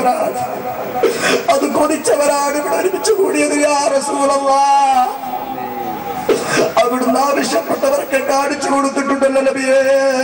കൊതിക്കുന്നവരാണ് അത് കൊതിച്ചവരാണ് ഇവിടെ ഒരുമിച്ച് കൂടിയത് യാ റസൂലല്ലാ അവിടുന്ന് ആവശ്യപ്പെട്ടവർക്ക് കാണിച്ചു കൊടുത്തിട്ടുണ്ടല്ലോ നബിയേ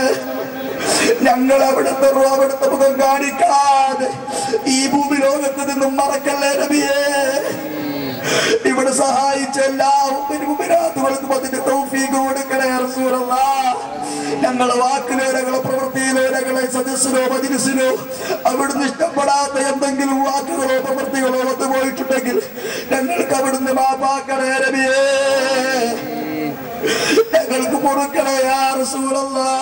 ഞങ്ങൾ അവിടുത്തെ റൂ അവിടുത്തെ മുഖം കാണിക്കാതെ ഈ ഭൂമി ലോകത്ത് നിന്നും മറക്കല്ലേ നബിയേ ഇവിടെ സഹായിച്ച എല്ലാ ഉമ്മിനുമിനാത്തുകൾക്കും അതിന്റെ തൗഫീഖ് കൊടുക്കണേ റസൂലല്ലാ ഞങ്ങളെ വാക്കിലേരകളെ പ്രവൃത്തിയിലേരകളെ സദസ്സിലോ മജിലിസിലോ അവിടുന്ന് ഇഷ്ടപ്പെടാത്ത എന്തെങ്കിലും വാക്കുകളോ പ്രവൃത്തികളോ വന്നു പോയിട്ടുണ്ടെങ്കിൽ ഞങ്ങൾക്ക് അവിടുന്ന് മാപ്പാക്കണേ നബിയേ ഞങ്ങൾക്ക് പൊറുക്കണേ യാ റസൂലല്ലാ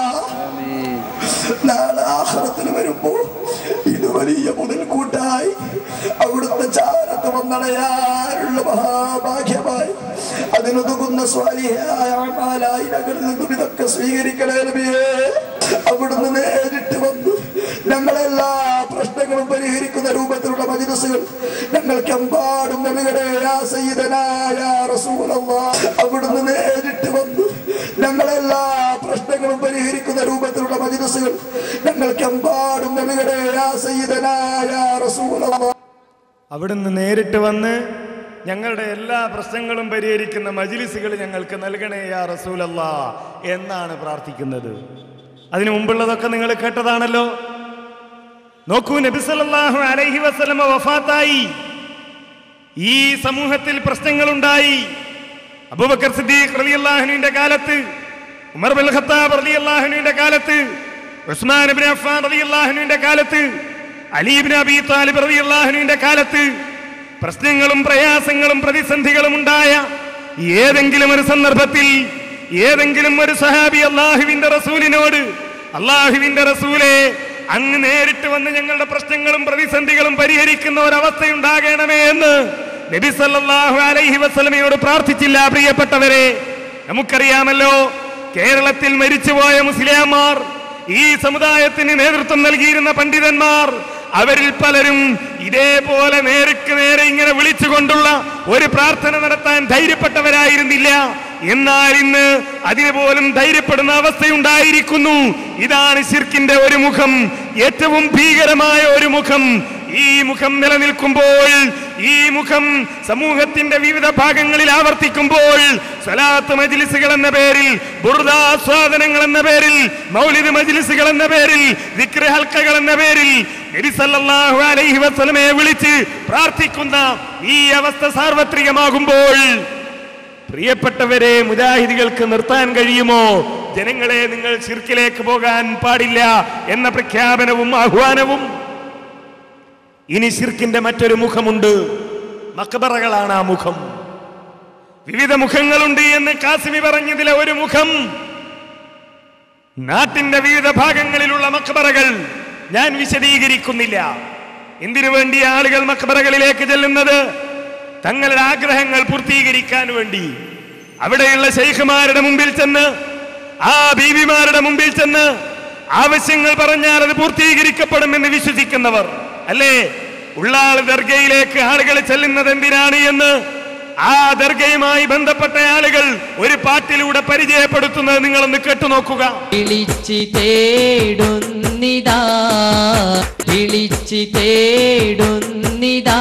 നാളെ ആഹ്റത്തിൽ വരുമ്പോ ഇത് വലിയ മുതൽക്കൂട്ടായി അവിടുത്തെ ചാരത്ത് വന്നടയാനുള്ള മഹാഭാഗ്യമായി അതിനൊതുങ്ങുന്ന സ്വാലിഹായ അമാലായി ഞങ്ങളിൽ നിന്നും ഇതൊക്കെ സ്വീകരിക്കണേ നബിയേ അവിടുന്ന് നേരിട്ട് വന്നു ഞങ്ങളെല്ലാ പ്രശ്നങ്ങളും പരിഹരിക്കുന്ന രൂപത്തിലുള്ള മജിലസുകൾ ഞങ്ങൾക്ക് എമ്പാടും നൽകണേ യാ സയ്യിദനായ റസൂലല്ലാഹ് അവിടുന്ന് നേരിട്ട് വന്നു ഞങ്ങളെല്ലാ പ്രശ്നങ്ങളും പരിഹരിക്കുന്ന രൂപത്തിലുള്ള മജിലസുകൾ ഞങ്ങൾക്ക് എമ്പാടും നൽകണേ യാ സയ്യിദനായ റസൂലല്ലാഹ് അവിടുന്ന് നേരിട്ട് വന്ന് ഞങ്ങളുടെ എല്ലാ പ്രശ്നങ്ങളും പരിഹരിക്കുന്ന മജിലിസുകൾ ഞങ്ങൾക്ക് നൽകണേ യാ റസൂലല്ല എന്നാണ് പ്രാർത്ഥിക്കുന്നത് അതിനു മുമ്പുള്ളതൊക്കെ നിങ്ങൾ കേട്ടതാണല്ലോ നോക്കൂ നബി സല്ലല്ലാഹു അലൈഹി വസല്ലമ വഫാത്തായി ഈ സമൂഹത്തിൽ പ്രശ്നങ്ങളുണ്ടായി അബൂബക്കർ സിദ്ദീഖ് റളിയല്ലാഹുവിന്റെ കാലത്ത് ഉമർ ബിൻ ഖത്താബ് റളിയല്ലാഹുവിന്റെ കാലത്ത് ഉസ്മാൻ ഇബ്നു അഫ്ഫാൻ റളിയല്ലാഹുവിന്റെ കാലത്ത് അലി ഇബ്നു അബി താലിബ് റളിയല്ലാഹുവിന്റെ കാലത്ത് പ്രശ്നങ്ങളും പ്രയാസങ്ങളും പ്രതിസന്ധികളും ഉണ്ടായ ഏതെങ്കിലും ഒരു സന്ദർഭത്തിൽ ഏതെങ്കിലും ഒരു സഹാബി അള്ളാഹുവിന്റെ റസൂലിനോട് അള്ളാഹുവിന്റെ റസൂലെ അങ്ങ് നേരിട്ട് വന്ന് ഞങ്ങളുടെ പ്രശ്നങ്ങളും പ്രതിസന്ധികളും പരിഹരിക്കുന്ന ഒരവസ്ഥയുണ്ടാകണമേ എന്ന് നബി സല്ലല്ലാഹു അലൈഹി വസല്ലമയോട് പ്രാർത്ഥിച്ചില്ല പ്രിയപ്പെട്ടവരെ നമുക്കറിയാമല്ലോ കേരളത്തിൽ മരിച്ചുപോയ മുസ്ലിയാമാർ ഈ സമുദായത്തിന് നേതൃത്വം നൽകിയിരുന്ന പണ്ഡിതന്മാർ അവരിൽ പലരും ഇതേപോലെ നേർക്ക് നേരെ ഇങ്ങനെ വിളിച്ചുകൊണ്ടുള്ള ഒരു പ്രാർത്ഥന നടത്താൻ ധൈര്യപ്പെട്ടവരായിരുന്നില്ല എന്നാൽ ഇന്ന് അതിന് പോലും ധൈര്യപ്പെടുന്ന അവസ്ഥയുണ്ടായിരിക്കുന്നു ഇതാണ് ശിർക്കിന്റെ ഒരു മുഖം ഏറ്റവും ഭീകരമായ ഒരു മുഖം ഈ മുഖം നിലനിൽക്കുമ്പോൾ ഈ മുഖം സമൂഹത്തിന്റെ വിവിധ ഭാഗങ്ങളിൽ ആവർത്തിക്കുമ്പോൾ സ്വലാത്ത് മജ്ലിസുകൾ എന്ന പേരിൽ ബുർദാസ്വാദനങ്ങൾ എന്ന പേരിൽ മൗലിദ് മജ്ലിസുകൾ എന്ന പേരിൽ ദിക്റ് ഹൽക്കകൾ എന്ന പേരിൽ നബി സല്ലല്ലാഹു അലൈഹി വസല്ലമയെ വിളിച്ച് പ്രാർത്ഥിക്കുന്ന ഈ അവസ്ഥ സാർവത്രികമാകുമ്പോൾ പ്രിയപ്പെട്ടവരെ മുജാഹിദികൾക്ക് നിർത്താൻ കഴിയുമോ ജനങ്ങളെ നിങ്ങൾ ശിർക്കിലേക്ക് പോകാൻ പാടില്ല എന്ന പ്രഖ്യാപനവും ആഹ്വാനവും ഇനി ശിർക്കിന്റെ മറ്റൊരു മുഖമുണ്ട് മക്ബറകളാണ് ആ മുഖം വിവിധ മുഖങ്ങളുണ്ട് എന്ന് കാസിമി പറഞ്ഞതിലെ ഒരു മുഖം നാട്ടിന്റെ വിവിധ ഭാഗങ്ങളിലുള്ള മക്ബറകൾ ഞാൻ വിശദീകരിക്കുന്നില്ല എന്തിനു വേണ്ടി ആളുകൾ മക്ബറകളിലേക്ക് ചെല്ലുന്നത് തങ്ങളുടെ ആഗ്രഹങ്ങൾ പൂർത്തീകരിക്കാൻ വേണ്ടി അവിടെയുള്ള ശൈഖുമാരുടെ മുമ്പിൽ ചെന്ന് ആ ബീവിമാരുടെ മുമ്പിൽ ചെന്ന് ആവശ്യങ്ങൾ പറഞ്ഞാൽ അത് പൂർത്തീകരിക്കപ്പെടുമെന്ന് വിശ്വസിക്കുന്നവർ അല്ലേ ഉള്ളാൾ ദർഗയിലേക്ക് ആളുകൾ ചെല്ലുന്നത് എന്തിനാണ് എന്ന് ആ ദർഗയുമായി ബന്ധപ്പെട്ട ആളുകൾ ഒരു പാട്ടിലൂടെ പരിചയപ്പെടുത്തുന്നത് നിങ്ങളൊന്ന് കേട്ടുനോക്കുക വിളിച്ച് തേടുന്നിതാ വിളിച്ച് തേടുന്നിതാ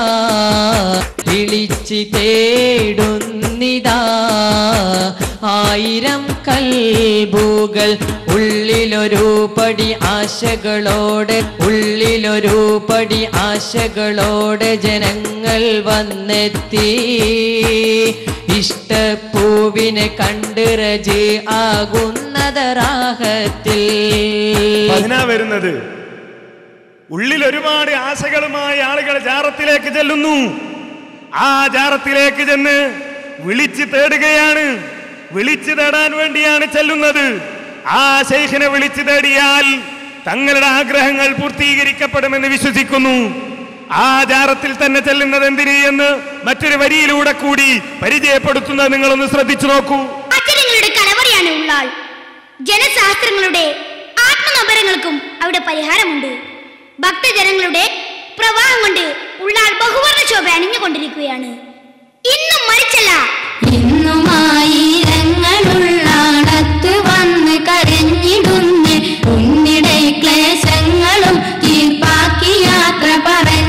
വിളിച്ച് തേടുന്നിതാ ആയിരം കൽബുകൾ ഉള്ളിലൊരു പടി ആശകളോടെ ഉള്ളിലൊരു പടി ആശകളോടെ ജനങ്ങൾ വന്നെത്തി ഇഷ്ടപ്പൂവിനെ കണ്ട് റജ് ആകുന്നതറാഹത്തിൽ അതിനാ വരുന്നത് ഉള്ളിൽ ഒരുപാട് ആശകളുമായി ആളുകൾ ജാറത്തിലേക്ക് ചെല്ലുന്നു ആ ജാറത്തിലേക്ക് ചെന്ന് വിളിച്ച് തേടുകയാണ് വിളിച്ചു തേടാൻ വേണ്ടിയാണ് ചെല്ലുന്നത് ആ ശൈഖിനെ വിളിച്ചു തേടിയാൽ തങ്ങളുടെ ആഗ്രഹങ്ങൾ പൂർത്തീകരിക്കപ്പെടുമെന്ന് വിശ്വസിക്കുന്നു ആ ജാറത്തിൽ തന്നെ ചെല്ലുന്നത് എന്തിന് എന്ന് മറ്റൊരു വരിയിലൂടെ കൂടി പരിചയപ്പെടുത്തുന്നത് നിങ്ങളൊന്ന് ശ്രദ്ധിച്ചു നോക്കൂ അക്ഷരങ്ങളുടെ കലവറയാണ് ഉള്ളാൾ ജനശാസ്ത്രങ്ങളുടെ ആത്മനൊമ്പരങ്ങൾക്കും അവിടെ പരിഹാരമുണ്ട് ഭക്തജനങ്ങളുടെ പ്രവാഹം കൊണ്ട് ഉള്ളാൾ ബഹുവർണ്ണ ശോഭ അണിഞ്ഞുകൊണ്ടിരിക്കുകയാണ് ഇന്നും മരിച്ചല്ല ഇന്നുമായിരങ്ങളുള്ളാടത്ത് വന്ന് കരഞ്ഞിടുന്ന് ഉന്നിടെ ക്ലേശങ്ങളും തീർപ്പാക്കി യാത്ര പറഞ്ഞ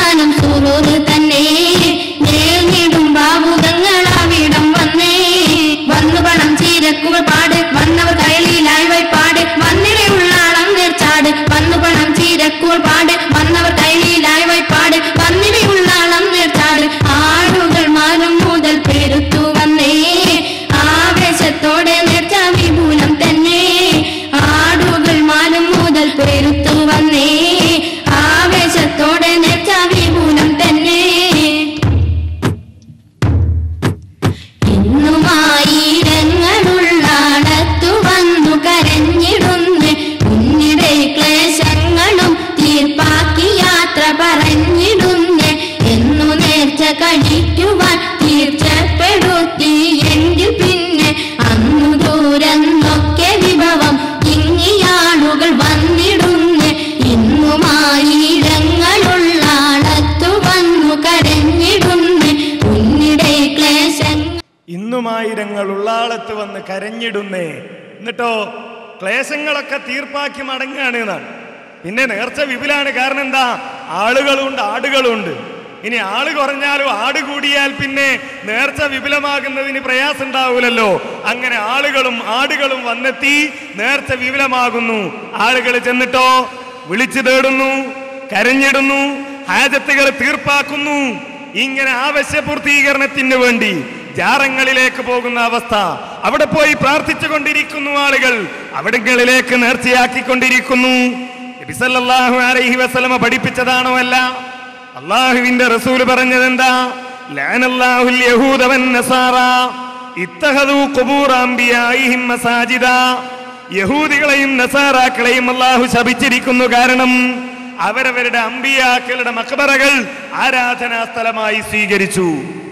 സമാധാനം സുറൂറ് തന്നെ നേർന്നിടും ബാബുതങ്ങൾ അവിടം വന്നേ വന്നു പണം ചീരക്കുകൾ പാട് വന്നവർ കയലിലായി വൈപ്പാട് വന്നിടെ ഉള്ളാളം നേർച്ചാട് വന്നു പണം ചീരക്കുകൾ പാട് വന്നവർ കയലിലായി വൈപ്പാട് വന്നിടെ ഉള്ളാളം നേർച്ചാട് ആടുകൾ മരം മുതൽ പെരുത്തു വന്നേ ആവേശത്തോടെ നേർച്ച വിപുലം തന്നെ ആടുകൾ മാനം മുതൽ പെരുത്തു വന്നേ ആവേശത്തോടെ നേർച്ച വിപുലം തന്നെ ഇന്നുമായിരങ്ങളുള്ളാടത്തു വന്നു കരഞ്ഞിടുന്ന് ഉന്നിടെ ക്ലേശങ്ങളും തീർപ്പാക്കി യാത്ര പറഞ്ഞിടുന്ന് എന്നു നേർച്ച കഴിക്കുവാൻ തീർച്ചപ്പെടുത്തി എങ്കിൽ പിന്നെ അന്നു ദൂരന്നൊക്കെ വിഭവം ഇങ്ങിയാളുകൾ വന്നിടുന്ന് ഇന്നുമായിരങ്ങളുള്ളാടത്തു വന്നു കരഞ്ഞിടുന്ന് ഉന്നിടെ ക്ലേശങ്ങൾ ഇന്നുമായിരങ്ങൾ ഉള്ളാളത്ത് വന്ന് കരഞ്ഞിടുന്നേ എന്നിട്ടോ ക്ലേശങ്ങളൊക്കെ തീർപ്പാക്കി മടങ്ങുകയാണ് എന്നാണ് പിന്നെ നേർച്ച വിപുലാണ് കാരണം എന്താ ആളുകളുണ്ട് ആടുകളുണ്ട് ഇനി ആള് കുറഞ്ഞാലും ആട് കൂടിയാൽ പിന്നെ നേർച്ച വിപുലമാകുന്നതിന് പ്രയാസം ഉണ്ടാവൂലല്ലോ അങ്ങനെ ആളുകളും ആടുകളും വന്നെത്തി നേർച്ച വിപുലമാകുന്നു ആളുകൾ ചെന്നിട്ടോ വിളിച്ചു തേടുന്നു കരഞ്ഞിടുന്നു ഹാജത്തുകൾ തീർപ്പാക്കുന്നു ഇങ്ങനെ ആവശ്യപൂർത്തീകരണത്തിന് വേണ്ടി ജാറങ്ങളിലേക്ക് പോകുന്ന അവസ്ഥ അവിടെ പോയി പ്രാർത്ഥിച്ചു കൊണ്ടിരിക്കുന്നു ആളുകൾ അവിടങ്ങളിലേക്ക് നേർച്ചയാക്കിക്കൊണ്ടിരിക്കുന്നു നബി സല്ലല്ലാഹു അലൈഹി വസല്ലമ പഠിപ്പിച്ചതാണോ അല്ല അള്ളാഹുവിന്റെ റസൂൽ പറഞ്ഞത് എന്താ ലാനല്ലാഹുൽ യഹൂദ വൻ നസാറ ഇത്തഹദു ഖുബൂർ അംബിയായിഹിം മസാജിദ യഹൂദികളെയും നസാറാക്കളെയും അള്ളാഹു ശപിച്ചിരിക്കുന്നു കാരണം അവരവരുടെ അമ്പിയാക്കളുടെ മക്ബറകൾ ആരാധനാ സ്ഥലമായി സ്വീകരിച്ചു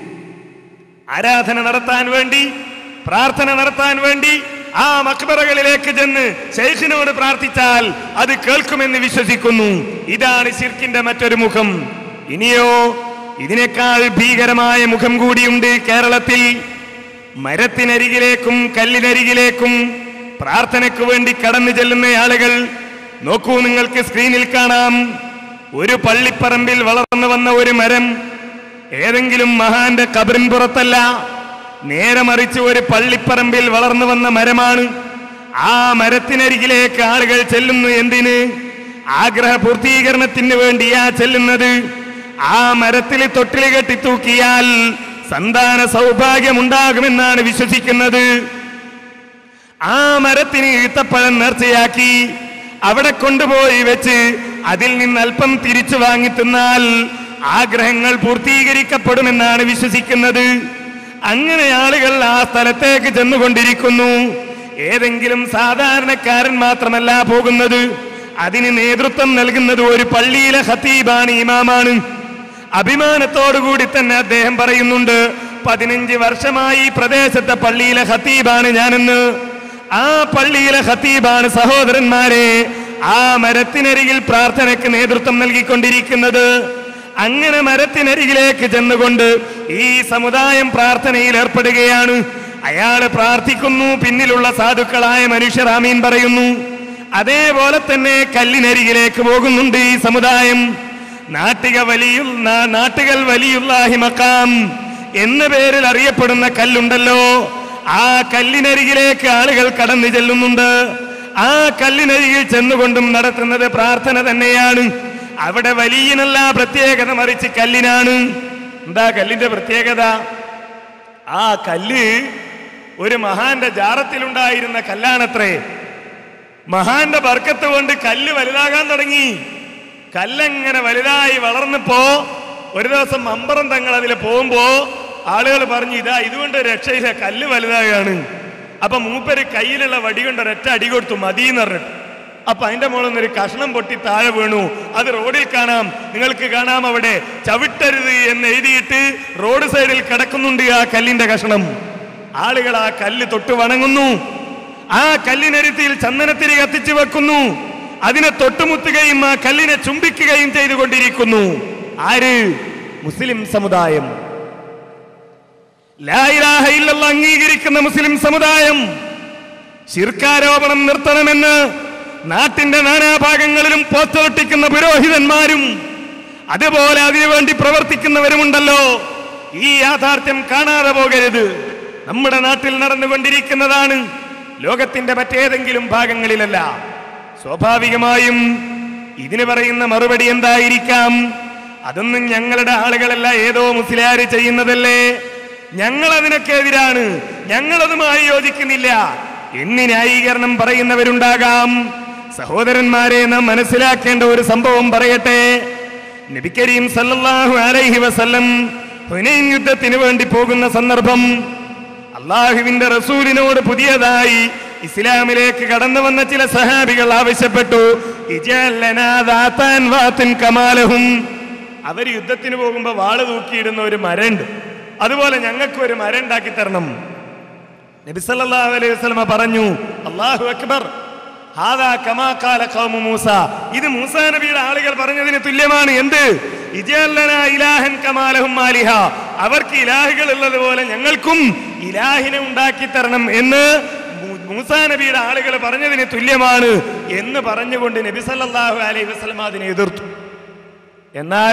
ആരാധന നടത്താൻ വേണ്ടി പ്രാർത്ഥന നടത്താൻ വേണ്ടി ആ മക്ബറകളിലേക്ക് ചെന്ന് ശൈഖിനോട് പ്രാർത്ഥിച്ചാൽ അത് കേൾക്കുമെന്ന് വിശ്വസിക്കുന്നു ഇതാണ് ശിർക്കിന്റെ മറ്റൊരു മുഖം ഇനിയോ ഇതിനേക്കാൾ ഭീകരമായ മുഖം കൂടിയുണ്ട് കേരളത്തിൽ മരത്തിനരികിലേക്കും കല്ലിനരികിലേക്കും പ്രാർത്ഥനയ്ക്ക് വേണ്ടി കടന്നു ചെല്ലുന്ന ആളുകൾ നോക്കൂ നിങ്ങൾക്ക് സ്ക്രീനിൽ കാണാം ഒരു പള്ളിപ്പറമ്പിൽ വളർന്നു വന്ന ഒരു മരം ഏതെങ്കിലും മഹാന്റെ കബറിൻ പുറത്തല്ല നേരെ മറിച്ച് ഒരു പള്ളിപ്പറമ്പിൽ വളർന്നു വന്ന മരമാണ് ആ മരത്തിനരികിലേക്ക് ആളുകൾ ചെല്ലുന്നു എന്തിന് ആഗ്രഹ പൂർത്തീകരണത്തിന് വേണ്ടിയാ ചെല്ലുന്നത് ആ മരത്തിൽ തൊട്ടിൽ കെട്ടി തൂക്കിയാൽ സന്താന സൗഭാഗ്യമുണ്ടാകുമെന്നാണ് വിശ്വസിക്കുന്നത് ആ മരത്തിന് ഈത്തപ്പഴം നേർച്ചയാക്കി അവിടെ കൊണ്ടുപോയി വെച്ച് അതിൽ നിന്ന് അല്പം തിരിച്ചു വാങ്ങി തിന്നാൽ ആഗ്രഹങ്ങൾ പൂർത്തീകരിക്കപ്പെടുമെന്നാണ് വിശ്വസിക്കുന്നത് അങ്ങനെ ആളുകൾ ആ സ്ഥലത്തേക്ക് ചെന്നുകൊണ്ടിരിക്കുന്നു ഏതെങ്കിലും സാധാരണക്കാരൻ മാത്രമല്ല പോകുന്നത് അതിന് നേതൃത്വം നൽകുന്നത് ഒരു പള്ളിയിലെ ഖത്തീബാണ് ഇമാമാണ് അഭിമാനത്തോടുകൂടി തന്നെ അദ്ദേഹം പറയുന്നുണ്ട് പതിനഞ്ച് വർഷമായി ഈ പ്രദേശത്തെ പള്ളിയിലെ ഖത്തീബാണ് ഞാനെന്ന് ആ പള്ളിയിലെ ഖത്തീബാണ് സഹോദരന്മാരെ ആ മരത്തിനരികിൽ പ്രാർത്ഥനയ്ക്ക് നേതൃത്വം നൽകിക്കൊണ്ടിരിക്കുന്നത് അങ്ങനെ മരത്തിനരികിലേക്ക് ചെന്നുകൊണ്ട് ഈ സമുദായം പ്രാർത്ഥനയിൽ ഏർപ്പെടുകയാണ് അയാൾ പ്രാർത്ഥിക്കുന്നു പിന്നിലുള്ള സാധുക്കളായ മനുഷ്യർ ആമീൻ പറയുന്നു അതേപോലെ തന്നെ കല്ലിനരികിലേക്ക് പോകുന്നുണ്ട് ഈ സമുദായം നാട്ടിക വലിയ നാട്ടുകൾ വലിയുല്ലാഹി മക്കാം എന്ന പേരിൽ അറിയപ്പെടുന്ന കല്ലുണ്ടല്ലോ ആ കല്ലിനരികിലേക്ക് ആളുകൾ കടന്നു ചെല്ലുന്നുണ്ട് ആ കല്ലിനരികിൽ ചെന്നുകൊണ്ടും നടത്തുന്നത് പ്രാർത്ഥന തന്നെയാണ് അവിടെ വലിയനല്ല പ്രത്യേകത മറിച്ച് കല്ലിനാണ് എന്താ കല്ലിന്റെ പ്രത്യേകത ആ കല്ല് ഒരു മഹാന്റെ ജാറത്തിലുണ്ടായിരുന്ന കല്ലാണത്രേ മഹാന്റെ ബർക്കത്ത് കൊണ്ട് കല്ല് വലുതാകാൻ തുടങ്ങി കല്ലെങ്ങനെ വലുതായി വളർന്നപ്പോ ഒരു ദിവസം മമ്പറം തങ്ങൾ അതിൽ പോകുമ്പോ ആളുകൾ പറഞ്ഞു ഇതാ ഇതുകൊണ്ട് രക്ഷയില്ല കല്ല് വലുതാകാണ് അപ്പൊ മൂപ്പര് കയ്യിലുള്ള വടി കൊണ്ട് ഒരൊറ്റ അടി കൊടുത്തു മതിയെന്ന് പറഞ്ഞിട്ട് അപ്പൊ അതിന്റെ മുകളിൽ നിന്നൊരു കഷ്ണം പൊട്ടി താഴെ വീണു അത് റോഡിൽ കാണാം നിങ്ങൾക്ക് കാണാം അവിടെ ചവിട്ടരുത് എന്ന് എഴുതിയിട്ട് റോഡ് സൈഡിൽ കിടക്കുന്നുണ്ട് ആ കല്ലിന്റെ കഷ്ണം ആളുകൾ ആ കല്ല് തൊട്ട് വണങ്ങുന്നു ആ കല്ലിനരുത്തിയിൽ ചന്ദനത്തിരി കത്തിച്ചു വെക്കുന്നു അതിനെ തൊട്ടുമുത്തുകയും ആ കല്ലിനെ ചുംബിക്കുകയും ചെയ്തുകൊണ്ടിരിക്കുന്നു ആര് മുസ്ലിം സമുദായം ലാ ഇലാഹ ഇല്ലല്ലാഹ് അംഗീകരിക്കുന്ന മുസ്ലിം സമുദായം ശിർക്കാരോപണം നിർത്തണമെന്ന് നാട്ടിന്റെ നാനാഭാഗങ്ങളിലും പോസ്റ്റർ ഒട്ടിക്കുന്ന പുരോഹിതന്മാരും അതുപോലെ അതിനുവേണ്ടി പ്രവർത്തിക്കുന്നവരുമുണ്ടല്ലോ ഈ യാഥാർത്ഥ്യം കാണാതെ പോകരുത് നമ്മുടെ നാട്ടിൽ നടന്നുകൊണ്ടിരിക്കുന്നതാണ് ലോകത്തിന്റെ മറ്റേതെങ്കിലും ഭാഗങ്ങളിലല്ല സ്വാഭാവികമായും ഇതിന് പറയുന്ന മറുപടി എന്തായിരിക്കാം അതൊന്നും ഞങ്ങളുടെ ആളുകളല്ല ഏതോ മുസ്ലിയാര് ചെയ്യുന്നതല്ലേ ഞങ്ങൾ അതിനൊക്കെ എതിരാണ് ഞങ്ങളതുമായി യോജിക്കുന്നില്ല എന്ന് ന്യായീകരണം പറയുന്നവരുണ്ടാകാം സഹോദരന്മാരെ നാം മനസ്സിലാക്കേണ്ട ഒരു സംഭവം പറയട്ടെ നബി കരീം സല്ലല്ലാഹു അലൈഹി വസല്ലം ഹുനൈൻ യുദ്ധത്തിന് വേണ്ടി പോകുന്ന സന്ദർഭം അള്ളാഹുവിന്റെ റസൂലിനോട് പുതിയതായി ഇസ്ലാമിലേക്ക് കടന്നു വന്ന ചില സഹാബികൾ ആവശ്യപ്പെട്ടു ഇജഅൽ ലനാ ദാതാൻ വാത്തിൻ കമാലഹും അവർ യുദ്ധത്തിന് പോകുമ്പോൾ വാള് തൂക്കിയിടുന്ന ഒരു മരണ്ട് അതുപോലെ ഞങ്ങൾക്ക് ഒരു മരം ഉണ്ടാക്കി തരണം നബി സല്ലല്ലാഹു അലൈഹി വസല്ലമ പറഞ്ഞു അല്ലാഹു അക്ബർ ഹാദാ കമാ ഖാല ഖൗമു മൂസ ഇത് മൂസ നബിയുടെ ആളുകൾ പറഞ്ഞതിന് തുല്യമാണ് എന്ത് ഇജഅല്ലന ഇലാഹൻ കമാലഹും മാലിഹ അവർക്ക് ഇലാഹുകൾ ഉള്ളതുപോലെ ഞങ്ങൾക്കും ഇലാഹിനെ ഉണ്ടാക്കി തരണം എന്ന് മൂ- മൂസാ നബിയുടെ ആളുകൾ പറഞ്ഞതിന് തുല്യമാണ് എന്ന് പറഞ്ഞുകൊണ്ട് നബി സല്ലല്ലാഹു അലൈഹി വസല്ലമ അതിനെ എതിർത്തു എന്നാൽ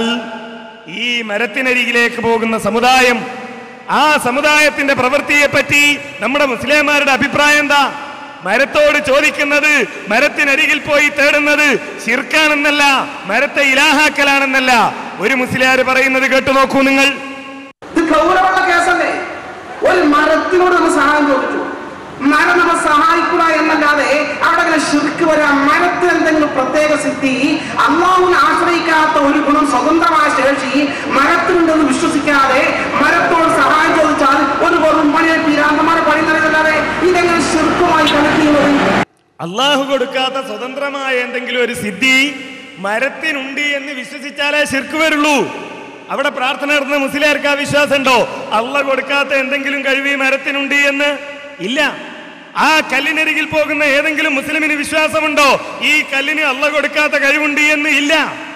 ഈ മരത്തിനരികിലേക്ക് പോകുന്ന സമുദായം ആ സമുദായത്തിന്റെ പ്രവൃത്തിയെ പറ്റി നമ്മുടെ മുസ്ലിംമാരുടെ അഭിപ്രായം എന്താ മരത്തോട് ചോദിക്കുന്നത് മരത്തിനരികിൽ പോയി തേടുന്നത് ശിർക്കാണെന്നല്ല മരത്തെ ഇലാഹാക്കലാണെന്നല്ല ഒരു മുസ്ലിയാർ പറയുന്നത് കേട്ടു നോക്കൂ നിങ്ങൾ ഇത് ഗൗരവമുള്ള കേസല്ലേ ഒരു മരത്തിനോട് നമ്മൾ സഹായം ചോദിച്ചു മരം നമ്മൾ സഹായിക്കുക എന്നല്ലാതെ അവിടെ അങ്ങനെ ശുരുക്ക് വരാം മരത്തിന് എന്തെങ്കിലും പ്രത്യേക സിദ്ധി അള്ളാഹുവിനെ ആശ്രയിക്കാത്ത ഒരു ഗുണം സ്വതന്ത്രമായ ശേഷി മരത്തിനുണ്ടെന്ന് വിശ്വസിക്കാതെ മരത്തോട് സഹായം ചോദിച്ചാൽ ഒരു വെറും പണിയെ തീരാന്തമാരെ പണി നൽകല്ലാതെ ഇതെങ്ങനെ ശുരുക്കുമായി കണക്ട് ചെയ്യുന്നത് അള്ളാഹു കൊടുക്കാത്ത സ്വതന്ത്രമായ എന്തെങ്കിലും ഒരു സിദ്ധി മരത്തിനുണ്ട് എന്ന് വിശ്വസിച്ചാലേ ശിർക്ക് വരുള്ളൂ അവിടെ പ്രാർത്ഥന നടത്തുന്ന മുസ്ലിയാർക്ക് ആ വിശ്വാസം ഉണ്ടോ അള്ള കൊടുക്കാത്ത എന്തെങ്കിലും കഴിവ് ഈ മരത്തിനുണ്ട് എന്ന് ഇല്ല ആ കല്ലിനരികിൽ പോകുന്ന ഏതെങ്കിലും മുസ്ലിമിന് വിശ്വാസമുണ്ടോ ഈ കല്ലിന് അള്ള കൊടുക്കാത്ത കഴിവുണ്ട് എന്ന് ഇല്ല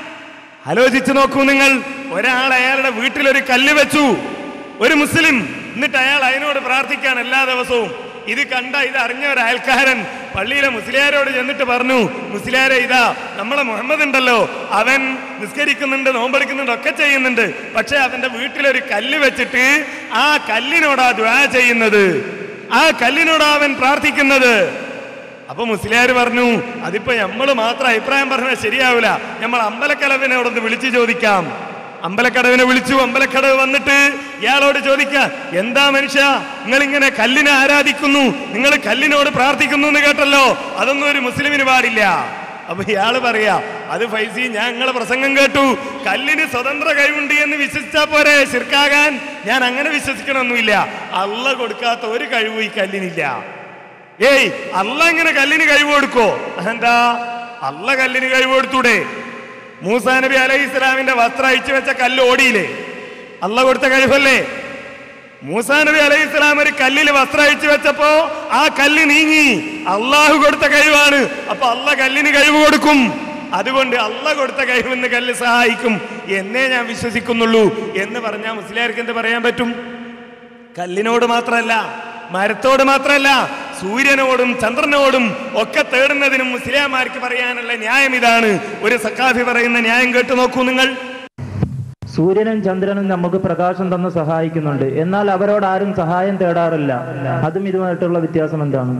ആലോചിച്ചു നോക്കൂ നിങ്ങൾ ഒരാൾ അയാളുടെ വീട്ടിലൊരു കല്ല് വെച്ചു ഒരു മുസ്ലിം എന്നിട്ട് അയാൾ അതിനോട് പ്രാർത്ഥിക്കാൻ എല്ലാ ദിവസവും ഇത് കണ്ട ഇത് അറിഞ്ഞ ഒരു അയൽക്കാരൻ പള്ളിയിലെ മുസ്ലിയാരോട് ചെന്നിട്ട് പറഞ്ഞു മുസ്ലിയാരെ ഇതാ നമ്മളെ മുഹമ്മദ് ഉണ്ടല്ലോ അവൻ നിസ്കരിക്കുന്നുണ്ട് നോമ്പെടുക്കുന്നുണ്ട് ഒക്കെ ചെയ്യുന്നുണ്ട് പക്ഷെ അവന്റെ വീട്ടിലൊരു കല്ല് വെച്ചിട്ട് ആ കല്ലിനോടാ ദ്വാ ചെയ്യുന്നത് ആ കല്ലിനോടാ അവൻ പ്രാർത്ഥിക്കുന്നത് അപ്പൊ മുസ്ലിയാർ പറഞ്ഞു അതിപ്പോ നമ്മൾ മാത്രം അഭിപ്രായം പറഞ്ഞാൽ ശരിയാവില്ല നമ്മൾ അമ്പലക്കടവിനോടൊന്ന് വിളിച്ചു ചോദിക്കാം അമ്പലക്കടവിനെ വിളിച്ചു അമ്പലക്കടവ് വന്നിട്ട് ഇയാളോട് ചോദിക്കുക എന്താ മനുഷ്യ നിങ്ങൾ ഇങ്ങനെ കല്ലിനെ ആരാധിക്കുന്നു നിങ്ങൾ കല്ലിനോട് പ്രാർത്ഥിക്കുന്നു എന്ന് കേട്ടല്ലോ അതൊന്നും ഒരു മുസ്ലിമിന് പാടില്ല അപ്പൊ ഇയാള് പറയാ അത് ഫൈസി ഞാൻ നിങ്ങളെ പ്രസംഗം കേട്ടു കല്ലിന് സ്വതന്ത്ര കഴിവുണ്ട് എന്ന് വിശ്വസിച്ചാ പോരെ ശിർക്കാകാൻ ഞാൻ അങ്ങനെ വിശ്വസിക്കണമൊന്നുമില്ല അള്ള കൊടുക്കാത്ത ഒരു കഴിവും ഈ കല്ലിനില്ല ഏയ് അല്ല ഇങ്ങനെ കല്ലിന് കഴിവ് കൊടുക്കോ എന്താ അല്ല കല്ലിന് കഴിവ് കൊടുത്തൂടെ മൂസാ നബി അലൈഹി ഇസ്ലാമിന്റെ വസ്ത്രം അയച്ചു വെച്ച കല്ല് ഓടിയില്ലേ അല്ല കൊടുത്ത കഴിവല്ലേ മൂസാ നബി അലൈഹി ഇസ്ലാം ഒരു കല്ലിൽ വസ്ത്രം അയച്ചു വെച്ചപ്പോ ആ കല്ല് നീങ്ങി അള്ളാഹു കൊടുത്ത കഴിവാണ് അപ്പൊ അല്ല കല്ലിന് കഴിവ് കൊടുക്കും അതുകൊണ്ട് അല്ല കൊടുത്ത കഴിവെന്ന് കല്ല് സഹായിക്കും എന്നേ ഞാൻ വിശ്വസിക്കുന്നുള്ളൂ എന്ന് പറഞ്ഞാൽ മുസ്ലിയാർക്ക് എന്ത് പറയാൻ പറ്റും കല്ലിനോട് മാത്രമല്ല മരത്തോട് മാത്രമല്ല സൂര്യനോടും ചന്ദ്രനോടും ഒക്കെ തേടുന്നതിനും മുസ്ലിംമാർക്ക് പറയാനുള്ള ന്യായം ഇതാണ് ഒരു സക്കാഫി പറയുന്ന ന്യായം കേട്ടു നോക്കൂ നിങ്ങൾ സൂര്യനും ചന്ദ്രനും നമുക്ക് പ്രകാശം തന്ന് സഹായിക്കുന്നുണ്ട് എന്നാൽ അവരോട് ആരും സഹായം തേടാറില്ല അതും ഇതുമായിട്ടുള്ള വ്യത്യാസം എന്താണ്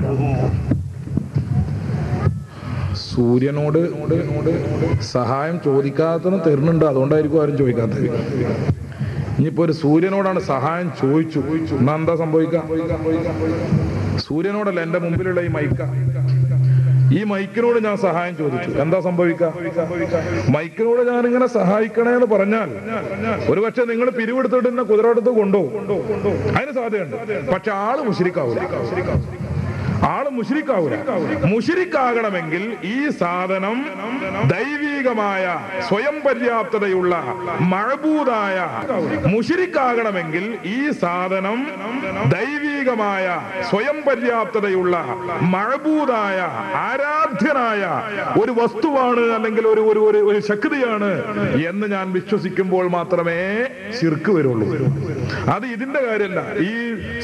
സൂര്യനോട് സഹായം ചോദിക്കാത്തതിന് തരുന്നുണ്ട് അതുകൊണ്ടായിരിക്കും ആരും ചോദിക്കാത്തത് ഇനിയിപ്പോ ഒരു സൂര്യനോടാണ് സഹായം ചോദിച്ചു എന്നാ എന്താ സംഭവിക്കാം സൂര്യനോടല്ല എന്റെ മുമ്പിലുള്ള ഈ മൈക്ക ഈ മൈക്കിനോട് ഞാൻ സഹായം ചോദിച്ചു എന്താ സംഭവിക്കാം മൈക്കിനോട് ഞാൻ ഇങ്ങനെ സഹായിക്കണേ എന്ന് പറഞ്ഞാൽ ഒരുപക്ഷെ നിങ്ങൾ പിരിവെടുത്തിട്ട് എന്നെ കുതിരടുത്ത് കൊണ്ടുപോകും അതിന് സാധ്യതയുണ്ട് പക്ഷെ ആള് മുഷിരിക്കാവൂല ആള് മുഷിരിക്കാവൂല മുഷിരിക്കാകണമെങ്കിൽ ഈ സാധനം ദൈവീകമായ സ്വയം പര്യാപ്തതയുള്ള മഴബൂതായ മുഷിരിക്കാകണമെങ്കിൽ ഈ സാധനം ദൈവീകമായ സ്വയം പര്യാപ്തതയുള്ള മഴബൂതായ ആരാധ്യനായ ഒരു വസ്തുവാണ് അല്ലെങ്കിൽ ഒരു ഒരു ഒരു ഒരു ശക്തിയാണ് എന്ന് ഞാൻ വിശ്വസിക്കുമ്പോൾ മാത്രമേ ശിർക്ക് വരുള്ളൂ അത് ഇതിന്റെ കാര്യമല്ല ഈ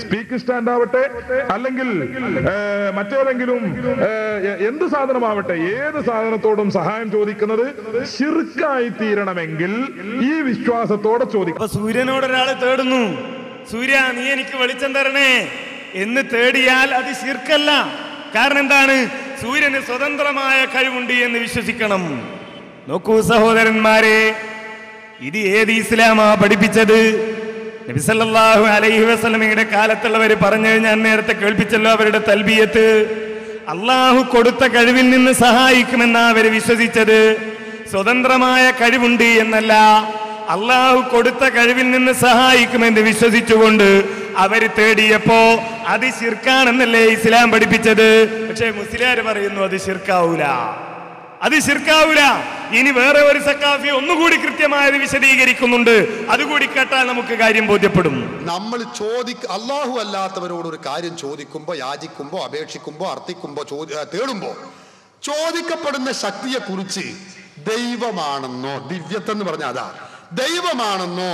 സ്പീക്കിംഗ് സ്റ്റാൻഡ് ആവട്ടെ അല്ലെങ്കിൽ ഏ, മറ്റേതെങ്കിലും ഏ, എ- എന്ത് സാധനമാവട്ടെ ഏത് സാധനത്തോടും സഹായം ചോദിക്കുന്നത് ശിർക്കായി തീരണമെങ്കിൽ ഈ വിശ്വാസത്തോടെ ചോദിക്കണം അപ്പൊ സൂര്യനോട് ഒരാൾ തേടുന്നു സൂര്യ നീ എനിക്ക് വെളിച്ചം തരണേ എന്ന് തേടിയാൽ അത് ശിർക്കല്ല കാരണം എന്താണ് സൂര്യന് സ്വതന്ത്രമായ കഴിവുണ്ട് എന്ന് വിശ്വസിക്കണം നോക്കൂ സഹോദരന്മാരെ ഇത് ഏത് ഇസ്ലാമാ പഠിപ്പിച്ചത് നബിസല്ലാഹു അലൈഹി വസല്ലമയുടെ കാലത്തുള്ളവർ പറഞ്ഞു ഞാൻ നേരത്തെ കേൾപ്പിച്ചല്ലോ അവരുടെ തൽബിയത്ത് അള്ളാഹു കൊടുത്ത കഴിവിൽ നിന്ന് സഹായിക്കുമെന്നാ അവർ വിശ്വസിച്ചത് സ്വതന്ത്രമായ കഴിവുണ്ട് എന്നല്ല അള്ളാഹു കൊടുത്ത കഴിവിൽ നിന്ന് സഹായിക്കുമെന്ന് വിശ്വസിച്ചുകൊണ്ട് അവര് തേടിയപ്പോ അത് ശിർക്കാണെന്നല്ലേ ഇസ്ലാം പഠിപ്പിച്ചത് പക്ഷേ മുസ്ലിയാർ പറയുന്നു അത് ശിർക്കാവൂല അത് ശിർക്കാവൂല ഇനി വേറെ ഒരു സക്കാഫി ഒന്നുകൂടി കൃത്യമായത് വിശദീകരിക്കുന്നുണ്ട് അതുകൂടി കേട്ടാൽ നമുക്ക് കാര്യം ബോധ്യപ്പെടും നമ്മൾ ചോദിക്ക അള്ളാഹു അല്ലാത്തവരോട് ഒരു കാര്യം ചോദിക്കുമ്പോൾ യാചിക്കുമ്പോൾ അപേക്ഷിക്കുമ്പോൾ അർത്ഥിക്കുമ്പോൾ ചോദി ആ, തേടുമ്പോൾ ചോദിക്കപ്പെടുന്ന ശക്തിയെ കുറിച്ച് ദൈവമാണെന്നോ ദിവ്യത്വം എന്ന് പറഞ്ഞ അതാ ദൈവമാണെന്നോ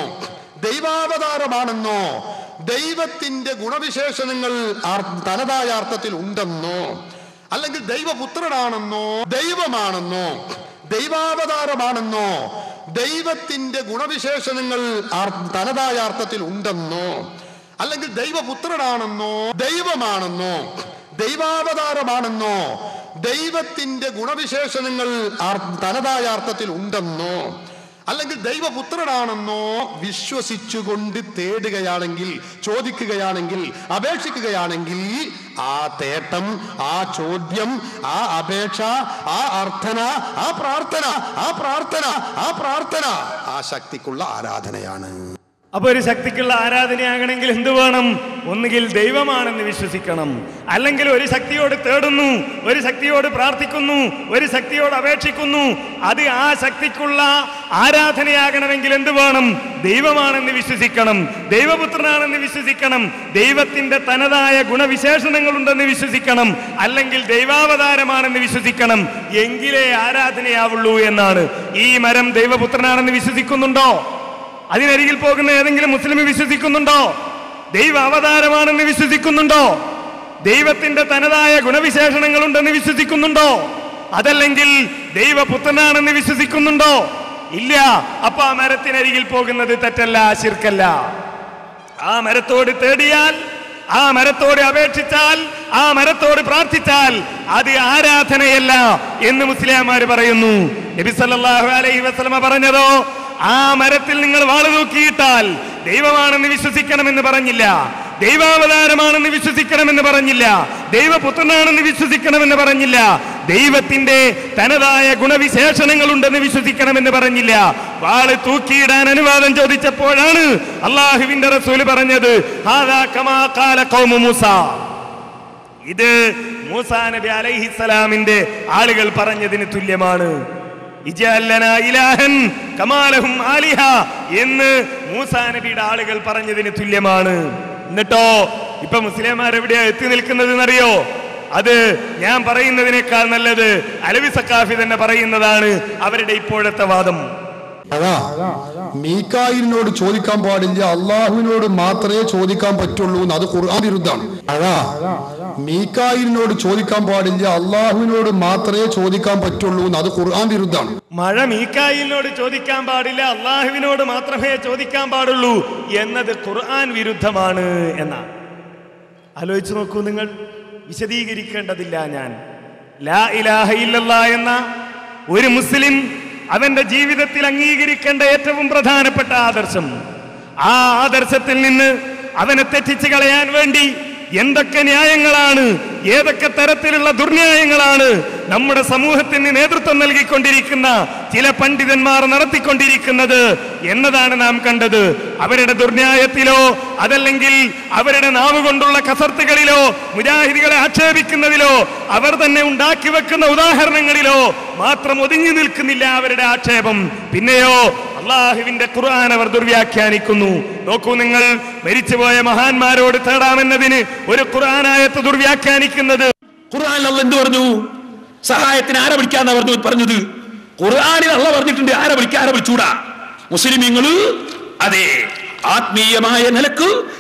ദൈവാവതാരമാണെന്നോ ദൈവത്തിന്റെ ഗുണവിശേഷണങ്ങൾ ആർ- തനതായ അർത്ഥത്തിൽ ഉണ്ടെന്നോ അല്ലെങ്കിൽ ദൈവപുത്രനാണെന്നോ ദൈവമാണെന്നോ ദൈവാവതാരമാണെന്നോ ദൈവത്തിന്റെ ഗുണവിശേഷണങ്ങൾ ആർ- തനതായ അർത്ഥത്തിൽ ഉണ്ടെന്നോ അല്ലെങ്കിൽ ദൈവപുത്രനാണെന്നോ ദൈവമാണെന്നോ ദൈവാവതാരമാണെന്നോ ദൈവത്തിന്റെ ഗുണവിശേഷണങ്ങൾ ആർ- തനതായ അർത്ഥത്തിൽ ഉണ്ടെന്നോ അല്ലെങ്കിൽ ദൈവപുത്രനാണെന്നോ വിശ്വസിച്ചുകൊണ്ട് തേടുകയാണെങ്കിൽ ചോദിക്കുകയാണെങ്കിൽ അപേക്ഷിക്കുകയാണെങ്കിൽ ആ തേട്ടം ആ ചോദ്യം ആ അപേക്ഷ ആ അർത്ഥന ആ പ്രാർത്ഥന ആ പ്രാർത്ഥന ആ പ്രാർത്ഥന ആ ശക്തിക്കുള്ള ആരാധനയാണ് അപ്പൊ ഒരു ശക്തിക്കുള്ള ആരാധനയാകണമെങ്കിൽ എന്ത് വേണം ഒന്നുകിൽ ദൈവമാണെന്ന് വിശ്വസിക്കണം അല്ലെങ്കിൽ ഒരു ശക്തിയോട് തേടുന്നു ഒരു ശക്തിയോട് പ്രാർത്ഥിക്കുന്നു ഒരു ശക്തിയോട് അപേക്ഷിക്കുന്നു അത് ആ ശക്തിക്കുള്ള ആരാധനയാകണമെങ്കിൽ എന്ത് വേണം ദൈവമാണെന്ന് വിശ്വസിക്കണം ദൈവപുത്രനാണെന്ന് വിശ്വസിക്കണം ദൈവത്തിന്റെ തനതായ ഗുണവിശേഷണങ്ങളുണ്ടെന്ന് വിശ്വസിക്കണം അല്ലെങ്കിൽ ദൈവാവതാരമാണെന്ന് വിശ്വസിക്കണം എങ്കിലേ ആരാധനയാവുള്ളൂ എന്നാണ് ഈ മരം ദൈവപുത്രനാണെന്ന് വിശ്വസിക്കുന്നുണ്ടോ അതിനരികിൽ പോകുന്ന ഏതെങ്കിലും മുസ്ലിം വിശ്വസിക്കുന്നുണ്ടോ ദൈവ അവതാരമാണെന്ന് വിശ്വസിക്കുന്നുണ്ടോ ദൈവത്തിന്റെ തനതായ ഗുണവിശേഷണങ്ങളുണ്ടെന്ന് വിശ്വസിക്കുന്നുണ്ടോ അതല്ലെങ്കിൽ ദൈവപുത്രനാണെന്ന് വിശ്വസിക്കുന്നുണ്ടോ ഇല്ല അപ്പൊ ആ മരത്തിനരികിൽ പോകുന്നത് തെറ്റല്ല ശിർക്കല്ല ആ മരത്തോട് തേടിയാൽ ആ മരത്തോട് അപേക്ഷിച്ചാൽ ആ മരത്തോട് പ്രാർത്ഥിച്ചാൽ അത് ആരാധനയല്ല എന്ന് മുസ്ലിംമാര് പറയുന്നു നബി സല്ലല്ലാഹു അലൈഹി വസല്ലമ പറഞ്ഞതോ ആ മരത്തിൽ നിങ്ങൾ വാള് തൂക്കിയിട്ടാൽ ദൈവമാണെന്ന് വിശ്വസിക്കണമെന്ന് പറഞ്ഞില്ല ദൈവാവതാരമാണെന്ന് വിശ്വസിക്കണമെന്ന് പറഞ്ഞില്ല ദൈവപുത്രനാണെന്ന് വിശ്വസിക്കണമെന്ന് പറഞ്ഞില്ല ദൈവത്തിന്റെ തനതായ ഗുണവിശേഷണങ്ങളുണ്ടെന്ന് വിശ്വസിക്കണമെന്ന് പറഞ്ഞില്ല വാള് തൂക്കിയിടാൻ അനുവാദം ചോദിച്ചപ്പോഴാണ് അള്ളാഹുവിന്റെ റസൂല് പറഞ്ഞത് "ഹാദാ കമാ ഖാല ഖൗമു മൂസ ഇത് മൂസാ നബി അലൈഹിസ്സലാമിന്റെ ആളുകൾ പറഞ്ഞതിന് തുല്യമാണ് ഇജഅൽ ലനാ ഇലാഹൻ കമാലഹും ആലിഹ എന്ന് മൂസാ നബിയുടെ ആളുകൾ പറഞ്ഞതിന് തുല്യമാണ് എന്നിട്ടോ ഇപ്പൊ മുസ്ലിംമാർ എവിടെയാ എത്തി നിൽക്കുന്നത് എന്നറിയോ അത് ഞാൻ പറയുന്നതിനേക്കാൾ നല്ലത് അലവി സക്കാഫി തന്നെ പറയുന്നതാണ് അവരുടെ ഇപ്പോഴത്തെ വാദം അതാ മീക്കായിലിനോട് ചോദിക്കാൻ പാടില്ല അള്ളാഹുവിനോട് മാത്രമേ ചോദിക്കാൻ പറ്റുള്ളൂ എന്ന് അത് ഖുർആൻ വിരുദ്ധാണ് അതാ മീക്കായിലിനോട് ചോദിക്കാൻ പാടില്ല അള്ളാഹുവിനോട് മാത്രമേ ചോദിക്കാൻ പറ്റുള്ളൂ എന്ന് അത് ഖുർആൻ വിരുദ്ധാണ് മഴ മീക്കായിലിനോട് ചോദിക്കാൻ പാടില്ല അള്ളാഹുവിനോട് മാത്രമേ ചോദിക്കാൻ പാടുള്ളൂ എന്നത് ഖുർആൻ വിരുദ്ധമാണ് എന്നാണ് ആലോചിച്ചു നോക്കൂ നിങ്ങൾ വിശദീകരിക്കേണ്ടതില്ല ഞാൻ ലാ ഇലാഹ ഇല്ലല്ലാ എന്ന ഒരു മുസ്ലിം അവന്റെ ജീവിതത്തിൽ അംഗീകരിക്കേണ്ട ഏറ്റവും പ്രധാനപ്പെട്ട ആദർശം ആ ആദർശത്തിൽ നിന്ന് അവനെ തെറ്റിച്ച് കളയാൻ വേണ്ടി എന്തൊക്കെ ന്യായങ്ങളാണ് ഏതൊക്കെ തരത്തിലുള്ള ദുർന്യായങ്ങളാണ് നമ്മുടെ സമൂഹത്തിന് നേതൃത്വം നൽകിക്കൊണ്ടിരിക്കുന്ന ചില പണ്ഡിതന്മാർ നടത്തിക്കൊണ്ടിരിക്കുന്നത് എന്നതാണ് നാം കണ്ടത് അവരുടെ ദുർന്യായത്തിലോ അതല്ലെങ്കിൽ അവരുടെ നാവ് കൊണ്ടുള്ള കസർത്തുകളിലോ മുജാഹിദികളെ ആക്ഷേപിക്കുന്നതിലോ അവർ തന്നെ ഉണ്ടാക്കി വെക്കുന്ന ഉദാഹരണങ്ങളിലോ മാത്രം ഒതുങ്ങി നിൽക്കുന്നില്ല അവരുടെ ആക്ഷേപം പിന്നെയോ അള്ളാഹുവിന്റെ ഖുർആൻ അവർ ദുർവ്യാഖ്യാനിക്കുന്നു നോക്കൂ നിങ്ങൾ മരിച്ചുപോയ മഹാന്മാരോട് തേടാമെന്നതിന് ഒരു ഖുർആനായത്ത് ദുർവ്യാഖ്യാനിക്കുന്നത് ഖുർആനിൽ അള്ള എന്ത് പറഞ്ഞു സഹായത്തിന് ആരെ വിളിക്കാന്നാ പറഞ്ഞു പറഞ്ഞത് ഖുർആനിൽ അള്ള പറഞ്ഞിട്ടുണ്ട് ആരെ വിളിക്കാൻ ആരെ വിളിച്ചൂടാ മുസ്ലിമീങ്ങള് അതെ ആത്മീയമായ നിലക്ക്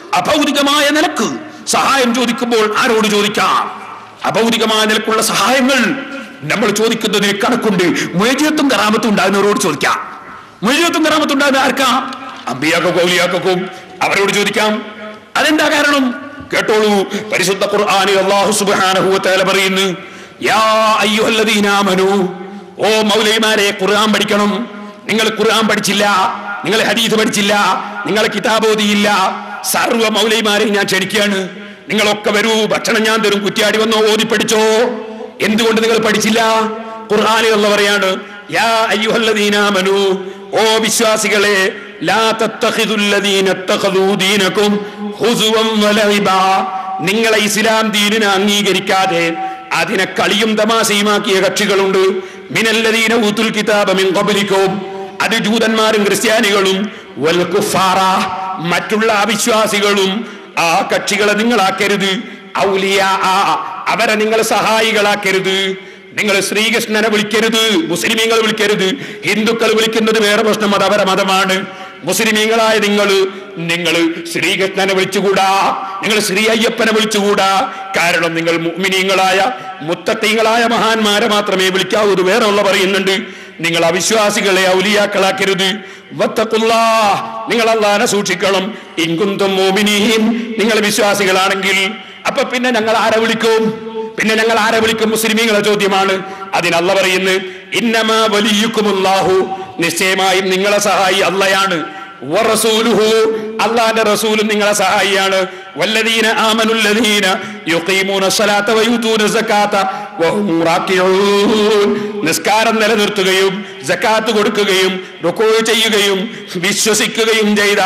അഭൗതികമായ നിലക്ക് സഹായം ചോദിക്കുമ്പോൾ ആരോട് ചോദിക്കാം അഭൗതികമായ നിലക്കുള്ള സഹായങ്ങൾ നമ്മൾ ചോദിക്കുന്നതിന് കണക്കുണ്ട് മുയജത്തും കറാമത്തും ഉണ്ടാകുന്നവരോട് ചോദിക്കാം മുയജത്തും കറാമത്തും ഉണ്ടാകുന്ന ആർക്കാ അമ്പിയാക്കും കൗലിയാക്കും അവരോട് ചോദിക്കാം അതെന്താ കാരണം കേട്ടോളൂ പരിശുദ്ധ ഖുർആനിൽ അല്ലാഹു സുബ്ഹാനഹു വതആല പറയുന്നു യാ അയ്യുഹല്ലദീന ആമനൂ ഓ മൗലൈമാരെ ഖുർആൻ പഠിക്കണം നിങ്ങൾ ഖുർആൻ പഠിച്ചില്ല നിങ്ങൾ ഹദീസ് പഠിച്ചില്ല നിങ്ങൾ കിതാബ് ഓതിയില്ല സർവ്വ മൗലൈമാരെയും ഞാൻ ക്ഷണിക്കുകയാണ് നിങ്ങളൊക്കെ വരൂ ഭക്ഷണം ഞാൻ തരും കുറ്റിയാടി വന്നോ ഓതി പഠിച്ചോ എന്തുകൊണ്ട് നിങ്ങൾ പഠിച്ചില്ല ഖുർആനിൽ അല്ല പറയാണ് യാ അയ്യുഹല്ലദീന ആമനൂ ഓ വിശ്വാസികളെ ലാ തത്തഖിദുല്ലദീന ഇത്തഖദൂ ദീനകും ഹുസുവൻ വലഇബാ നിങ്ങളെ ഇസ്ലാം ദീനിനെ അംഗീകരിക്കാതെ അതിനെ കളിയും തമാശയുമാക്കിയ കക്ഷികളുണ്ട് മിനല്ലദീന ഊത്തുൽ കിതാബ മിൻ ഖബ്ലിക്കും അത് ജൂതന്മാരും ക്രിസ്ത്യാനികളും വൽ കുഫാറ മറ്റുള്ള അവിശ്വാസികളും ആ കക്ഷികളെ നിങ്ങളാക്കരുത് ഔലിയ അവരെ നിങ്ങൾ സഹായികളാക്കരുത് നിങ്ങൾ ശ്രീകൃഷ്ണനെ വിളിക്കരുത് മുസ്ലിമീങ്ങൾ വിളിക്കരുത് ഹിന്ദുക്കൾ വിളിക്കുന്നത് വേറെ പ്രശ്നം അത് അവരെ മതമാണ് മുസ്ലിമീങ്ങളായ നിങ്ങൾ നിങ്ങൾ ശ്രീകൃഷ്ണനെ വിളിച്ചുകൂടാ നിങ്ങൾ ശ്രീ അയ്യപ്പനെ വിളിച്ചുകൂടാ കാരണം നിങ്ങൾ മുഅ്മിനീങ്ങളായ മുത്തത്തീങ്ങളായ മഹാന്മാരെ മാത്രമേ വിളിക്കാവൂ ഇത് വേറെ ഉള്ള പറയുന്നുണ്ട് നിങ്ങൾ അവിശ്വാസികളെ ഔലിയാക്കളാക്കരുത് വത്തക്കുല്ലാ നിങ്ങൾ അള്ളാനെ സൂക്ഷിക്കണം ഇൻകുന്തും മോമിനീൻ നിങ്ങൾ വിശ്വാസികളാണെങ്കിൽ അപ്പൊ പിന്നെ ഞങ്ങൾ ആരെ വിളിക്കും പിന്നെ ഞങ്ങൾ ആരെ വിളിക്കും മുസ്ലിമീങ്ങളെ ചോദ്യമാണ് അതിനല്ല പറയുന്നു ഇന്നമാ വലിയുക്കുമുല്ലാഹു നിശ്ചയമായും നിങ്ങളെ സഹായി അല്ലയാണ് വറസൂലുഹു അള്ളാന്റെ റസൂലും നിങ്ങളെ സഹായിയാണ് വല്ലദീന ആമനുല്ലദീന യുഖീമൂന സ്വലാത്ത വയൂതൂന സകാത്ത വഹും റാക്കിഊൻ നിസ്കാരം നിലനിർത്തുകയും സക്കാത്ത് കൊടുക്കുകയും റുക്കൂ ചെയ്യുകയും വിശ്വസിക്കുകയും ചെയ്ത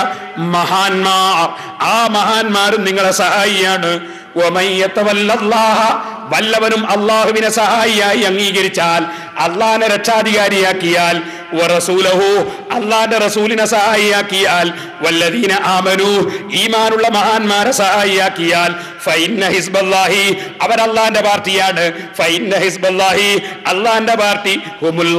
മഹാന്മാർ ആ മഹാന്മാരും നിങ്ങളെ സഹായിയാണ് വമൻ യതവല്ലല്ലാഹ വല്ലവനും അള്ളാഹുവിനെ സഹായിയായി അംഗീകരിച്ചാൽ അള്ളാഹിനെ രക്ഷാധികാരിയാക്കിയാൽ വറസൂലഹു അള്ളാന്റെ റസൂലിനെ സഹായിയാക്കിയാൽ വല്ലദീന ആമനു ഈമാനുള്ള മഹാന്മാരെ സഹായിയാക്കിയാൽ ഫൈന്ന ഹിസ്ബല്ലാഹി അവരല്ലാന്റെ പാർട്ടിയാണ് ഫൈന്ന ഹിസ്ബല്ലാഹി അള്ളാന്റെ പാർട്ടി ഹുമുൽ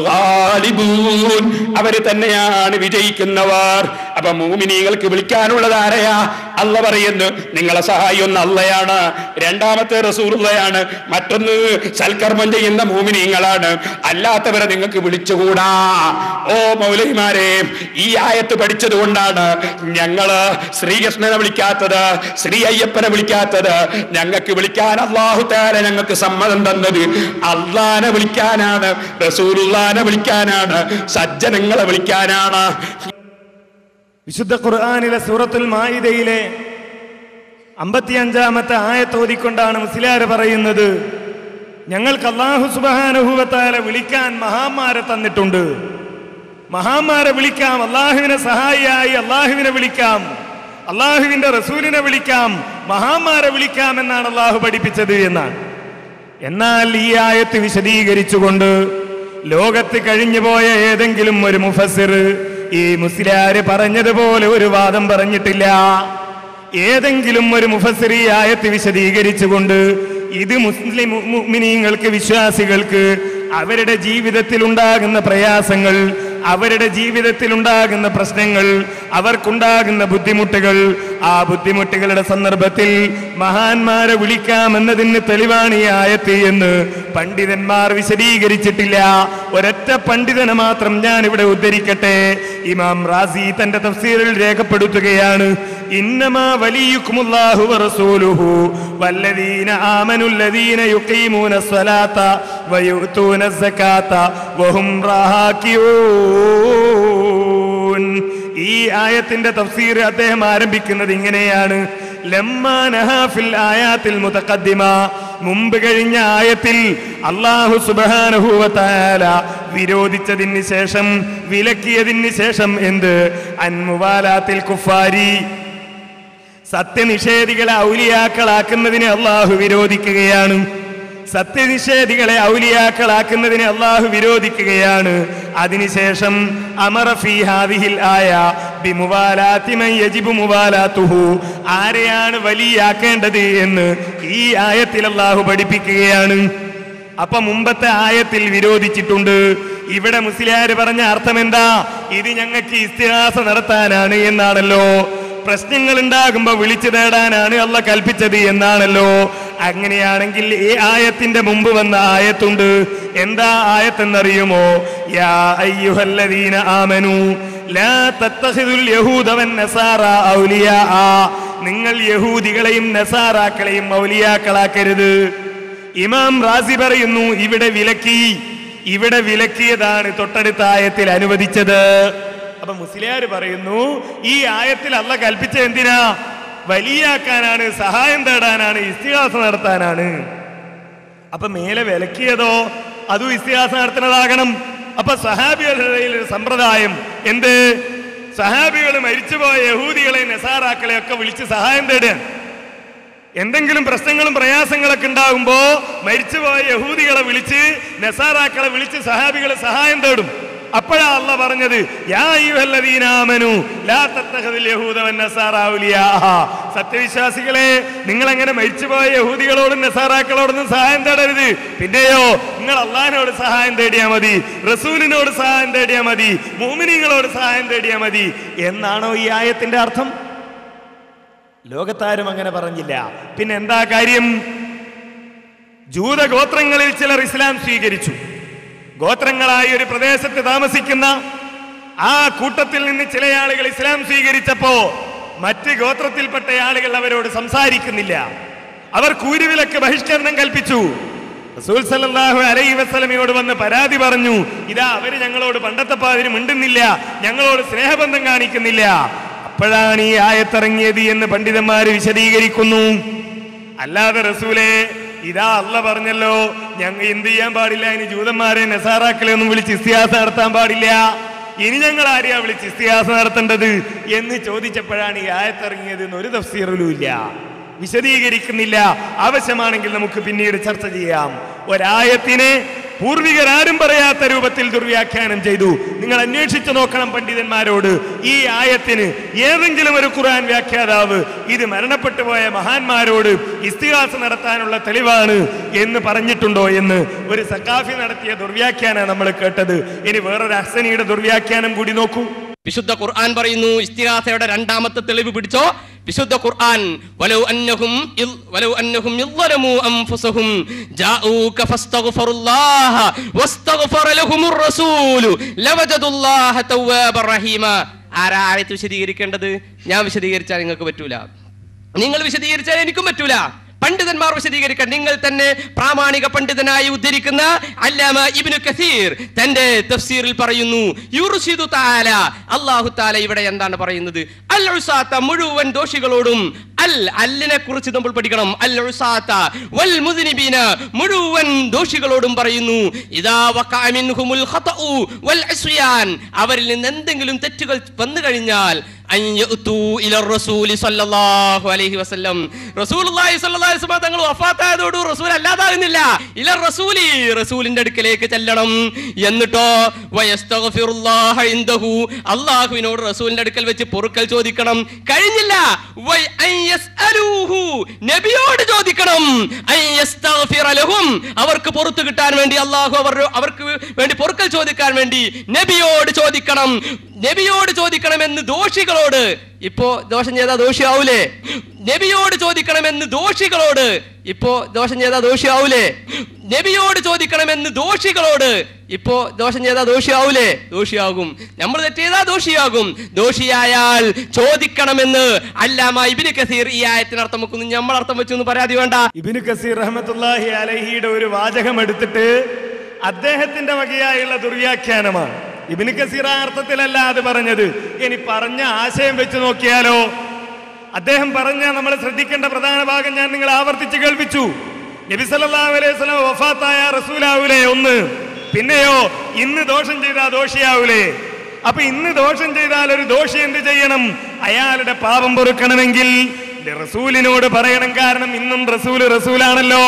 ഗാലിബൂൻ അവര് തന്നെയാണ് വിജയിക്കുന്നവർ അപ്പൊ മൂമിനികൾക്ക് വിളിക്കാനുള്ളത് ആരെയാ അല്ല പറയുന്നു നിങ്ങളെ സഹായി ഒന്ന് അല്ലയാണ് രണ്ടാമത്തെ റസൂലുള്ളയാണ് മറ്റൊന്ന് സൽക്കർമ്മം ചെയ്യുന്ന മൂമിനിങ്ങളാണ് അല്ലാത്തവരെ നിങ്ങൾക്ക് വിളിച്ചുകൂടാ ഓ മൗലൈമാരെ ഈ ആയത്ത് പഠിച്ചത് കൊണ്ടാണ് ഞങ്ങള് ശ്രീകൃഷ്ണനെ വിളിക്കാത്തത് ശ്രീ അയ്യപ്പനെ വിളിക്കാത്തത് ഞങ്ങൾക്ക് വിളിക്കാൻ അള്ളാഹു താര ഞങ്ങൾക്ക് സമ്മതം തന്നത് അള്ളാനെ വിളിക്കാനാണ് റസൂലുള്ളാനെ വിളിക്കാനാണ് സജ്ജനങ്ങളെ വിളിക്കാനാണ് വിശുദ്ധ ഖുർആാനിലെ സൂറത്തുൽ മായിദയിലെ അമ്പത്തിയഞ്ചാമത്തെ ആയത്തോതിക്കൊണ്ടാണ് മുസ്ലിയാര് പറയുന്നത് ഞങ്ങൾക്ക് അള്ളാഹു സുബാനുഭവത്താല വിളിക്കാൻ മഹാന്മാരെ തന്നിട്ടുണ്ട് മഹാന്മാരെ വിളിക്കാം അള്ളാഹുവിനെ സഹായിയായി അള്ളാഹുവിനെ വിളിക്കാം അള്ളാഹുവിന്റെ റസൂലിനെ വിളിക്കാം മഹാന്മാരെ വിളിക്കാം എന്നാണ് അള്ളാഹു പഠിപ്പിച്ചത് എന്നാണ് എന്നാൽ ഈ ആയത്ത് വിശദീകരിച്ചുകൊണ്ട് ലോകത്ത് കഴിഞ്ഞുപോയ ഏതെങ്കിലും ഒരു മുഫസ്സിർ ഈ മുസ്ലിയാര് പറഞ്ഞതുപോലെ ഒരു വാദം പറഞ്ഞിട്ടില്ല ഏതെങ്കിലും ഒരു മുഫസ്സിർ ഈ ആയത്ത് വിശദീകരിച്ചുകൊണ്ട് ഇത് മുസ്ലിം മുഅ്മിനീങ്ങൾക്ക് വിശ്വാസികൾക്ക് അവരുടെ ജീവിതത്തിൽ ഉണ്ടാകുന്ന പ്രയാസങ്ങൾ അവരുടെ ജീവിതത്തിൽ ഉണ്ടാകുന്ന പ്രശ്നങ്ങൾ അവർക്കുണ്ടാകുന്ന ബുദ്ധിമുട്ടുകൾ ആ ബുദ്ധിമുട്ടുകളുടെ സന്ദർഭത്തിൽ മഹാന്മാരെ വിളിക്കാമെന്നതിന് തെളിവാണ് ഈ ആയത്ത് എന്ന് പണ്ഡിതന്മാർ വിശദീകരിച്ചിട്ടില്ല ഒരൊറ്റ പണ്ഡിതനെ മാത്രം ഞാൻ ഇവിടെ ഉദ്ധരിക്കട്ടെ ഇമാം റാസി തന്റെ തഫ്സീറിൽ രേഖപ്പെടുത്തുകയാണ് ഇന്നമാ വലിയുക്കുമുല്ലാഹു വറസൂലുഹു വല്ലദീന ആമനുല്ലദീന യുഖീമൂന സ്വലാത്ത വയുത്തൂന സകാത്ത വഹും റാഹാക്കിയൂൻ ഈ ആയത്തിന്റെ തഫ്സീർ അദ്ദേഹം ആരംഭിക്കുന്നത് ഇങ്ങനെയാണ് ലമ്മാ നഹാ ഫിൽ ആയാത്തിൽ മുതഖദ്ദിമ മുമ്പ് കഴിഞ്ഞ ആയത്തിൽ അള്ളാഹു സുബ്ഹാനഹു വ തആല വിരോധിച്ചതിന് ശേഷം വിലക്കിയതിന് ശേഷം എന്ത് അൻമുവാലാത്തിൽ കുഫാരി സത്യനിഷേധികളെ ഔലിയാക്കളാക്കുന്നതിനെ അള്ളാഹു വിരോധിക്കുകയാണ് സത്യനിഷേധികളെ ഔലിയാക്കളാക്കുന്നതിനെ അള്ളാഹു വിരോധിക്കുകയാണ് അതിനുശേഷം അമറ ഫീ ഹാദിഹിൽ ആയ ബിമുവാലാത്തി മൻ യജിബു മുവാലാത്തുഹു ആരെയാണ് വലിയാക്കേണ്ടത് എന്ന് ഈ ആയത്തിൽ അള്ളാഹു പഠിപ്പിക്കുകയാണ് അപ്പൊ മുമ്പത്തെ ആയത്തിൽ വിരോധിച്ചിട്ടുണ്ട് ഇവിടെ മുസ്ലിയാര് പറഞ്ഞ അർത്ഥം എന്താ ഇത് ഞങ്ങൾക്ക് ഇസ്തിഹാസ നടത്താനാണ് എന്നാണല്ലോ പ്രശ്നങ്ങൾ ഉണ്ടാകുമ്പോ വിളിച്ചു തേടാനാണ് അല്ല കൽപ്പിച്ചത് എന്നാണല്ലോ അങ്ങനെയാണെങ്കിൽ ഈ ആയത്തിന്റെ മുമ്പ് വന്ന ആയത്തുണ്ട് എന്താ ആയത്തെന്നറിയുമോ യാ അയ്യുഹല്ലദീന ആമനു ലാ തത്തഖിദുൽ യഹൂദ വന്നസാറ ഔലിയാ നിങ്ങൾ യഹൂദികളെയും നസാറാക്കളെയും ഔലിയാക്കളാക്കരുത് ഇമാം റാസി പറയുന്നു ഇവിടെ വിലക്കി ഇവിടെ വിലക്കിയതാണ് തൊട്ടടുത്ത ആയത്തിൽ അനുവദിച്ചത് അപ്പൊ മുസ്ലിയാർ പറയുന്നു ഈ ആയത്തിൽ അല്ല കൽപ്പിച്ച എന്തിനാ വലിയാക്കാനാണ് സഹായം തേടാനാണ് ഇസ്തിഹാസം നടത്താനാണ് അപ്പൊ മേലെ വിലക്കിയതോ അതും ഇസ്തിഹാസം നടത്തുന്നതാകണം അപ്പൊ സഹാബികളുടെ ഇടയിൽ ഒരു സമ്പ്രദായം എന്ത് സഹാബികൾ മരിച്ചുപോയ യഹൂദികളെ നസാറാക്കളെ ഒക്കെ വിളിച്ച് സഹായം തേടുക എന്തെങ്കിലും പ്രശ്നങ്ങളും പ്രയാസങ്ങളൊക്കെ ഉണ്ടാകുമ്പോ മരിച്ചുപോയ യഹൂദികളെ വിളിച്ച് നസാറാക്കളെ വിളിച്ച് സഹാബികൾ സഹായം തേടും അപ്പോഴാ അല്ല പറഞ്ഞത് യാ അയ്യുഹല്ലദീനാമനു ലാ തത്തഖദിൽ യഹൂദ വന്നസാറ ഔലിയാഹ. സത്യവിശ്വാസികളെ നിങ്ങൾ അങ്ങനെ മരിച്ചുപോയ യഹൂദികളോടും നസാറാക്കളോടൊന്നും സഹായം തേടരുത് പിന്നെയോ നിങ്ങൾ അള്ളാഹിനോട് സഹായം തേടിയാ മതി റസൂലിനോട് സഹായം തേടിയാ മതി മോമിനിങ്ങളോട് സഹായം തേടിയാ മതി എന്നാണോ ഈ ആയത്തിന്റെ അർത്ഥം ലോകത്താരും അങ്ങനെ പറഞ്ഞില്ല പിന്നെ എന്താ കാര്യം ജൂതഗോത്രങ്ങളിൽ ചിലർ ഇസ്ലാം സ്വീകരിച്ചു ഗോത്രങ്ങളായി ഒരു പ്രദേശത്ത് താമസിക്കുന്ന ആ കൂട്ടത്തിൽ നിന്ന് ചില ആളുകൾ ഇസ്ലാം സ്വീകരിച്ചപ്പോ മറ്റ് ഗോത്രത്തിൽപ്പെട്ട ആളുകൾ അവരോട് സംസാരിക്കുന്നില്ല അവർ കൂരുവിലൊക്കെ ബഹിഷ്കരണം കൽപ്പിച്ചു റസൂൽ സല്ലല്ലാഹു അലൈഹി വസല്ലമയോട് വന്ന് പരാതി പറഞ്ഞു ഇതാ അവര് ഞങ്ങളോട് പണ്ടത്തെ പാതിരി മിണ്ടുന്നില്ല ഞങ്ങളോട് സ്നേഹബന്ധം കാണിക്കുന്നില്ല അപ്പോഴാണ് ഈ ആയത്തിറങ്ങിയത് എന്ന് പണ്ഡിതന്മാര് വിശദീകരിക്കുന്നു അല്ലാതെ റസൂലെ ഇതാ അല്ല പറഞ്ഞല്ലോ ഞങ്ങൾ എന്ത് ചെയ്യാൻ പാടില്ല ഇനി ജൂതന്മാരെ നസാറാക്കളെ ഒന്നും വിളിച്ച് ഇസ്തിഹാസം നടത്താൻ പാടില്ല ഇനി ഞങ്ങൾ ആരെയാ വിളിച്ച് ഇസ്തിഹാസം നടത്തേണ്ടത് എന്ന് ചോദിച്ചപ്പോഴാണ് ഈ ആയത്തിറങ്ങിയത് എന്ന് ഒരു തഫ്സീറിലും ഇല്ല വിശദീകരിക്കുന്നില്ല ആവശ്യമാണെങ്കിൽ നമുക്ക് പിന്നീട് ചർച്ച ചെയ്യാം ഒരായത്തിനെ പൂർവികരാരും പറയാത്ത രൂപത്തിൽ ദുർവ്യാഖ്യാനം ചെയ്തു നിങ്ങൾ അന്വേഷിച്ചു നോക്കണം പണ്ഡിതന്മാരോട് ഈ ആയത്തിന് ഏതെങ്കിലും ഒരു ഖുർആൻ വ്യാഖ്യാതാവ് ഇത് മരണപ്പെട്ടു പോയ മഹാന്മാരോട് ഇസ്തിഹാസം നടത്താനുള്ള തെളിവാണ് എന്ന് പറഞ്ഞിട്ടുണ്ടോ എന്ന് ഒരു സക്കാഫി നടത്തിയ ദുർവ്യാഖ്യാനം നമ്മൾ കേട്ടത് ഇനി വേറൊരു അഹ്സനിയുടെ ദുർവ്യാഖ്യാനം കൂടി നോക്കൂ വിശുദ്ധ ഖുർആൻ പറയുന്നു ഇസ്തിഹാസയുടെ രണ്ടാമത്തെ തെളിവ് പിടിച്ചോ വിശുദ്ധ ഖുർആൻ വലൗ അന്നഹും ഇൽ- വലൗ അന്നഹും ഇദ്ദലമു അൻഫുസഹും ജാഊക ഫസ്തഗ്ഫിറുല്ലാഹ വസ്തഗ്ഫറ ലഹുമുർ റസൂലു ലവജദുല്ലാഹ തവ്വാബർ റഹീമ ആരാ ആയത്ത് വിശദീകരിക്കേണ്ടത് ഞാൻ വിശദീകരിച്ചാൽ നിങ്ങൾക്ക് പറ്റൂല നിങ്ങൾ വിശദീകരിച്ചാൽ എനിക്കും പറ്റൂല പണ്ഡിതന്മാർ വിശദീകരിക്കാൻ നിങ്ങൾ തന്നെ പ്രാമാണിക പണ്ഡിതനായി ഉദ്ധരിക്കുന്ന അല്ലാമ ഇബ്നു കസീർ തന്റെ തഫ്സീറിൽ പറയുന്നു യുർഷിദു തആല അല്ലാഹു തആല ഇവിടെ എന്താണ് പറയുന്നത് അൽ ഉസാത്ത മുഴുവൻ ദോഷികളോടും അൽ അല്ലിനെ കുറിച്ച് നമ്മൾ പഠിക്കണം അൽ ഉസാത്ത വൽ മുദ്നിബീന മുഴുവൻ ദോഷികളോടും പറയുന്നു ഇദാ വഖഅ മിൻഹുമുൽ ഖതഉ വൽ ഇസ്യാൻ അവരിൽ നിന്ന് എന്തെങ്കിലും തെറ്റുകൾ വന്നു കഴിഞ്ഞാൽ അൻ യഅ്തു ഇല റസൂലി സ്വല്ലല്ലാഹു അലൈഹി വസല്ലം റസൂലുള്ളാഹി സ്വല്ലല്ലാഹു അലൈഹി വസല്ലം തങ്ങൾ വഫാത്തായതോട് റസൂൽ അല്ലാതാകുന്നില്ല ഇല റസൂലി റസൂലിന്റെ അടുക്കലേക്ക് ചെല്ലണം എന്നിട്ടോ വയസ്തഗ്ഫിറുല്ലാഹ ഇൻദഹു അല്ലാഹുവിനോട് റസൂലിന്റെ അടുക്കൽ വെച്ച് പൊറുക്കൽ ചോദിക്കണം കഴിഞ്ഞില്ല വൈ അൻ യസ്അലൂഹു നബിയോട് ചോദിക്കണം അൻ യസ്തഗ്ഫിറ ലഹും അവർക്ക് പുറത്തു കിട്ടാൻ വേണ്ടി അല്ലാഹു അവർ അവർക്ക് വേണ്ടി പൊറുക്കൽ ചോദിക്കാൻ വേണ്ടി നബിയോട് ചോദിക്കണം നബിയോട് ചോദിക്കണമെന്ന് ദോഷികളോട് ഇപ്പോ ദോഷം ചെയ്താൽ ദോഷിയാവൂലേ നബിയോട് ചോദിക്കണമെന്ന് ദോഷികളോട് ഇപ്പോ ദോഷം ചെയ്താൽ ദോഷിയാവൂലേ നബിയോട് ചോദിക്കണമെന്ന് ദോഷികളോട് ഇപ്പോ ദോഷം ചെയ്താൽ ദോഷിയാവൂലേ ദോഷിയാകും നമ്മൾ തെറ്റ് ചെയ്താൽ ദോഷിയാകും ദോഷിയായാൽ ചോദിക്കണമെന്ന് അല്ലാമ ഇബിന് കസീർ ഈ ആയത്തിന് അർത്ഥം വെക്കുന്നു നമ്മൾ അർത്ഥം വെച്ചു എന്ന് പരാതി വേണ്ട ഇബിന് കസീർ റഹ്മത്തുല്ലാഹി അലഹിയുടെ ഒരു വാചകം എടുത്തിട്ട് അദ്ദേഹത്തിന്റെ വകയായുള്ള ദുർവ്യാഖ്യാനമാണ് ഇബിന് കസീർ ആ അർത്ഥത്തിലല്ല അത് പറഞ്ഞത് ഇനി പറഞ്ഞ ആശയം വെച്ച് നോക്കിയാലോ അദ്ദേഹം പറഞ്ഞ നമ്മൾ ശ്രദ്ധിക്കേണ്ട പ്രധാന ഭാഗം ഞാൻ നിങ്ങൾ ആവർത്തിച്ച് കേൾപ്പിച്ചു നബി സല്ലല്ലാഹു അലൈഹി വസല്ലം വഫാത്തായ റസൂലാവൂലേ ഒന്ന് പിന്നെയോ ഇന്ന് ദോഷം ചെയ്താൽ ദോഷിയാവൂലേ അപ്പൊ ഇന്ന് ദോഷം ചെയ്താൽ ഒരു ദോഷി എന്ത് ചെയ്യണം അയാളുടെ പാപം പൊറുക്കണമെങ്കിൽ റസൂലിനോട് പറയണം കാരണം ഇന്നും റസൂല് റസൂലാണല്ലോ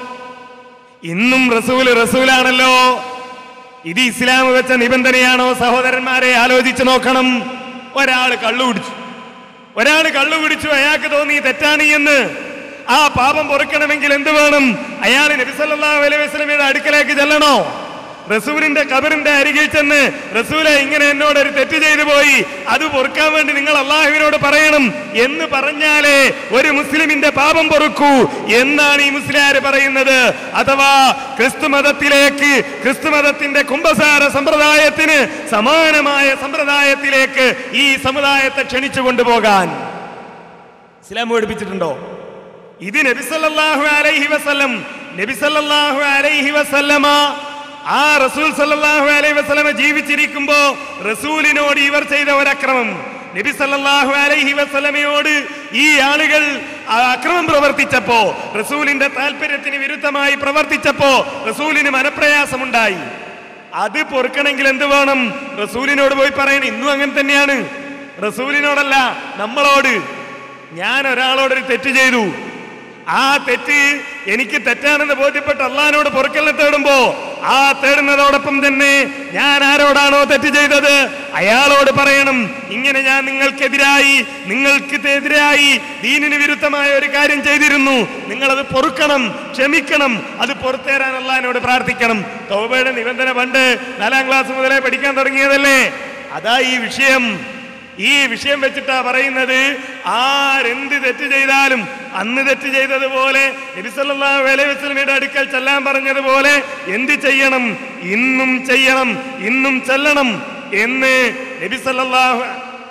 ഇന്നും റസൂല് റസൂലാണല്ലോ ഇത് ഇസ്ലാം വെച്ച നിബന്ധനയാണോ സഹോദരന്മാരെ ആലോചിച്ച് നോക്കണം ഒരാൾ കള്ളു കുടിച്ചു ഒരാൾ കള്ളു കുടിച്ചു അയാൾക്ക് തോന്നി തെറ്റാണ് എന്ന് ആ പാപം പൊറുക്കണമെങ്കിൽ എന്ത് വേണം അയാൾ നബി സല്ലല്ലാഹു അലൈഹി വസല്ലമയുടെ അടുക്കലേക്ക് ചെല്ലണോ റസൂലിന്റെ കബറിന്റെ അരികിൽ ചെന്ന് റസൂലെ ഇങ്ങനെ എന്നോട് ഒരു തെറ്റ് ചെയ്തു പോയി അത് പൊറുക്കാൻ വേണ്ടി നിങ്ങൾ അള്ളാഹുവിനോട് പറയണം എന്ന് പറഞ്ഞാലേ ഒരു മുസ്ലിമിന്റെ പാപം പൊറുക്കൂ എന്നാണ് ഈ മുസ്ലിയാര് പറയുന്നത് അഥവാ ക്രിസ്തു മതത്തിലേക്ക് ക്രിസ്തു മതത്തിന്റെ കുംഭസാര സമ്പ്രദായത്തിന് സമാനമായ സമ്പ്രദായത്തിലേക്ക് ഈ സമുദായത്തെ ക്ഷണിച്ചു കൊണ്ടുപോകാൻ ഇസ്ലാം പഠിപ്പിച്ചിട്ടുണ്ടോ ഇത് നബിസല്ലാഹു അലൈഹി വസല്ലം നബിസല്ലാഹു അലൈഹി വസല്ലമ ആ റസൂൽ സല്ലല്ലാഹു അലൈഹി വസല്ലമ ജീവിച്ചിരിക്കുമ്പോ റസൂലിനോട് ഇവർ ചെയ്ത ഒരക്രമം നബി സല്ലല്ലാഹു അലൈഹി വസല്ലമയോട് ഈ ആളുകൾ ആ അക്രമം പ്രവർത്തിച്ചപ്പോ റസൂലിന്റെ താല്പര്യത്തിന് വിരുദ്ധമായി പ്രവർത്തിച്ചപ്പോ റസൂലിന് മനപ്രയാസമുണ്ടായി അത് പൊറുക്കണമെങ്കിൽ എന്ത് വേണം റസൂലിനോട് പോയി പറയണം ഇന്നും അങ്ങനെ തന്നെയാണ് റസൂലിനോടല്ല നമ്മളോട് ഞാൻ ഒരാളോടൊരു തെറ്റ് ചെയ്തു ആ തെറ്റ് എനിക്ക് തെറ്റാണെന്ന് ബോധ്യപ്പെട്ട് അള്ളഹാനോട് പൊറുക്കലിനെ തേടുമ്പോ ആ തേടുന്നതോടൊപ്പം തന്നെ ഞാൻ ആരോടാണോ തെറ്റ് ചെയ്തത് അയാളോട് പറയണം ഇങ്ങനെ ഞാൻ നിങ്ങൾക്കെതിരായി നിങ്ങൾക്ക് എതിരായി ദീനിന് വിരുദ്ധമായ ഒരു കാര്യം ചെയ്തിരുന്നു നിങ്ങളത് പൊറുക്കണം ക്ഷമിക്കണം അത് പുറത്തേരാൻ അള്ളഹാനോട് പ്രാർത്ഥിക്കണം തൗബയുടെ നിബന്ധന പണ്ട് നാലാം ക്ലാസ് മുതലേ പഠിക്കാൻ തുടങ്ങിയതല്ലേ അതാ ഈ വിഷയം ഈ വിഷയം വെച്ചിട്ടാ പറയുന്നത് ആരെന്ത് തെറ്റ് ചെയ്താലും അന്ന് തെറ്റ് ചെയ്തതുപോലെ നബിസല്ലാഹു അലൈഹി വസ്ലമിയുടെ അടുക്കൽ ചെല്ലാൻ പറഞ്ഞതുപോലെ എന്ത് ചെയ്യണം ഇന്നും ചെയ്യണം ഇന്നും ചെല്ലണം എന്ന് നബിസല്ലാഹു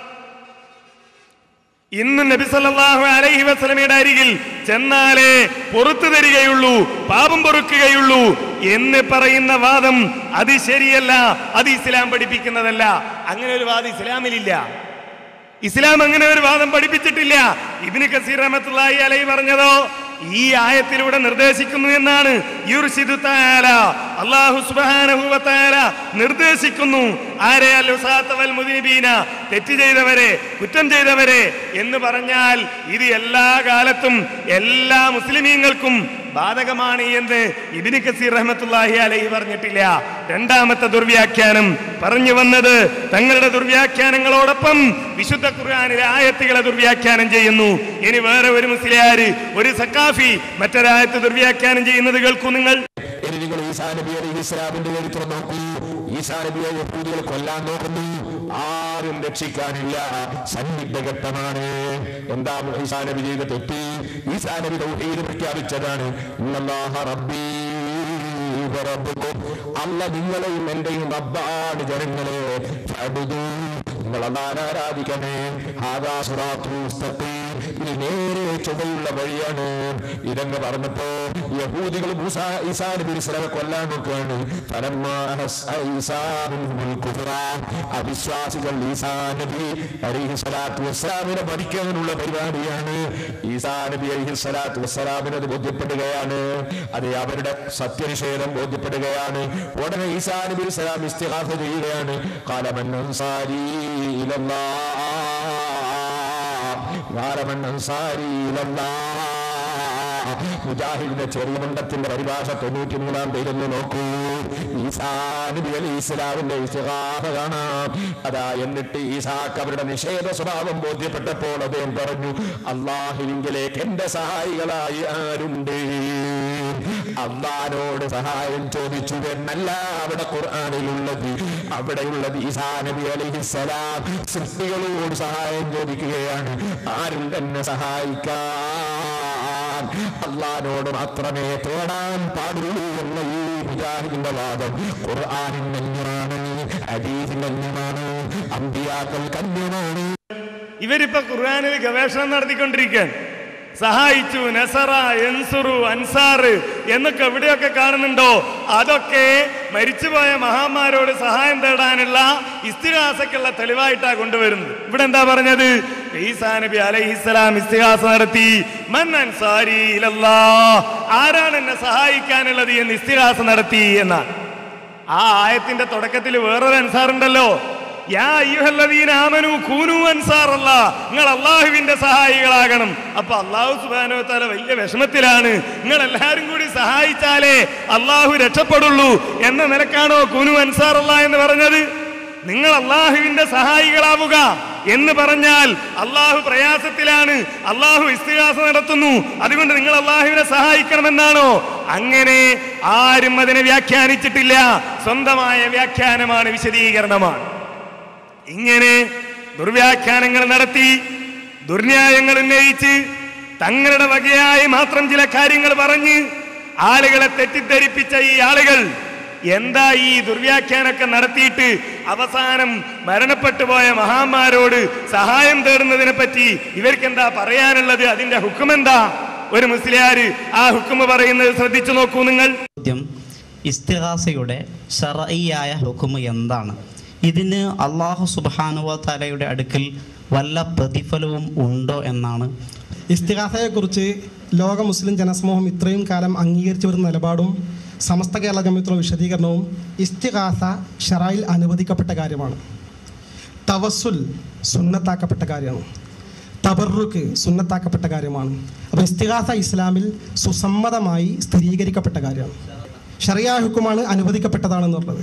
ഇന്ന് നബി സല്ലല്ലാഹു അലൈഹി വസല്ലമയുടെ അരികിൽ ചെന്നാലേ പുറത്തു തരികയുള്ളൂ പാപം പൊറുക്കുകയുള്ളൂ എന്ന് പറയുന്ന വാദം അത് ശരിയല്ല അത് ഇസ്ലാം പഠിപ്പിക്കുന്നതല്ല അങ്ങനെ ഒരു വാദം ഇസ്ലാമിലില്ല ഇസ്ലാം അങ്ങനെ ഒരു വാദം പഠിപ്പിച്ചിട്ടില്ല ഇബ്നു കസീർ റഹ്മത്തുള്ളാഹി അലൈഹി പറഞ്ഞതോ ഈ ആയത്തിലൂടെ നിർദ്ദേശിക്കുന്നു എന്നാണ് യുർഷിദു തആല അല്ലാഹു സുബ്ഹാനഹു വ തആല നിർദ്ദേശിക്കുന്നു ആരെ അൽ ഉസാത്ത വൽ മുദ്നിബീന തെറ്റ് ചെയ്തവരെ കുറ്റം ചെയ്തവരെ എന്ന് പറഞ്ഞാൽ ഇത് എല്ലാ കാലത്തും എല്ലാ മുസ്ലിമീങ്ങൾക്കും ബാധകമാണ് എന്ന് ഇബിന് കസീർ റഹ്മത്തുള്ളാഹി അലൈഹി പറഞ്ഞിട്ടില്ല രണ്ടാമത്തെ ദുർവ്യാഖ്യാനം പറഞ്ഞു വന്നത് തങ്ങളുടെ ദുർവ്യാഖ്യാനങ്ങളോടൊപ്പം വിശുദ്ധ ഖുർആനിലെ ആയത്തുകളെ ദുർവ്യാഖ്യാനം ചെയ്യുന്നു ഇനി വേറെ ഒരു മുസ്ലിയാര് ഒരു സക്കാഫി മറ്റൊരായത്ത് ദുർവ്യാഖ്യാനം ചെയ്യുന്നത് കേൾക്കൂ നിങ്ങൾ ഇനി നിങ്ങൾ ഈസാ നബി അലൈഹി ഇസ്ലാമിന്റെ ചരിത്രം നോക്കൂ ഈസാ നബിയെ യഹൂദികൾ കൊല്ലാൻ നോക്കുന്നു ആരും രക്ഷിക്കാനില്ല സന്നിഗ്ധഘട്ടമാണ് എന്താ ഈസാ നബി ചെയ്ത തെറ്റി ഈസാ നബി തൗഹീദ് പ്രഖ്യാപിച്ചതാണ് ഇന്നല്ലാഹ റബ്ബീ വ റബ്ബുക്കും. അല്ല നിങ്ങളെയും എന്റെയും റബ്ബാണ് ജനങ്ങളെ ഫഅബ്ദൂ. നിങ്ങൾ അള്ളാഹനെ ആരാധിക്കണേ ഹാദാ സിറാത്തുൽ മുസ്തഖീം. ഇത് നേരെ ചുവയുള്ള വഴിയാണ് ഇതങ്ങ് പറഞ്ഞപ്പോ യഹൂദികൾ മൂസാ ഈസാ നബി ഇസ്ലാമെ കൊല്ലാൻ നോക്കുകയാണ് ഫലമ്മാ അഹസ്സ ഈസാ മിൻഹുൽ കുഫ്റ. അവിശ്വാസികൾ ഈസാ നബി അലൈഹി സ്വലാത്തു വസ്സലാമിനെ മരിക്കാനുള്ള പരിപാടിയാണ് ഈസാ നബി അലൈഹി സ്വലാത്തു വസ്സലാമിന് അത് ബോധ്യപ്പെടുകയാണ് അത് അവരുടെ സത്യനിഷേധം ബോധ്യപ്പെടുകയാണ് ഉടനെ ഈസാ നബി സ്വലാം ഇസ്തിഹാസ ചെയ്യുകയാണ് കാലമൻ അൻസാരി ഇലല്ലാഹ് കാലമൻ അൻസാരി ഇലല്ലാഹ് മുജാഹിദിന്റെ ചെറിയ മണ്ടത്തിന്റെ പരിഭാഷ തൊണ്ണൂറ്റി മൂന്നാം പേരൊന്ന് നോക്കൂ ഈസാ നബി അലി ഇസ്ലാമിന്റെ ഇസ്തിഹാസ കാണാം അതാ എന്നിട്ട് ഈസാക്ക് അവരുടെ നിഷേധ സ്വഭാവം ബോധ്യപ്പെട്ടപ്പോൾ അദ്ദേഹം പറഞ്ഞു അള്ളാഹുവിങ്കിലേക്ക് എന്റെ സഹായികളായി ആരുണ്ട് അള്ളാനോട് സഹായം ചോദിച്ചു എന്നല്ല അവിടെ ഖുർആാനിലുള്ളത് അവിടെയുള്ളത് ഈസാ നബി അലൈഹിസ്സലാം സൃഷ്ടികളോട് സഹായം ചോദിക്കുകയാണ് ആരും തന്നെ സഹായിക്കാൻ അള്ളാനോട് മാത്രമേ തേടാൻ പാടുള്ളൂ എന്ന ഈ മുജാഹിദിന്റെ വാദം ഖുർആാനിൻ അന്യമാണ് അദീസിൻ അന്യമാണ് അമ്പിയാക്കൾ കന്യമാണ് ഇവരിപ്പോ ഖുർആനിൽ ഗവേഷണം നടത്തിക്കൊണ്ടിരിക്കുകയാണ് സഹായിച്ചു നസറ എൻസുറു അൻസാർ എന്നൊക്കെ എവിടെയൊക്കെ കാണുന്നുണ്ടോ അതൊക്കെ മരിച്ചുപോയ മഹാന്മാരോട് സഹായം തേടാനുള്ള ഇസ്തിഹാസക്കുള്ള തെളിവായിട്ടാ കൊണ്ടുവരുന്നത് ഇവിടെ എന്താ പറഞ്ഞത് ഈസാ നബി അലൈഹിസ്സലാം ഇസ്തിഹാസ നടത്തി മൻ അൻസാരി ഇലല്ലാ ആരാണ് എന്നെ സഹായിക്കാനുള്ളത് എന്ന് ഇസ്തിഹാസ നടത്തി എന്നാണ് ആ ആയത്തിന്റെ തുടക്കത്തിൽ വേറൊരു അൻസാറുണ്ടല്ലോ യാ അയ്യുഹല്ലദീന ആമനു കൂനു അൻസാറല്ല നിങ്ങൾ അള്ളാഹുവിന്റെ സഹായികളാകണം അപ്പൊ അള്ളാഹു സുബാനോ താല വലിയ വിഷമത്തിലാണ് നിങ്ങൾ എല്ലാവരും കൂടി സഹായിച്ചാലേ അള്ളാഹു രക്ഷപ്പെടുള്ളൂ എന്ന നിലക്കാണോ കുനു അൻസാറല്ല എന്ന് പറഞ്ഞത് നിങ്ങൾ അള്ളാഹുവിന്റെ സഹായികളാവുക എന്ന് പറഞ്ഞാൽ അള്ളാഹു പ്രയാസത്തിലാണ് അള്ളാഹു ഇസ്തിഹാസ നടത്തുന്നു അതുകൊണ്ട് നിങ്ങൾ അള്ളാഹുവിനെ സഹായിക്കണമെന്നാണോ അങ്ങനെ ആരും അതിനെ വ്യാഖ്യാനിച്ചിട്ടില്ല സ്വന്തമായ വ്യാഖ്യാനമാണ് വിശദീകരണമാണ് ഇങ്ങനെ ദുർവ്യാഖ്യാനങ്ങൾ നടത്തി ദുർന്യായങ്ങൾ ഉന്നയിച്ച് തങ്ങളുടെ വകയായി മാത്രം ചില കാര്യങ്ങൾ പറഞ്ഞ് ആളുകളെ തെറ്റിദ്ധരിപ്പിച്ച ഈ ആളുകൾ എന്താ ഈ ദുർവ്യാഖ്യാനമൊക്കെ നടത്തിയിട്ട് അവസാനം മരണപ്പെട്ടു പോയ മഹാന്മാരോട് സഹായം തേടുന്നതിനെ പറ്റി ഇവർക്ക് എന്താ പറയാനുള്ളത് അതിന്റെ ഹുക്കുമെന്താ ഒരു മുസ്ലിയാര് ആ ഹുക്കുമ പറയുന്നത് ശ്രദ്ധിച്ചു നോക്കൂ നിങ്ങൾ ചോദ്യം ഇസ്തിഹാസയുടെ ഷറയ്യായ ഹുക്കുമ് എന്താണ് ഇതിന് അള്ളാഹു സുബാനുവ തലയുടെ അടുക്കൽ വല്ല പ്രതിഫലവും ഉണ്ടോ എന്നാണ് ഇസ്തിഹാസയെക്കുറിച്ച് ലോക മുസ്ലിം ജനസമൂഹം ഇത്രയും കാലം അംഗീകരിച്ചു വരുന്ന നിലപാടും സമസ്ത കേരള ജമിത്ര വിശദീകരണവും ഇസ്തിഹാസ ഷറായിൽ അനുവദിക്കപ്പെട്ട കാര്യമാണ് തവസുൽ സുന്നത്താക്കപ്പെട്ട കാര്യമാണ് തബറുക്ക് സുന്നത്താക്കപ്പെട്ട കാര്യമാണ് അപ്പോൾ ഇസ്തിഹാസ ഇസ്ലാമിൽ സുസമ്മതമായി സ്ഥിരീകരിക്കപ്പെട്ട കാര്യമാണ് ഷറിയ ഹുക്കുമാണ് അനുവദിക്കപ്പെട്ടതാണെന്നുള്ളത്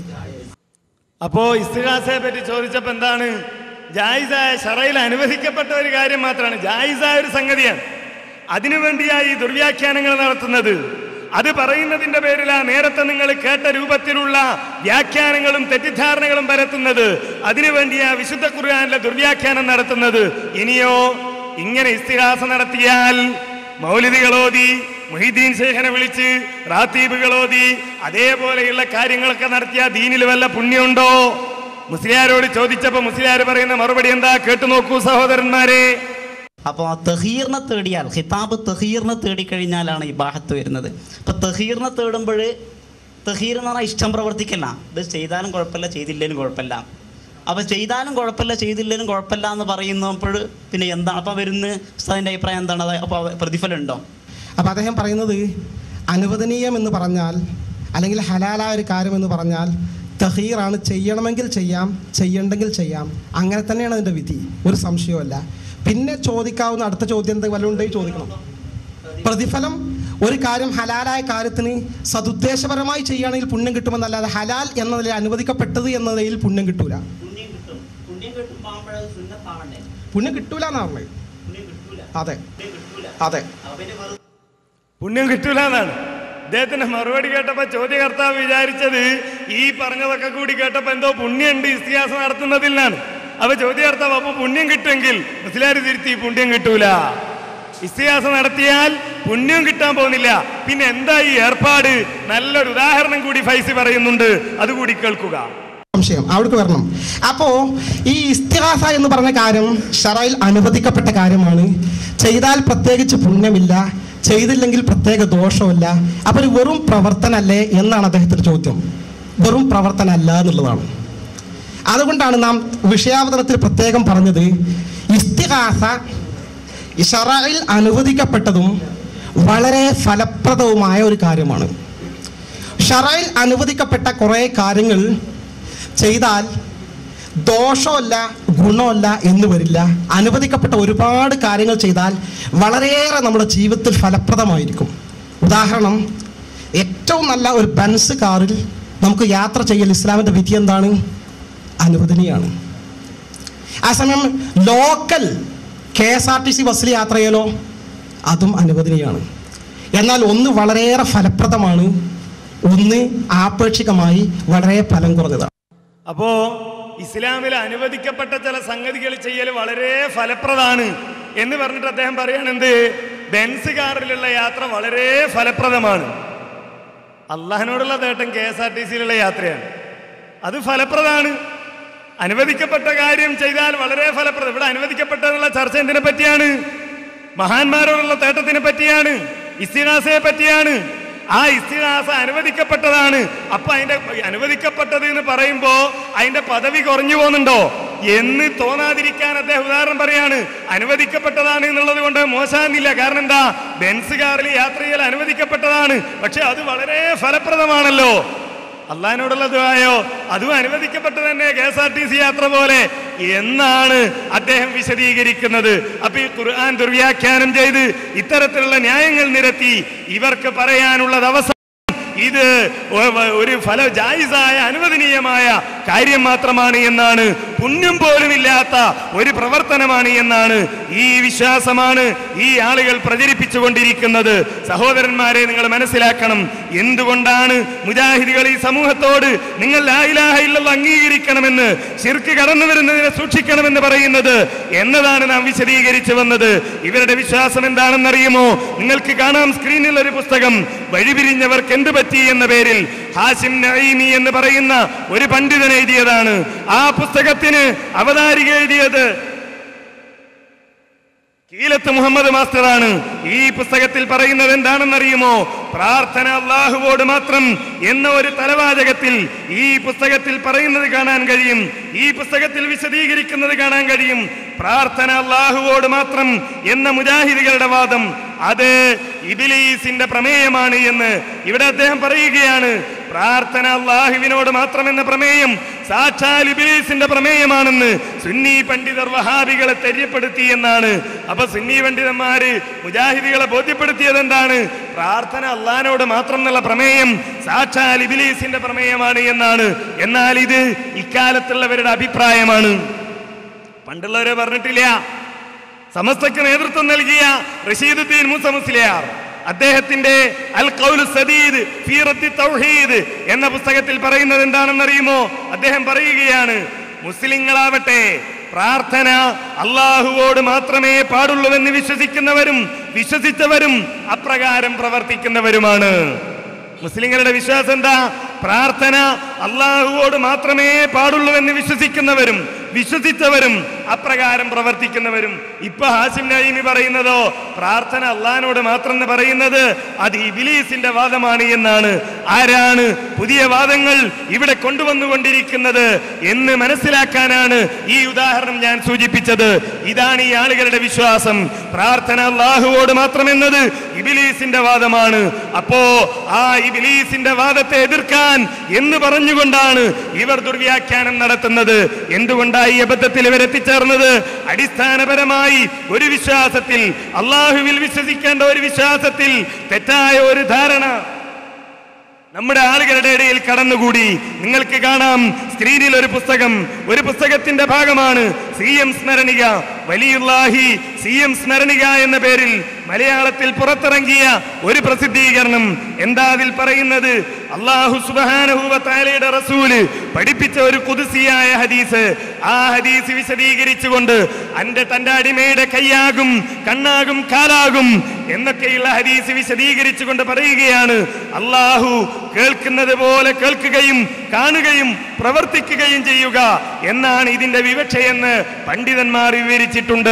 അപ്പോ ഇസ്തിഹാസയെ പറ്റി ചോദിച്ചപ്പോ എന്താണ് ജായിസായ ഷറയിൽ അനുവദിക്കപ്പെട്ട ഒരു കാര്യം മാത്രമാണ് ജായിസായ ഒരു സംഗതിയാണ് അതിനുവേണ്ടിയാ ഈ ദുർവ്യാഖ്യാനങ്ങൾ നടത്തുന്നത് അത് പറയുന്നതിന്റെ പേരിലാ നേരത്തെ നിങ്ങൾ കേട്ട രൂപത്തിലുള്ള വ്യാഖ്യാനങ്ങളും തെറ്റിദ്ധാരണകളും പരത്തുന്നത് അതിനുവേണ്ടിയാ വിശുദ്ധ ഖുർആാനിലെ ദുർവ്യാഖ്യാനം നടത്തുന്നത് ഇനിയോ ഇങ്ങനെ ഇസ്തിഹാസ നടത്തിയാൽ മൗലിദികളോതി മുഹിദ്ദീൻ ശേഖനെ വിളിച്ച് റാത്തീബുകളോതി അതേപോലെയുള്ള കാര്യങ്ങളൊക്കെ നടത്തിയ ദീനിൽ വല്ല പുണ്യമുണ്ടോ മുസ്ലിയാരോട് ചോദിച്ചപ്പോ മുസ്ലിയാർ പറയുന്ന മറുപടി എന്താ കേട്ടു നോക്കൂ സഹോദരന്മാരെ അപ്പോൾ തഹീറിനെ തേടിയാൽ ഖിതാബ് തഹീറിനെ തേടിക്കഴിഞ്ഞാലാണ് ഈ ബാഹത്ത് വരുന്നത് അപ്പോൾ തഹീറിനെ തേടുമ്പോൾ തഹീർ എന്ന് പറഞ്ഞാൽ ഇഷ്ടം പ്രവർത്തിക്കല്ല ഇത് ചെയ്താലും കുഴപ്പമില്ല ചെയ്തില്ലേലും കുഴപ്പമില്ല അപ്പോൾ ചെയ്താലും കുഴപ്പമില്ല ചെയ്തില്ലേലും കുഴപ്പമില്ല എന്ന് പറയുന്നപ്പോൾ പിന്നെ എന്താണ് അപ്പോൾ വരുന്ന ഉസ്താദിൻ്റെ അഭിപ്രായം എന്താണ് അത് അപ്പോൾ പ്രതിഫലം ഉണ്ടോ അപ്പോൾ അദ്ദേഹം പറയുന്നത് അനുവദനീയം എന്ന് പറഞ്ഞാൽ അല്ലെങ്കിൽ ഹലാലായ ഒരു കാര്യം എന്ന് പറഞ്ഞാൽ തഹീറാണ് ചെയ്യണമെങ്കിൽ ചെയ്യാം ചെയ്യണ്ടെങ്കിൽ ചെയ്യാം അങ്ങനെ തന്നെയാണ് അതിൻ്റെ വിധി ഒരു സംശയവുമല്ല പിന്നെ ചോദിക്കാവുന്ന അടുത്ത ചോദ്യം എന്ത് വല്ലതും ഉണ്ടെങ്കിൽ ചോദിക്കണം പ്രതിഫലം ഒരു കാര്യം ഹലാലായ കാര്യത്തിന് സതുദ്ദേശപരമായി ചെയ്യുകയാണെങ്കിൽ പുണ്യം കിട്ടുമെന്നല്ലാതെ ഹലാൽ എന്നതിൽ അനുവദിക്കപ്പെട്ടത് എന്നതിൽ പുണ്യം കിട്ടൂല പുണ്യം കിട്ടൂല എന്നാണ് പറഞ്ഞത് അതെ അതെ പുണ്യം കിട്ടൂല എന്നാണ് അദ്ദേഹത്തിന്റെ മറുപടി കേട്ടപ്പോ ചോദ്യകർത്താവ് വിചാരിച്ചത് ഈ പറഞ്ഞതൊക്കെ കൂടി കേട്ടപ്പോ എന്തോ പുണ്യമുണ്ട് ഇസ്തിഹാസം നടത്തുന്നതിൽ നിന്നാണ് അപ്പൊ ചോദ്യകർത്താവ് അപ്പൊ പുണ്യം കിട്ടുമെങ്കിൽ മുസ്ലിയാർ തിരുത്തി പുണ്യം കിട്ടൂല ഇസ്തിഹാസം നടത്തിയാൽ പുണ്യം കിട്ടാൻ പോകുന്നില്ല പിന്നെ എന്താ ഈ ഏർപ്പാട് നല്ലൊരു ഉദാഹരണം കൂടി ഫൈസി പറയുന്നുണ്ട് അതുകൂടി കേൾക്കുക സംശയം അവിടേക്ക് വരണം അപ്പോൾ ഈ ഇസ്തിഹാസ എന്ന് പറഞ്ഞ കാര്യം ഷറയിൽ അനുവദിക്കപ്പെട്ട കാര്യമാണ് ചെയ്താൽ പ്രത്യേകിച്ച് പുണ്യമില്ല ചെയ്തില്ലെങ്കിൽ പ്രത്യേക ദോഷമില്ല അപ്പോൾ ഒരു വെറും പ്രവർത്തനല്ലേ എന്നാണ് അദ്ദേഹത്തിന്റെ ചോദ്യം വെറും പ്രവർത്തനമല്ല എന്നുള്ളതാണ് അതുകൊണ്ടാണ് നാം വിഷയാവതരണത്തിൽ പ്രത്യേകം പറഞ്ഞത് ഇസ്തിഹാസ ഷറയിൽ അനുവദിക്കപ്പെട്ടതും വളരെ ഫലപ്രദവുമായ ഒരു കാര്യമാണ് ഷറയിൽ അനുവദിക്കപ്പെട്ട കുറേ കാര്യങ്ങൾ ചെയ്താൽ ദോഷമല്ല ഗുണമല്ല എന്ന് വരില്ല അനുവദിക്കപ്പെട്ട ഒരുപാട് കാര്യങ്ങൾ ചെയ്താൽ വളരെയേറെ നമ്മുടെ ജീവിതത്തിൽ ഫലപ്രദമായിരിക്കും ഉദാഹരണം ഏറ്റവും നല്ല ഒരു ബൻസ് കാറിൽ നമുക്ക് യാത്ര ചെയ്യൽ ഇസ്ലാമിൻ്റെ വിധി എന്താണ് അനുവദനീയാണ് ആ സമയം local K S R T C ബസ്സിൽ യാത്ര ചെയ്യലോ അതും അനുവദനീയാണ് എന്നാൽ ഒന്ന് വളരെയേറെ ഫലപ്രദമാണ് ഒന്ന് ആപേക്ഷികമായി വളരെ ഫലം കുറഞ്ഞതാണ് അപ്പോ ഇസ്ലാമിൽ അനുവദിക്കപ്പെട്ട ചില സംഗതികൾ ചെയ്യൽ വളരെ ഫലപ്രദമാണ് എന്ന് പറഞ്ഞിട്ട് അദ്ദേഹം പറയാണ് എന്ത് ബെൻസ് കാറിലുള്ള യാത്ര വളരെ ഫലപ്രദമാണ് അള്ളാഹിനോടുള്ള നേട്ടം കെ എസ് ആർ ടി സിയിലുള്ള യാത്രയാണ് അത് ഫലപ്രദമാണ് അനുവദിക്കപ്പെട്ട കാര്യം ചെയ്താൽ വളരെ ഫലപ്രദം ഇവിടെ അനുവദിക്കപ്പെട്ടതിനുള്ള ചർച്ച എന്തിനെ പറ്റിയാണ് മഹാന്മാരോടുള്ള തേട്ടത്തിനെ പറ്റിയാണ് ഇസ്തിഹാസയെ പറ്റിയാണ് ആ ഇസ്തിഹാസ അനുവദിക്കപ്പെട്ടതാണ് അപ്പൊ അതിന്റെ അനുവദിക്കപ്പെട്ടത് എന്ന് പറയുമ്പോ അതിന്റെ പദവി കുറഞ്ഞു പോകുന്നുണ്ടോ എന്ന് തോന്നാതിരിക്കാൻ അദ്ദേഹം ഉദാഹരണം പറയാണ് അനുവദിക്കപ്പെട്ടതാണ് എന്നുള്ളത് കൊണ്ട് മോശമാകുന്നില്ല കാരണം എന്താ ബെൻസ് കാറിൽ യാത്ര ചെയ്യൽ അനുവദിക്കപ്പെട്ടതാണ് പക്ഷെ അത് വളരെ ഫലപ്രദമാണല്ലോ അള്ളഹാനോടുള്ള ദുആയോ അതും അനുവദിക്കപ്പെട്ട തന്നെ K S R T C യാത്ര പോലെ എന്നാണ് അദ്ദേഹം വിശദീകരിക്കുന്നത് അപ്പൊ ഈ ഖുർആൻ ദുർവ്യാഖ്യാനം ചെയ്ത് ഇത്തരത്തിലുള്ള ന്യായങ്ങൾ നിരത്തി ഇവർക്ക് പറയാനുള്ളത് അവസാനം ഇത് ഒ- ഒരു ഫല ജായിസായ അനുവദനീയമായ കാര്യം മാത്രമാണ് എന്നാണ് പുണ്യം പോലും ഇല്ലാത്ത ഒരു പ്രവർത്തനമാണ് എന്നാണ് ഈ വിശ്വാസമാണ് ഈ ആളുകൾ പ്രചരിപ്പിച്ചുകൊണ്ടിരിക്കുന്നത് സഹോദരന്മാരെ നിങ്ങൾ മനസ്സിലാക്കണം എന്തുകൊണ്ടാണ് മുജാഹിദികൾ ഈ സമൂഹത്തോട് നിങ്ങൾ ലാ ഇലാഹ ഇല്ലല്ലാഹ് അംഗീകരിക്കണമെന്ന് ശിർക്ക് കടന്നു വരുന്നതിനെ സൂക്ഷിക്കണമെന്ന് പറയുന്നത് എന്നതാണ് നാം വിശദീകരിച്ചു വന്നത് ഇവരുടെ വിശ്വാസം എന്താണെന്നറിയുമോ നിങ്ങൾക്ക് കാണാം സ്ക്രീനിൽ ഒരു പുസ്തകം വഴിപിരിഞ്ഞവർക്ക് എന്ത് പറ്റി എന്ന പേരിൽ ഹാസിം നഈമി എന്ന് പറയുന്ന ഒരു പണ്ഡിതൻ എഴുതിയതാണ് ആ പുസ്തകത്തിന് അവതാരിക എഴുതിയത് കീലത്ത് മുഹമ്മദ് മാസ്റ്ററാണ് ഈ പുസ്തകത്തിൽ പറയുന്നത് എന്താണെന്നറിയുമോ പ്രാർത്ഥന അള്ളാഹുവോട് മാത്രം എന്ന ഒരു തലവാചകത്തിൽ ഈ പുസ്തകത്തിൽ പറയുന്നത് കാണാൻ കഴിയും ഈ പുസ്തകത്തിൽ വിശദീകരിക്കുന്നത് കാണാൻ കഴിയും പ്രാർത്ഥന അള്ളാഹുവോട് മാത്രം എന്ന മുജാഹിദികളുടെ വാദം അത് ഇബിലീസിന്റെ പ്രമേയമാണ് എന്ന് ഇവിടെ അദ്ദേഹം പറയുകയാണ് പ്രാർത്ഥന അള്ളാഹുവിനോട് മാത്രമെന്ന പ്രമേയം സാക്ഷാൽ ഇബിലീസിന്റെ പ്രമേയമാണെന്ന് സുന്നി പണ്ഡിതർ വഹാബികളെ തെര്യപ്പെടുത്തി എന്നാണ് അപ്പൊ സുന്നി പണ്ഡിതന്മാര് മുജാഹിദികളെ ബോധ്യപ്പെടുത്തിയത് എന്താണ് പ്രാർത്ഥന അള്ളഹാനോട് മാത്രം എന്നുള്ള പ്രമേയം സാക്ഷാൽ ഇബിലീസിന്റെ പ്രമേയമാണ് എന്നാണ് എന്നാൽ ഇത് ഇക്കാലത്തുള്ളവരുടെ അഭിപ്രായമാണ് പണ്ടുള്ളവരെ പറഞ്ഞിട്ടില്ല സമസ്തക്ക് നേതൃത്വം നൽകിയ റഷീദുദ്ദീൻ മൂസ മുസ്ലിയാർ അദ്ദേഹത്തിന്റെ അൽ ഖൗലു സദീദ് ഫീറത്തി തൗഹീദ് എന്ന പുസ്തകത്തിൽ പറയുന്നത് എന്താണെന്നറിയുമോ അദ്ദേഹം പറയുകയാണ് മുസ്ലിങ്ങളാവട്ടെ പ്രാർത്ഥന അള്ളാഹുവോട് മാത്രമേ പാടുള്ളൂവെന്ന് വിശ്വസിക്കുന്നവരും വിശ്വസിച്ചവരും അപ്രകാരം പ്രവർത്തിക്കുന്നവരുമാണ് മുസ്ലിങ്ങളുടെ വിശ്വാസം എന്താ പ്രാർത്ഥന അള്ളാഹുവോട് മാത്രമേ പാടുള്ളൂവെന്ന് വിശ്വസിക്കുന്നവരും വിശ്വസിച്ചവരും അപ്രകാരം പ്രവർത്തിക്കുന്നവരും ഇപ്പൊ ഹാസിം നഈമി പറയുന്നതോ പ്രാർത്ഥന അള്ളഹാനോട് മാത്രം എന്ന് പറയുന്നത് അത് ഇബിലീസിന്റെ വാദമാണ് എന്നാണ് ആരാണ് പുതിയ വാദങ്ങൾ ഇവിടെ കൊണ്ടുവന്നുകൊണ്ടിരിക്കുന്നത് എന്ന് മനസ്സിലാക്കാനാണ് ഈ ഉദാഹരണം ഞാൻ സൂചിപ്പിച്ചത് ഇതാണ് ഈ ആളുകളുടെ വിശ്വാസം പ്രാർത്ഥന അള്ളാഹുവോട് മാത്രമെന്നത് ഇബിലീസിന്റെ വാദമാണ് അപ്പോ ആ ഇബിലീസിന്റെ വാദത്തെ എതിർക്കാൻ എന്ന് പറഞ്ഞുകൊണ്ടാണ് ഇവർ ദുർവ്യാഖ്യാനം നടത്തുന്നത് എന്തുകൊണ്ടാണ് ഈ അബദ്ധത്തിൽ ഇവരെത്തിച്ചേർന്നത് അടിസ്ഥാനപരമായി ഒരു വിശ്വാസത്തിൽ അള്ളാഹുവിൽ വിശ്വസിക്കേണ്ട ഒരു വിശ്വാസത്തിൽ തെറ്റായ ഒരു ധാരണ നമ്മുടെ ആളുകളുടെ ഇടയിൽ കടന്നുകൂടി നിങ്ങൾക്ക് കാണാം സ്ക്രീനിൽ ഒരു പുസ്തകം ഒരു പുസ്തകത്തിന്റെ ഭാഗമാണ് സി എം സ്മരണിക വലിയുല്ലാഹി സി എം സ്മരണിക എന്ന പേരിൽ മലയാളത്തിൽ പുറത്തിറങ്ങിയ ഒരു പ്രസിദ്ധീകരണം എന്താ അതിൽ പറയുന്നത് അള്ളാഹു സുബാനഹുവത്താലയുടെ റസൂല് പഠിപ്പിച്ച ഒരു കുതിസിയായ ഹദീസ് ആ ഹദീസ് വിശദീകരിച്ചുകൊണ്ട് അന്റെ തന്റെ അടിമയുടെ കൈയാകും കണ്ണാകും കാലാകും എന്നൊക്കെയുള്ള ഹദീസ് വിശദീകരിച്ചുകൊണ്ട് പറയുകയാണ് അള്ളാഹു കേൾക്കുന്നത് പോലെ കേൾക്കുകയും കാണുകയും പ്രവർത്തിക്കുകയും ചെയ്യുക എന്നാണ് ഇതിന്റെ വിവക്ഷയെന്ന് പണ്ഡിതന്മാർ വിവരിച്ചിട്ടുണ്ട്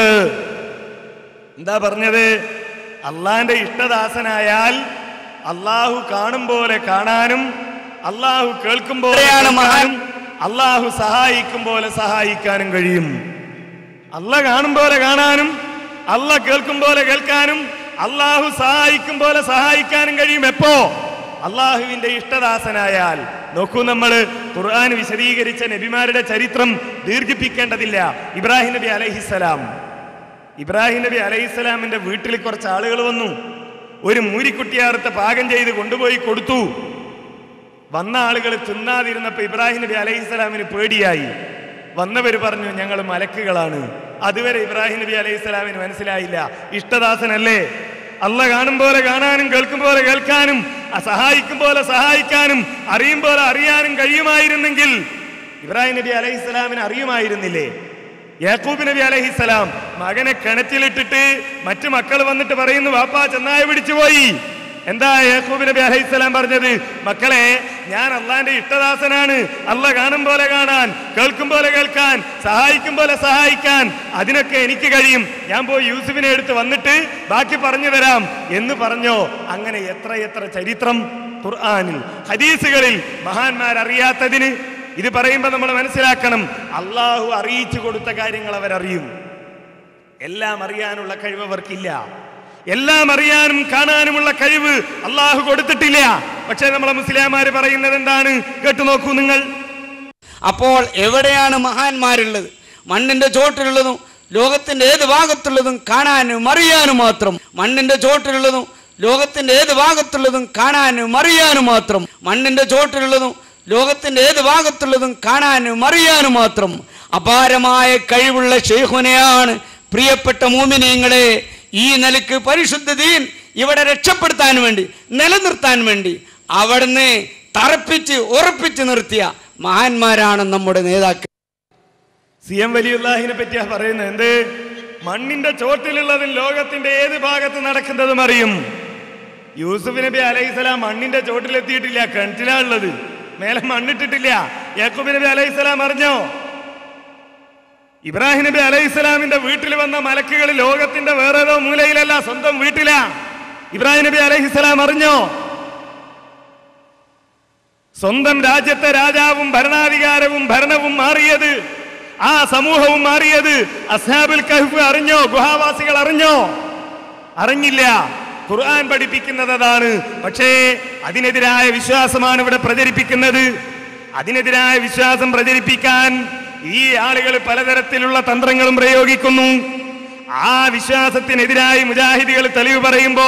എന്താ പറഞ്ഞത് അള്ളാന്റെ ഇഷ്ടദാസനായാൽ അള്ളാഹു കാണും പോലെ കാണാനും അള്ളാഹു കേൾക്കും പോലെ കേൾക്കാനും, അള്ളാഹു സഹായിക്കും പോലെ സഹായിക്കാനും കഴിയും അല്ല കാണും പോലെ കാണാനും അല്ല കേൾക്കും പോലെ കേൾക്കാനും അള്ളാഹു സഹായിക്കും പോലെ സഹായിക്കാനും കഴിയും എപ്പോ അള്ളാഹുവിന്റെ ഇഷ്ടദാസനായാൽ നോക്കൂ നമ്മൾ ഖുർആൻ വിശദീകരിച്ച നബിമാരുടെ ചരിത്രം ദീർഘിപ്പിക്കേണ്ടതില്ല ഇബ്രാഹിം നബി അലഹിസലാം ഇബ്രാഹിം നബി അലൈഹിസ്സലാമിന്റെ വീട്ടിൽ കുറച്ച് ആളുകൾ വന്നു ഒരു മൂരിക്കുട്ടിയാർത്ത് പാകം ചെയ്ത് കൊണ്ടുപോയി കൊടുത്തു വന്ന ആളുകൾ തിന്നാതിരുന്നപ്പോ ഇബ്രാഹിം നബി അലൈഹിസ്സലാമിന് പേടിയായി വന്നവർ പറഞ്ഞു ഞങ്ങൾ മലക്കുകളാണ് അതുവരെ ഇബ്രാഹിം നബി അലൈഹിസ്സലാമിന് മനസ്സിലായില്ല ഇഷ്ടദാസനല്ലേ അല്ല കാണും പോലെ കാണാനും കേൾക്കും പോലെ കേൾക്കാനും ആ സഹായിക്കും പോലെ സഹായിക്കാനും അറിയും പോലെ അറിയാനും കഴിയുമായിരുന്നെങ്കിൽ ഇബ്രാഹിം നബി അലൈഹിസ്സലാമിന് അറിയുമായിരുന്നില്ലേ യാക്കൂബ് നബി അലഹിസലാം മകനെ കിണറ്റിലിട്ടിട്ട് മറ്റു മക്കൾ വന്നിട്ട് പറയുന്നു വാപ്പാ ചെന്നായ പിടിച്ചു പോയി എന്താ യാക്കൂബ് നബി അലഹിസലാം പറഞ്ഞത് മക്കളെ ഞാൻ അള്ളാന്റെ ഇഷ്ടദാസനാണ് അല്ല കാണും പോലെ കാണാൻ കേൾക്കും പോലെ കേൾക്കാൻ സഹായിക്കും പോലെ സഹായിക്കാൻ അതിനൊക്കെ എനിക്ക് കഴിയും ഞാൻ പോയി യൂസുഫിനെ എടുത്ത് വന്നിട്ട് ബാക്കി പറഞ്ഞു തരാം എന്ന് പറഞ്ഞോ അങ്ങനെ എത്ര എത്ര ചരിത്രം ഖുർആാനിൽ ഹദീസുകളിൽ മഹാന്മാർ അറിയാത്തതിന് ഇത് പറയുമ്പോൾ നമ്മൾ മനസ്സിലാക്കണം അള്ളാഹു അറിയിച്ചു കൊടുത്ത കാര്യങ്ങൾ അവരറിയും എല്ലാം അറിയാനുള്ള കഴിവ് അവർക്കില്ല എല്ലാം അറിയാനും കാണാനുമുള്ള കഴിവ് അള്ളാഹു കൊടുത്തിട്ടില്ല പക്ഷേ നമ്മളെ മുസ്ലിംമാര് പറയുന്നത് എന്താണ് കേട്ടു നോക്കൂ നിങ്ങൾ അപ്പോൾ എവിടെയാണ് മഹാന്മാരുള്ളത് മണ്ണിന്റെ ചോട്ടിലുള്ളതും ലോകത്തിന്റെ ഏത് ഭാഗത്തുള്ളതും കാണാനും അറിയാനും മാത്രം മണ്ണിന്റെ ചോട്ടിലുള്ളതും ലോകത്തിന്റെ ഏത് ഭാഗത്തുള്ളതും കാണാനും അറിയാനും മാത്രം മണ്ണിന്റെ ചോട്ടിലുള്ളതും ലോകത്തിന്റെ ഏത് ഭാഗത്തുള്ളതും കാണാനും അറിയാനും മാത്രം അപാരമായ കഴിവുള്ള ഷെയ്ഖുനെയാണ് പ്രിയപ്പെട്ട മൂമിനീങ്ങളെ ഈ നിലക്ക് പരിശുദ്ധ ദീൻ ഇവിടെ രക്ഷപ്പെടുത്താൻ വേണ്ടി നിലനിർത്താൻ വേണ്ടി അവിടുന്ന് തറപ്പിച്ച് ഉറപ്പിച്ച് നിർത്തിയ മഹാന്മാരാണ് നമ്മുടെ നേതാക്കൾ സി എം വലിയുല്ലാഹിനെ പറ്റിയാ പറയുന്നത് എന്ത് മണ്ണിന്റെ ചോട്ടിലുള്ളതും ലോകത്തിന്റെ ഏത് ഭാഗത്ത് നടക്കുന്നതും അറിയും യൂസുഫ് നബി അലൈഹിസ്സലാം മണ്ണിന്റെ ചോട്ടിലെത്തിയിട്ടില്ല കിണറ്റിലാ ഉള്ളത് മേലെ മണ്ണിട്ടിട്ടില്ല യാക്കൂബ് നബി അലൈഹിസ്സലാം അറിഞ്ഞോ ഇബ്രാഹിം നബി അലൈഹിസ്സലാമിന്റെ വീട്ടിൽ വന്ന മലക്കുകൾ ലോകത്തിന്റെ വേറെ ഏതോ മൂലയിലല്ല സ്വന്തം വീട്ടിലാ ഇബ്രാഹിം നബി അലൈഹിസ്സലാം അറിഞ്ഞോ സ്വന്തം രാജ്യത്തെ രാജാവും ഭരണാധികാരവും ഭരണവും മാറിയത് ആ സമൂഹവും മാറിയത് അസ്ഹാബുൽ കഹ്ഫ് അറിഞ്ഞോ ഗുഹാവാസികൾ അറിഞ്ഞോ അറിഞ്ഞില്ല ഖുർആൻ പഠിപ്പിക്കുന്നത് അതാണ് പക്ഷേ അതിനെതിരായ വിശ്വാസമാണ് ഇവിടെ പ്രചരിപ്പിക്കുന്നത് അതിനെതിരായ വിശ്വാസം പ്രചരിപ്പിക്കാൻ ഈ ആളുകൾ പലതരത്തിലുള്ള തന്ത്രങ്ങളും പ്രയോഗിക്കുന്നു ആ വിശ്വാസത്തിനെതിരായി മുജാഹിദികൾ തെളിവ് പറയുമ്പോ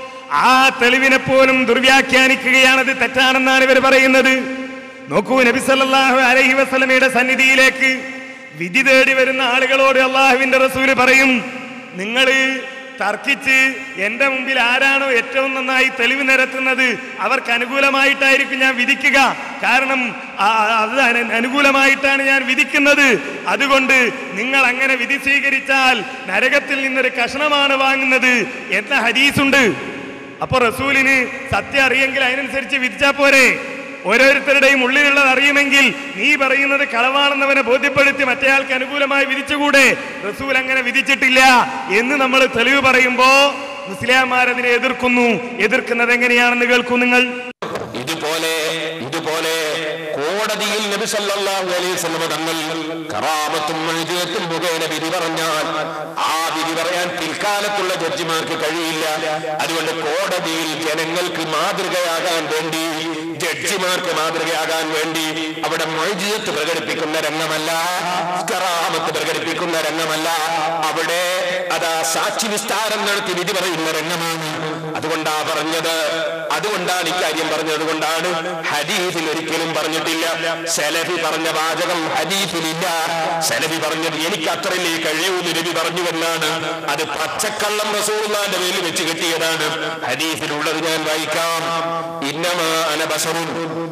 ആ തെളിവിനെ പോലും ദുർവ്യാഖ്യാനിക്കുകയാണത് തെറ്റാണെന്നാണ് ഇവർ പറയുന്നത് നോക്കൂ നബി സല്ലല്ലാഹു അലൈഹി വസല്ലമയുടെ സന്നിധിയിലേക്ക് വിധി തേടി വരുന്ന ആളുകളോട് അള്ളാഹുവിന്റെ റസൂല് പറയും നിങ്ങൾ തർക്കിച്ച് എന്റെ മുമ്പിൽ ആരാണോ ഏറ്റവും നന്നായി തെളിവ് നിരത്തുന്നത് അവർക്ക് അനുകൂലമായിട്ടായിരിക്കും ഞാൻ വിധിക്കുക കാരണം ആ- അത് അന- അനുകൂലമായിട്ടാണ് ഞാൻ വിധിക്കുന്നത് അതുകൊണ്ട് നിങ്ങൾ അങ്ങനെ വിധി സ്വീകരിച്ചാൽ നരകത്തിൽ നിന്നൊരു കഷണമാണ് വാങ്ങുന്നത് എന്ന ഹദീസുണ്ട് അപ്പൊ റസൂലിന് സത്യം അറിയെങ്കിൽ അതിനനുസരിച്ച് വിധിച്ചാ പോരെ ഓരോരുത്തരുടെയും ഉള്ളിലുള്ളത് അറിയുമെങ്കിൽ നീ പറയുന്നത് കളവാണെന്നവനെ ബോധ്യപ്പെടുത്തി മറ്റേയാൾക്ക് അനുകൂലമായി വിധിച്ചുകൂടെ റസൂൽ അങ്ങനെ വിധിച്ചിട്ടില്ല എന്ന് നമ്മൾ തെളിവ് പറയുമ്പോ മുസ്ലിംമാരതിനെ എതിർക്കുന്നു എതിർക്കുന്നത് എങ്ങനെയാണെന്ന് കേൾക്കൂ നിങ്ങൾ ഇതുപോലെ ഇതുപോലെ കോടതിയിൽ നബി സല്ലല്ലാഹു അലൈഹി വസല്ലം തങ്ങൾ കറാമത്തും മഴുജത്തും മുഖേന വിധി പറഞ്ഞാൽ ആ വിധി പറയാൻ പിൽക്കാലത്തുള്ള ജഡ്ജിമാർക്ക് കഴിയില്ല അതുകൊണ്ട് കോടതിയിൽ ജനങ്ങൾക്ക് മാതൃകയാകാൻ വേണ്ടി ജഡ്ജിമാർക്ക് മാതൃകയാകാൻ വേണ്ടി അവിടെ മൊഴിജിയത്ത് പ്രകടിപ്പിക്കുന്ന രംഗമല്ല കറാമത്ത് പ്രകടിപ്പിക്കുന്ന രംഗമല്ല അവിടെ അതാ സാക്ഷി വിസ്താരം നടത്തി വിധി പറയുന്ന രംഗമാണ് അതുകൊണ്ടാ പറഞ്ഞത് അതുകൊണ്ടാണ് ഇക്കാര്യം പറഞ്ഞത് കൊണ്ടാണ് ഹദീസിൽ ഒരിക്കലും പറഞ്ഞിട്ടില്ല സെലഫി പറഞ്ഞ വാചകം ഹദീസിലില്ല സെലഫി പറഞ്ഞത് എനിക്ക് അത്രയല്ലേ കഴിയൂ നബി പറഞ്ഞു എന്നാണ് അത് പച്ചക്കള്ളം റസൂള്ളാന്റെ പേരിൽ വെച്ച് കിട്ടിയതാണ് ഹദീസിലുള്ളത് ഞാൻ വായിക്കാം ഇന്നമാ അനബസറുൻ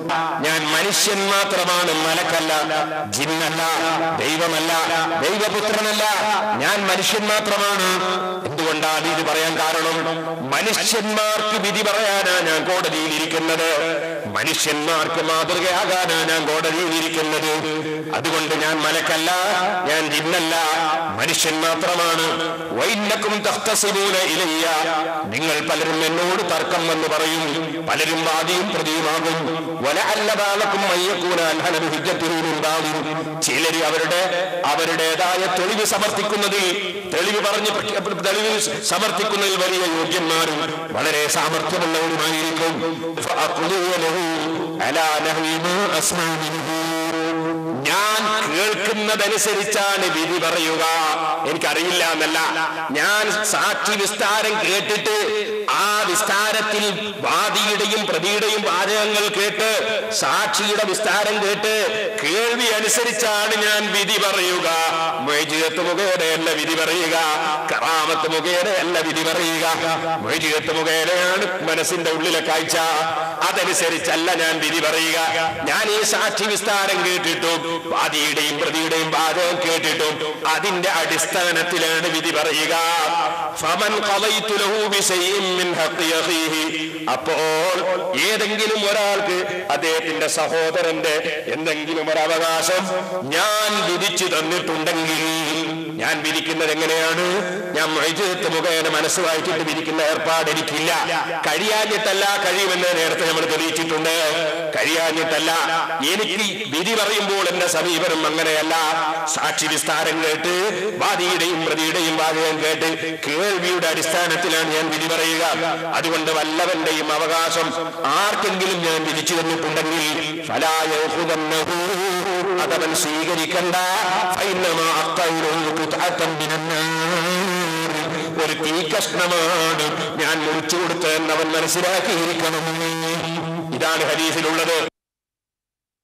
ഞാൻ മനുഷ്യൻ മാത്രമാണ് മലക്കല്ല ജിന്നല്ല ദൈവമല്ല ദൈവപുത്രനല്ല ഞാൻ മനുഷ്യൻ മാത്രമാണ് എന്തുകൊണ്ടാണ് ഇത് പറയാൻ കാരണം മനുഷ്യന്മാർക്ക് വിധി പറയാനാ ഞാൻ കോടതിയിൽ ഇരിക്കുന്നത് മനുഷ്യന്മാർക്ക് മാതൃകയാകാനാ ഞാൻ കോടതിയിൽ ഇരിക്കുന്നത് അതുകൊണ്ട് ഞാൻ മലക്കല്ല ഞാൻ ജിന്നല്ല മനുഷ്യൻ മാത്രമാണ് വൈന്നക്കും തഖ്തസിമൂന ഇലയ്യ നിങ്ങൾ പലരും എന്നോട് തർക്കം എന്ന് പറയും പലരും വാദിയും പ്രതിയുമാകും വലഅല്ല ബാലക്കും മയ്യക്കൂന അൽഹനബി ഹുജ്ജത്തിനുണ്ടാകും ചിലര് അവരുടെ അവരുടേതായ തെളിവ് സമർത്ഥിക്കുന്നതിൽ തെളിവ് പറഞ്ഞ് പ്രഖ്യാ- തെളിവ് സമർത്ഥിക്കുന്നതിൽ വലിയ യോഗ്യന്മാരും വളരെ സാമർഥ്യമുള്ളവരുമായിരിക്കും ഫഅഖ്ലൂ ലഹു അലാ നഹ്വി മാ അസ്മാ മിൻഹു. ഞാൻ കേൾക്കുന്നതനുസരിച്ചാണ് വിധി പറയുക എനിക്കറിയില്ല എന്നല്ല ഞാൻ സാക്ഷി വിസ്താരം കേട്ടിട്ട് ആ വിസ്താരത്തിൽ വാദിയുടെയും പ്രതിയുടെയും വാചകങ്ങൾ കേട്ട് സാക്ഷിയുടെ വിസ്താരം കേട്ട് കേൾവി അനുസരിച്ചാണ് ഞാൻ വിധി പറയുക മൊയ്ജിയത്ത് മുഖേനയല്ല വിധി പറയുക കറാമത്ത് മുഖേനയല്ല വിധി പറയുക മൊയ്ജിയത്ത് മുഖേനയാണ് മനസ്സിന്റെ ഉള്ളിലെ കാഴ്ച അതനുസരിച്ചല്ല ഞാൻ വിധി പറയുക ഞാൻ ഈ സാക്ഷി വിസ്താരം കേട്ടിട്ടും വാദിയുടെയും പ്രതിയുടെയും വാദവും കേട്ടിട്ടും അതിന്റെ അടിസ്ഥാനത്തിലാണ് വിധി പറയുക ഫമൻ ഖളൈതു ലഹു ബിശൈഇൻ മിൻ ഹഖ്ഖി അഖീഹി. അപ്പോൾ ഏതെങ്കിലും ഒരാൾക്ക് അദ്ദേഹത്തിന്റെ സഹോദരന്റെ എന്തെങ്കിലും ഒരു അവകാശം ഞാൻ വിധിച്ചു തന്നിട്ടുണ്ടെങ്കിൽ ഞാൻ വിധിക്കുന്നത് എങ്ങനെയാണ് ഞാൻ മൊയ്ജത്ത് മുഖേന മനസ്സ് വായിച്ചിട്ട് വിധിക്കുന്ന ഏർപ്പാട് എനിക്കില്ല കഴിയാഞ്ഞിട്ടല്ല കഴിയുമെന്ന് നേരത്തെ നമ്മൾ തെളിയിച്ചിട്ടുണ്ട് കഴിയാഞ്ഞിട്ടല്ല എനിക്ക് വിധി പറയുമ്പോൾ എന്റെ സമീപനം അങ്ങനെയല്ല സാക്ഷി വിസ്താരം കേട്ട് വാദിയുടെയും പ്രതിയുടെയും വാചകം കേട്ട് കേൾവിയുടെ അടിസ്ഥാനത്തിലാണ് ഞാൻ വിധി പറയുക അതുകൊണ്ട് വല്ലവന്റെയും അവകാശം ആർക്കെങ്കിലും ഞാൻ വിധിച്ചു തന്നിട്ടുണ്ടെങ്കിൽ ഫലായൂഹുദന്നഹു അതവൻ സ്വീകരിക്കണ്ട ഫൈന്നമാ അഖ്തൗലുഹു ഖുത്അത്തൻ മിനന്നാർ. ഒരു തീ കഷ്ണമാണ് ഞാൻ മുറിച്ചു കൊടുത്തതെന്ന് അവൻ മനസ്സിലാക്കിയിരിക്കണം ഇതാണ് ഹദീസിലുള്ളത്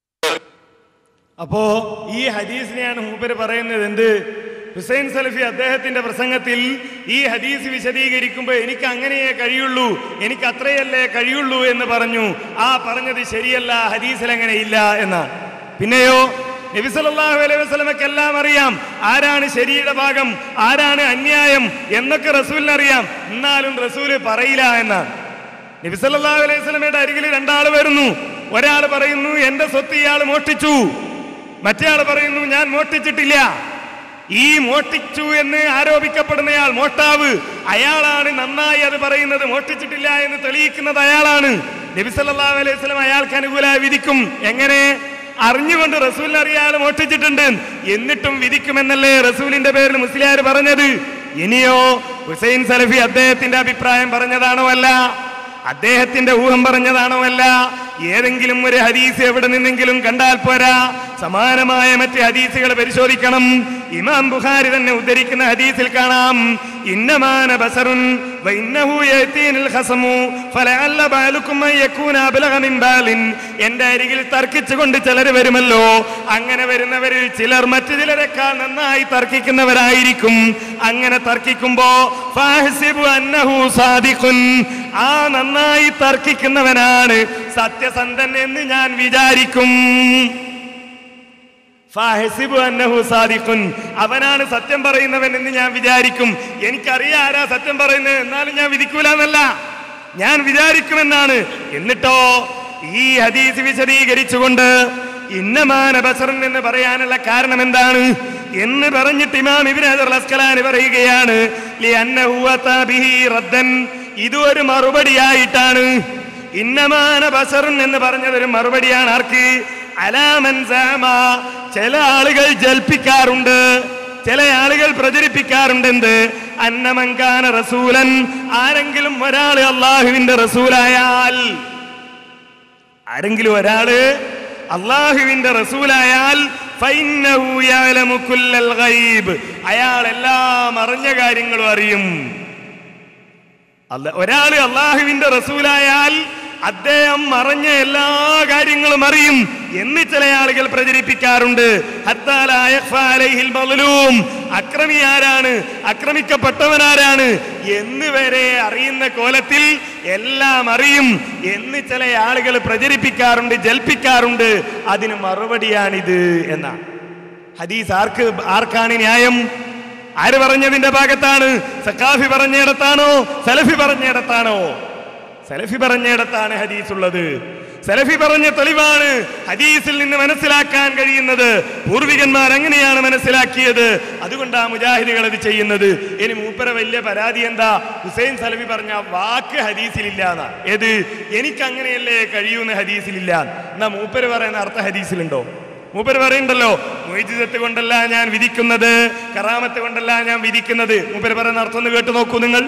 അപ്പോ ഈ ഹദീസിനെയാണ് മൂപ്പര് പറയുന്നത് എന്ത് ഹുസൈൻ സലഫി അദ്ദേഹത്തിന്റെ പ്രസംഗത്തിൽ ഈ ഹദീസ് വിശദീകരിക്കുമ്പോൾ എനിക്ക് അങ്ങനെയേ കഴിയുള്ളൂ എനിക്ക് അത്രയല്ലേ കഴിയുള്ളൂ എന്ന് പറഞ്ഞു ആ പറഞ്ഞത് ശരിയല്ല ഹദീസിൽ അങ്ങനെ ഇല്ല എന്നാണ് പിന്നെയോ നബി സല്ലല്ലാഹു അലൈഹി വസല്ലമക്ക് എല്ലാം അറിയാം ആരാണ് ശരിയുടെ ഭാഗം ആരാണ് അന്യായം എന്നൊക്കെ റസൂലിന് അറിയാം എന്നാലും റസൂല് പറയില്ല എന്നാണ് നബി സല്ലല്ലാഹു അലൈഹി വസല്ലമയുടെ അരികിൽ രണ്ടാൾ വരുന്നു ഒരാൾ പറയുന്നു എന്റെ സ്വത്ത് ഇയാൾ മോഷ്ടിച്ചു മറ്റേ ആൾ പറയുന്നു ഞാൻ മോഷ്ടിച്ചിട്ടില്ല ഈ മോഷ്ടിച്ചു എന്ന് ആരോപിക്കപ്പെടുന്നയാൾ മോഷ്ടാവ് അയാളാണ് നന്നായി അത് പറയുന്നത് മോഷ്ടിച്ചിട്ടില്ല എന്ന് തെളിയിക്കുന്നത് അയാളാണ് നബി സല്ലല്ലാഹു അലൈഹി വസല്ലം അയാൾക്ക് അനുകൂലമായി വിധിക്കും എങ്ങനെ അറിഞ്ഞുകൊണ്ട് റസൂലിനെ അറിയാതെ മോഷ്ടിച്ചിട്ടുണ്ട് എന്നിട്ടും വിധിക്കുമെന്നല്ലേ റസൂലിന്റെ പേരിൽ മുസ്ലിയാർ പറഞ്ഞത് ഇനിയോ ഹുസൈൻ സലഫി അദ്ദേഹത്തിന്റെ അഭിപ്രായം പറഞ്ഞതാണോ അല്ല അദ്ദേഹത്തിന്റെ ഊഹം പറഞ്ഞതാണോ അല്ല ഏതെങ്കിലും ഒരു ഹദീസ് എവിടെ നിന്നെങ്കിലും കണ്ടാൽ പോരാ സമാനമായ മറ്റ് ഹദീസുകൾ പരിശോധിക്കണം ഇമാം ബുഖാരി തന്നെ ഉദ്ധരിക്കുന്ന ഹദീസിൽ കാണാം ഇന്നമാന ബസറുൻ വഇന്നഹു യഅതീനിൽ ഖസമു ഫലഅല്ല ബാലുക്കും അൻ യകൂന അബ്ലഗ മിൻ ബാലിൻ എന്റെ അരികിൽ തർക്കിച്ചുകൊണ്ട് ചിലർ വരുമല്ലോ അങ്ങനെ വരുന്നവരിൽ ചിലർ മറ്റു ചിലരെക്കാൾ നന്നായി തർക്കിക്കുന്നവരായിരിക്കും അങ്ങനെ തർക്കിക്കുമ്പോ ഫാഹ്സിബു അന്നഹു സാദിഖുൻ ആ നന്നായി തർക്കിക്കുന്നവനാണ് സത്യസന്ധൻ എന്ന് ഞാൻ വിചാരിക്കും ഫാഹസിബു അന്നഹു സാദിഖുൻ അവനാണ് സത്യം പറയുന്നവൻ എന്ന് ഞാൻ വിചാരിക്കും എനിക്കറിയാം ആരാ സത്യം പറയുന്നത് എന്നാലും ഞാൻ വിധിക്കൂല എന്നല്ല ഞാൻ വിചാരിക്കുമെന്നാണ് എന്നിട്ടോ ഈ ഹദീസ് വിശദീകരിച്ചുകൊണ്ട് ഇന്നമാന ബസറൻ എന്ന് പറയാനുള്ള കാരണം എന്താണ് എന്ന് പറഞ്ഞിട്ട് ഇമാം ഇബ്നു ഹജർ അസ്കലാനി പറയുകയാണ് ലി അന്നഹു അതാ ബിഹി റദ്ദൻ ഇത് ഒരു മറുപടിയായിട്ടാണ് ഇന്നമാന ബസറുൻ എന്ന് പറഞ്ഞത് ഒരു മറുപടിയാണ് ആർക്ക് അലാമൻ സാമ ചില ആളുകൾ ജൽപ്പിക്കാറുണ്ട് ചില ആളുകൾ പ്രചരിപ്പിക്കാറുണ്ട് എന്ത് അന്നമങ്കാന റസൂലൻ ആരെങ്കിലും ഒരാൾ അള്ളാഹുവിന്റെ റസൂലായാൽ ആരെങ്കിലും ഒരാള് അള്ളാഹുവിന്റെ റസൂലായാൽ ഫൈന്നഹു യഅലമു കുല്ലൽ ഗൈബ് അയാൾ എല്ലാം അറിഞ്ഞ കാര്യങ്ങളും അറിയും അല്ല ഒരാള് അള്ളാഹുവിന്റെ റസൂലായാൽ അദ്ദേഹം മറഞ്ഞ എല്ലാ കാര്യങ്ങളും അറിയും എന്ന് ചില ആളുകൾ പ്രചരിപ്പിക്കാറുണ്ട് ഹത്താ ലാ യഖ്ഫാ അലൈഹിൽ മദ്ലൂം. അക്രമി ആരാണ് അക്രമിക്കപ്പെട്ടവനാരാണ് എന്ന് വരെ അറിയുന്ന കോലത്തിൽ എല്ലാം അറിയും എന്ന് ചില ആളുകൾ പ്രചരിപ്പിക്കാറുണ്ട് ജൽപ്പിക്കാറുണ്ട് അതിന് മറുപടിയാണിത് എന്നാണ് ഹദീസ് ആർക്ക് ആർക്കാണ് ന്യായം ആര് പറഞ്ഞതിന്റെ ഭാഗത്താണ് സക്കാഫി പറഞ്ഞിടത്താണോ സലഫി പറഞ്ഞിടത്താണോ സലഫി പറഞ്ഞിടത്താണ് ഹദീസ് ഉള്ളത് സലഫി പറഞ്ഞ തെളിവാണ് ഹദീസിൽ നിന്ന് മനസ്സിലാക്കാൻ കഴിയുന്നത് പൂർവികന്മാർ അങ്ങനെയാണ് മനസ്സിലാക്കിയത് അതുകൊണ്ടാണ് മുജാഹിദുകൾ അത് ചെയ്യുന്നത് ഇനി മൂപ്പര വലിയ പരാതി എന്താ ഹുസൈൻ സലഫി പറഞ്ഞ വാക്ക് ഹദീസിലില്ല എന്നാ ഏത് എനിക്ക് അങ്ങനെയല്ലേ കഴിയൂന്ന് ഹദീസിലില്ല എന്നാ മൂപ്പര് പറയുന്ന അർത്ഥ ഹദീസിലുണ്ടോ മൂപ്പര് പറയുണ്ടല്ലോ മൊയ്ജിതത്ത് കൊണ്ടല്ല ഞാൻ വിധിക്കുന്നത് കറാമത്ത് കൊണ്ടല്ല ഞാൻ വിധിക്കുന്നത് മൂപ്പര് പറയുന്ന അർത്ഥം ഒന്ന് കേട്ട് നോക്കൂ നിങ്ങൾ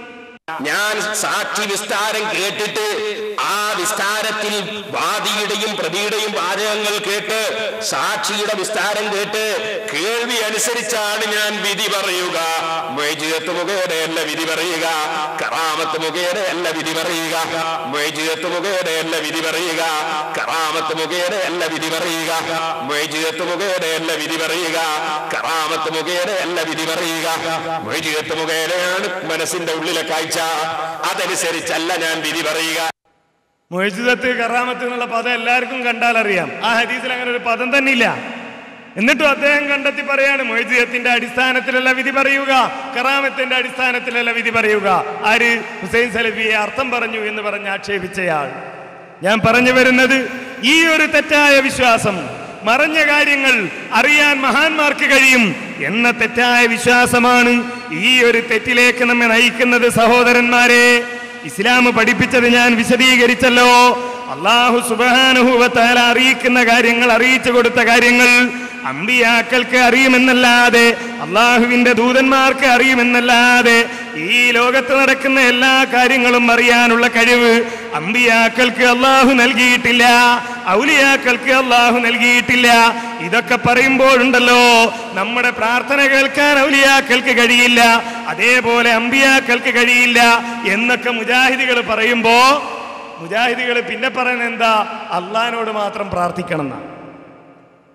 ഞാൻ സാക്ഷി വിസ്താരം കേട്ടിട്ട് ആ വിസ്താരത്തിൽ വാദിയുടെയും പ്രതിയുടെയും വാചകങ്ങൾ കേട്ട് സാക്ഷിയുടെ വിസ്താരം കേട്ട് കേൾവി അനുസരിച്ചാണ് ഞാൻ വിധി പറയുക മൊയ്ജിതത്ത് മുഖേനയല്ല വിധി പറയുക കറാമത്ത് മുഖേനയല്ല വിധി പറയുക മൊയ്ജിതത്ത് മുഖേനയല്ല വിധി പറയുക കറാമത്ത് മുഖേനയല്ല വിധി പറയുക മൊയ്ജിതത്ത് മുഖേനയല്ല വിധി പറയുക കറാമത്ത് മുഖേനയല്ല വിധി പറയുക മൊയ്ജിതത്ത് മുഖേനയാണ് മനസ്സിന്റെ ഉള്ളിലെ കാഴ്ച അതനുസരിച്ചല്ല ഞാൻ വിധി പറയുക മൊയ്ജിദത്ത് കറാമത്ത് എന്നുള്ള പദം എല്ലാവർക്കും കണ്ടാൽ അറിയാം ആ ഹദീസിൽ അങ്ങനെ ഒരു പദം തന്നെ ഇല്ല എന്നിട്ടും അദ്ദേഹം കണ്ടെത്തി പറയാണ് മൊയ്ജിദത്തിന്റെ അടിസ്ഥാനത്തിലല്ല വിധി പറയുക കറാമത്തിന്റെ അടിസ്ഥാനത്തിലല്ല വിധി പറയുക ആര് ഹുസൈൻ സലഫിയെ അർത്ഥം പറഞ്ഞു എന്ന് പറഞ്ഞ് ആക്ഷേപിച്ചയാൾ ഞാൻ പറഞ്ഞു വരുന്നത് ഈ ഒരു തെറ്റായ വിശ്വാസം മറഞ്ഞ കാര്യങ്ങൾ അറിയാൻ മഹാന്മാർക്ക് കഴിയും എന്ന തെറ്റായ വിശ്വാസമാണ് ഈ ഒരു തെറ്റിലേക്ക് നമ്മെ നയിക്കുന്നത് സഹോദരന്മാരെ ഇസ്ലാം പഠിപ്പിച്ചത് ഞാൻ വിശദീകരിച്ചല്ലോ അള്ളാഹു സുബാനുഭവത്താല അറിയിക്കുന്ന കാര്യങ്ങൾ അറിയിച്ചു കൊടുത്ത കാര്യങ്ങൾ അമ്പിയാക്കൾക്ക് അറിയുമെന്നല്ലാതെ അള്ളാഹുവിന്റെ ദൂതന്മാർക്ക് അറിയുമെന്നല്ലാതെ ഈ ലോകത്ത് നടക്കുന്ന എല്ലാ കാര്യങ്ങളും അറിയാനുള്ള കഴിവ് അമ്പിയാക്കൾക്ക് അള്ളാഹു നൽകിയിട്ടില്ല ഔലിയാക്കൾക്ക് അള്ളാഹു നൽകിയിട്ടില്ല ഇതൊക്കെ പറയുമ്പോഴുണ്ടല്ലോ നമ്മുടെ പ്രാർത്ഥന കേൾക്കാൻ ഔലിയാക്കൾക്ക് കഴിയില്ല അതേപോലെ അമ്പിയാക്കൾക്ക് കഴിയില്ല എന്നൊക്കെ മുജാഹിദികൾ പറയുമ്പോ മുജാഹിദികൾ പിന്നെ പറയുന്നത് എന്താ അള്ളഹാനോട് മാത്രം പ്രാർത്ഥിക്കണം എന്നാണ്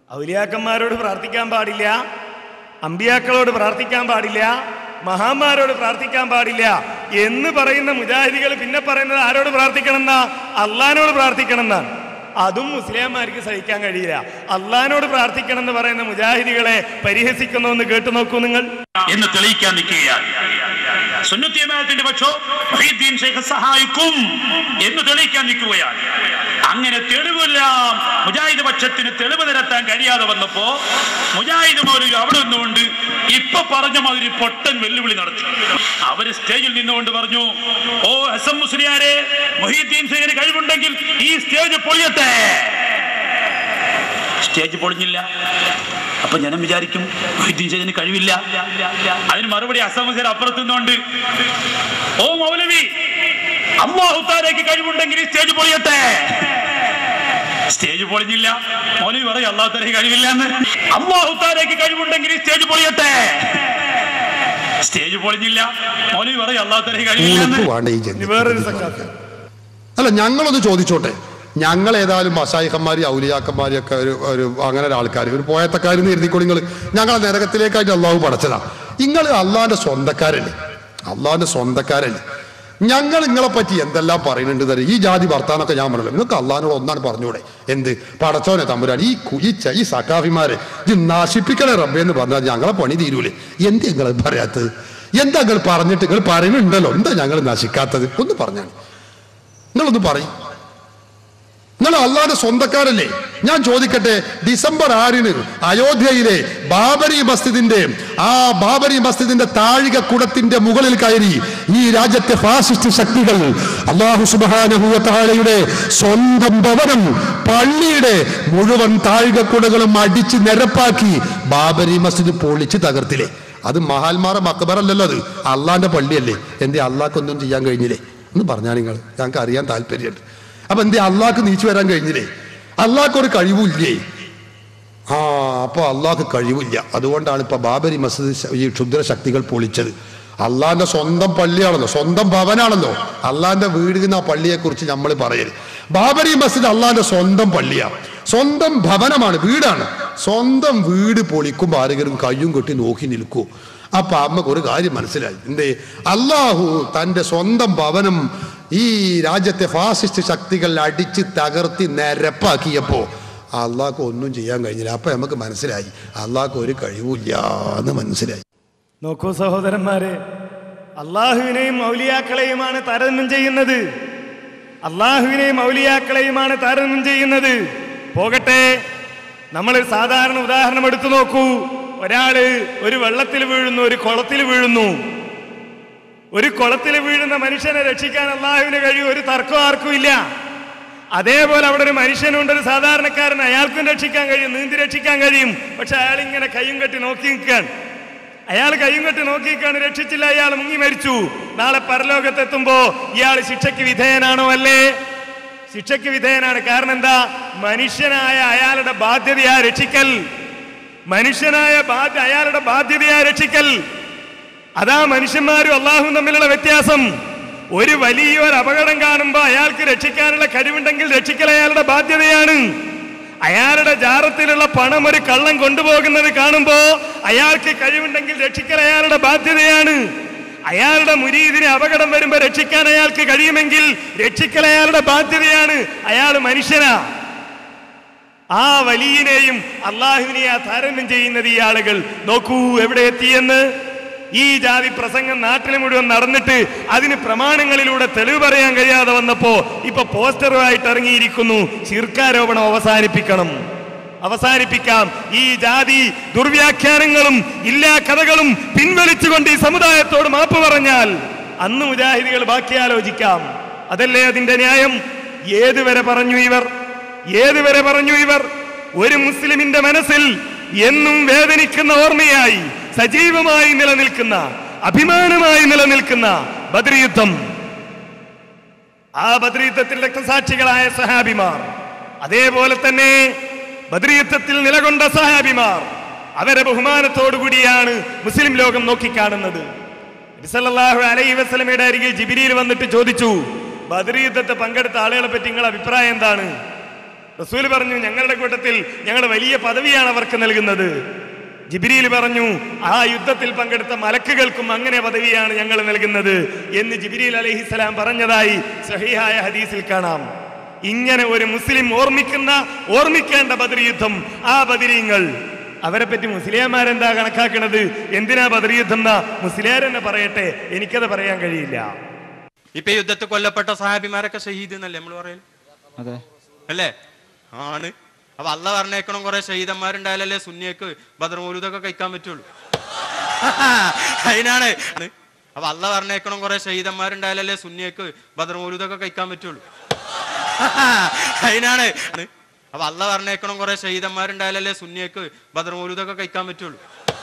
ഔലിയാക്കന്മാരോട് പ്രാർത്ഥിക്കാൻ പാടില്ല അമ്പിയാക്കളോട് പ്രാർത്ഥിക്കാൻ പാടില്ല മഹാന്മാരോട് പ്രാർത്ഥിക്കാൻ പാടില്ല എന്ന് പറയുന്ന മുജാഹിദികൾ പിന്നെ പറയുന്നത് ആരോട് പ്രാർത്ഥിക്കണം എന്നാ അള്ളഹാനോട് പ്രാർത്ഥിക്കണം എന്നാണ് അതും മുസ്ലിംമാർക്ക് സഹിക്കാൻ കഴിയില്ല അള്ളഹാനോട് പ്രാർത്ഥിക്കണം എന്ന് പറയുന്ന മുജാഹിദികളെ പരിഹസിക്കുന്നു എന്ന് കേട്ടു നോക്കൂ നിങ്ങൾ എന്ന് തെളിയിക്കാൻ നിൽക്കുകയാണ് സുന്നത്തിയമായത്തിന്റെ പക്ഷോ മൊഹീദ്ദീൻ ഷെയ്ഖ് സഹായിക്കും എന്ന് തെളിയിക്കാൻ നിൽക്കുകയാണ് അങ്ങനെ തെളിവെല്ലാം മുജാഹിദ് പക്ഷത്തിന് തെളിവ് നിരത്താൻ കഴിയാതെ വന്നപ്പോ മുജാഹിദ് മൗലവി അവിടെ നിന്നുകൊണ്ട് ഇപ്പൊ പറഞ്ഞ മാതിരി പൊട്ടൻ വെല്ലുവിളി നടത്തി അവര് സ്റ്റേജിൽ നിന്നുകൊണ്ട് പറഞ്ഞു ഓ എസ് എം മുസ്ലിയാരെ മൊഹീദ്ദീൻ ഷെയ്ഖിന് കഴിവുണ്ടെങ്കിൽ ഈ സ്റ്റേജ് പൊളിയട്ടെ സ്റ്റേജ് പൊളിഞ്ഞില്ല അപ്പൊ ജനം വിചാരിക്കും മൊഹീദ്ദീൻ ഷെയ്ഖിന് കഴിവില്ല അതിന് മറുപടി അസമസര അപ്പുറത്ത് നിന്നുകൊണ്ട് ഓ മൗലവി അള്ളാഹുത്താരേക്ക് കഴിവുണ്ടെങ്കിൽ ഈ സ്റ്റേജ് പൊളിയട്ടെ സ്റ്റേജ് പൊളിഞ്ഞില്ല മൗലവി പറയും അള്ളാഹുത്താരേക്ക് കഴിവില്ല എന്ന് അള്ളാഹുത്താരേക്ക് കഴിവുണ്ടെങ്കിൽ ഈ സ്റ്റേജ് പൊളിയട്ടെ സ്റ്റേജ് പൊളിഞ്ഞില്ല മൗലവി പറയും അള്ളാഹുത്താരേക്ക് കഴിവില്ല എന്ന് ഉളുപ്പ് വേണ്ട ഈ ജന്മത്തിൽ. വേറൊരു സക്കാത്ത് അല്ല ഞങ്ങളൊന്ന് ചോദിച്ചോട്ടെ ഞങ്ങൾ ഏതായാലും മസായിഖന്മാരി ഔലിയാക്കന്മാരി ഒക്കെ ഒരു ഒരു അങ്ങനെ ഒരു ആൾക്കാർ ഒരു പോയത്തക്കാരെന്ന് എഴുതിക്കോളി നിങ്ങൾ ഞങ്ങളെ നരകത്തിലേക്കായിട്ട് അള്ളാഹു പടച്ചതാ നിങ്ങൾ അള്ളാഹിന്റെ സ്വന്തക്കാരല്ലേ അള്ളാഹിന്റെ സ്വന്തക്കാരല്ലേ ഞങ്ങൾ നിങ്ങളെ പറ്റി എന്തെല്ലാം പറയുന്നുണ്ട് തരാം ഈ ജാതി വർത്താനൊക്കെ ഞാൻ പറഞ്ഞല്ലോ നിങ്ങൾക്ക് അള്ളഹാനോട് ഒന്നാണ് പറഞ്ഞൂടെ എന്ത് പടച്ചോനെ തമ്പുരാൻ ഈ കു- ഈ ച- ഈ സക്കാഫിമാരെ ഇത് നശിപ്പിക്കണേ റബ്ബേ എന്ന് പറഞ്ഞാൽ ഞങ്ങളെ പണി തീരൂലേ എന്ത് നിങ്ങൾ പറയാത്തത് എന്താ നിങ്ങൾ പറഞ്ഞിട്ട് നിങ്ങൾ പറയുന്നുണ്ടല്ലോ എന്താ ഞങ്ങൾ നശിക്കാത്തത് ഒന്ന് പറഞ്ഞാണ് നിങ്ങളൊന്ന് പറയും നിങ്ങൾ അള്ളാന്റെ സ്വന്തക്കാരല്ലേ ഞാൻ ചോദിക്കട്ടെ ഡിസംബർ ആറിന് അയോധ്യയിലെ ബാബരി മസ്ജിദിന്റെ ആ ബാബരി മസ്ജിദിന്റെ താഴികക്കുടത്തിന്റെ മുകളിൽ കയറി ഈ രാജ്യത്തെ ഫാസിസ്റ്റ് ശക്തികൾ അള്ളാഹു സുബാനഹുവത്താലയുടെ സ്വന്തം ഭവനം പള്ളിയുടെ മുഴുവൻ താഴികക്കുടകളും അടിച്ച് നിരപ്പാക്കി ബാബരി മസ്ജിദ് പൊളിച്ച് തകർത്തില്ലേ അത് മഹാത്മാരെ മക്കബറല്ലല്ലോ അത് അള്ളാന്റെ പള്ളിയല്ലേ എന്തേ അള്ളാഹ്ക്കൊന്നും ചെയ്യാൻ കഴിഞ്ഞില്ലേ എന്ന് പറഞ്ഞാൽ നിങ്ങൾ ഞങ്ങൾക്ക് അറിയാൻ താല്പര്യമുണ്ട് അപ്പൊ എന്തേ അള്ളാഹ്ക്ക് നീച്ചു വരാൻ കഴിഞ്ഞില്ലേ അള്ളാഹ്ക്ക് ഒരു കഴിവില്ലേ ആ അപ്പൊ അള്ളാഹ്ക്ക് കഴിവില്ല അതുകൊണ്ടാണ് ഇപ്പൊ ബാബരി മസ്ജിദ് ശ- ഈ ക്ഷുദ്ര ശക്തികൾ പൊളിച്ചത് അള്ളാന്റെ സ്വന്തം പള്ളിയാണല്ലോ സ്വന്തം ഭവനാണല്ലോ അള്ളാന്റെ വീടിന് ആ പള്ളിയെ കുറിച്ച് നമ്മൾ പറയരുത് ബാബരി മസ്ജിദ് അള്ളാന്റെ സ്വന്തം പള്ളിയാണ് സ്വന്തം ഭവനമാണ് വീടാണ് സ്വന്തം വീട് പൊളിക്കുമ്പോൾ ആരെങ്കിലും കയ്യും കെട്ടി നോക്കി നിൽക്കൂ അപ്പൊ അമ്മക്ക് ഒരു കാര്യം മനസ്സിലായി എന്തേ അള്ളാഹു തന്റെ സ്വന്തം ഭവനം ഈ രാജ്യത്തെ ഫാസിസ്റ്റ് ശക്തികൾ അടിച്ച് തകർത്തി നിരപ്പാക്കിയപ്പോ അള്ളാഹ്ക്ക് ഒന്നും ചെയ്യാൻ കഴിഞ്ഞില്ല അപ്പൊ നമുക്ക് മനസ്സിലായി അള്ളാഹ്ക്ക് ഒരു കഴിവില്ല എന്ന് മനസ്സിലായി നോക്കൂ സഹോദരന്മാരെ അള്ളാഹുവിനെയും ഔലിയാക്കളെയുമാണ് താരതമ്യം ചെയ്യുന്നത് അള്ളാഹുവിനെയും ഔലിയാക്കളെയുമാണ് താരതമ്യം ചെയ്യുന്നത് പോകട്ടെ നമ്മൾ ഒരു സാധാരണ ഉദാഹരണം എടുത്തു നോക്കൂ ഒരാള് ഒരു വെള്ളത്തിൽ വീഴുന്നു ഒരു കുളത്തിൽ വീഴുന്നു ഒരു കുളത്തിൽ വീഴുന്ന മനുഷ്യനെ രക്ഷിക്കാൻ അള്ളാഹുവിന് കഴിയും ഒരു തർക്കം ആർക്കും ഇല്ല അതേപോലെ അവിടെ ഒരു മനുഷ്യനുണ്ട് ഒരു സാധാരണക്കാരൻ അയാൾക്കും രക്ഷിക്കാൻ കഴിയും നീന്തി രക്ഷിക്കാൻ കഴിയും പക്ഷെ അയാൾ ഇങ്ങനെ കയ്യും കെട്ടി നോക്കി നിൽക്കുകയാണ് അയാൾ കയ്യും കെട്ടി നോക്കി നിൽക്കുകയാണ് രക്ഷിച്ചില്ല അയാൾ മുങ്ങി മരിച്ചു നാളെ പരലോകത്തെത്തുമ്പോ ഇയാൾ ശിക്ഷയ്ക്ക് വിധേയനാണോ അല്ലേ ശിക്ഷയ്ക്ക് വിധേയനാണ് കാരണം എന്താ മനുഷ്യനായ അയാളുടെ ബാധ്യതയാ രക്ഷിക്കൽ മനുഷ്യനായ ബാധ്യ അയാളുടെ ബാധ്യതയാ രക്ഷിക്കൽ അതാ മനുഷ്യന്മാരും അള്ളാഹുവും തമ്മിലുള്ള വ്യത്യാസം ഒരു വലിയൊരു അപകടം കാണുമ്പോൾ അയാൾക്ക് രക്ഷിക്കാനുള്ള കഴിവുണ്ടെങ്കിൽ രക്ഷിക്കൽ അയാളുടെ ബാധ്യതയാണ് അയാളുടെ ജാറത്തിലുള്ള പണം ഒരു കള്ളം കൊണ്ടുപോകുന്നത് കാണുമ്പോ അയാൾക്ക് കഴിവുണ്ടെങ്കിൽ രക്ഷിക്കൽ അയാളുടെ ബാധ്യതയാണ് അയാളുടെ മുരീദിന് അപകടം വരുമ്പോ രക്ഷിക്കാൻ അയാൾക്ക് കഴിയുമെങ്കിൽ രക്ഷിക്കൽ അയാളുടെ ബാധ്യതയാണ് അയാൾ മനുഷ്യനാ ആ വലിയനെയും അള്ളാഹുവിനെയാ താരതമ്യം ചെയ്യുന്നത് ഈ ആളുകൾ നോക്കൂ എവിടെ എത്തിയെന്ന് ഈ ജാതി പ്രസംഗം നാട്ടിൽ മുഴുവൻ നടന്നിട്ട് അതിന് പ്രമാണങ്ങളിലൂടെ തെളിവ് പറയാൻ കഴിയാതെ വന്നപ്പോ ഇപ്പൊ പോസ്റ്ററുമായിട്ട് ഇറങ്ങിയിരിക്കുന്നു ശിർക്കാരോപണം അവസാനിപ്പിക്കണം അവസാനിപ്പിക്കാം ഈ ജാതി ദുർവ്യാഖ്യാനങ്ങളും ഇല്ലാ കഥകളും പിൻവലിച്ചുകൊണ്ട് ഈ സമുദായത്തോട് മാപ്പ് പറഞ്ഞാൽ അന്ന് മുജാഹിദികൾ ബാക്കി ആലോചിക്കാം അതല്ലേ അതിന്റെ ന്യായം ഏതുവരെ പറഞ്ഞു ഇവർ ഏതുവരെ പറഞ്ഞു ഇവർ ഒരു മുസ്ലിമിന്റെ മനസ്സിൽ എന്നും വേദനിക്കുന്ന ഓർമ്മയായി സജീവമായി നിലനിൽക്കുന്ന അഭിമാനമായി നിലനിൽക്കുന്ന ബദ്ർ യുദ്ധം ആ ബദ്ർ യുദ്ധത്തിൽ രക്തസാക്ഷികളായ സഹാബിമാർ അതേപോലെ തന്നെ ബദ്ർ യുദ്ധത്തിൽ നിലകൊണ്ട സഹാബിമാർ അവരെ ബഹുമാനത്തോടു കൂടിയാണ് മുസ്ലിം ലോകം നോക്കിക്കാണുന്നത് നബി സല്ലല്ലാഹു അലൈഹി വസല്ലമയുടെ അരികിൽ ജിബിരിയിൽ വന്നിട്ട് ചോദിച്ചു ബദ്ർ യുദ്ധത്തെ പങ്കെടുത്ത ആളുകളെ പറ്റി നിങ്ങളുടെ അഭിപ്രായം എന്താണ് റസൂൽ പറഞ്ഞു ഞങ്ങളുടെ കൂട്ടത്തിൽ ഞങ്ങളുടെ വലിയ പദവിയാണ് അവർക്ക് നൽകുന്നത് ജിബിരിയിൽ പറഞ്ഞു ആ യുദ്ധത്തിൽ പങ്കെടുത്ത മലക്കുകൾക്കും അങ്ങനെ പദവിയാണ് ഞങ്ങൾ നൽകുന്നത് എന്ന് ജിബിരിൽ അലഹിസ്സലാം പറഞ്ഞതായി സഹിഹായ ഹദീസിൽ കാണാം ഇങ്ങനെ ഒരു മുസ്ലിം ഓർമ്മിക്കുന്ന ഓർമ്മിക്കേണ്ട ബദർ യുദ്ധം ആ ബദരീങ്ങൾ അവരെ പറ്റി മുസ്ലിയാമാരെന്താ കണക്കാക്കണത് എന്തിനാ ബദർ യുദ്ധം എന്നാ മുസ്ലിയാർ തന്നെ പറയട്ടെ എനിക്കത് പറയാൻ കഴിയില്ല ഇപ്പൊ ഈ യുദ്ധത്തിൽ കൊല്ലപ്പെട്ട സഹാബിമാരൊക്കെ ഷഹീദ് എന്നല്ലേ നമ്മൾ പറയല് അതെ അല്ലേ ആണ് അപ്പൊ അല്ല പറഞ്ഞേക്കണം കുറെ ഷഹീദന്മാരുണ്ടായാലല്ലേ സുന്നിയക്ക് ബദർ മൗലൂദൊക്കെ കഴിക്കാൻ പറ്റുള്ളൂ അതിനാണ് അപ്പൊ അല്ല പറഞ്ഞേക്കണം കുറെ ഷഹീദന്മാരുണ്ടായാലല്ലേ സുന്നിയക്ക് ബദർ മൗലൂദൊക്കെ കഴിക്കാൻ പറ്റുള്ളൂ അതിനാണ് അപ്പൊ അല്ല പറഞ്ഞേക്കണം കുറെ ഷഹീദന്മാരുണ്ടായാലല്ലേ സുന്നിയക്ക് ബദർ മൗലൂദൊക്കെ കഴിക്കാൻ പറ്റുള്ളൂ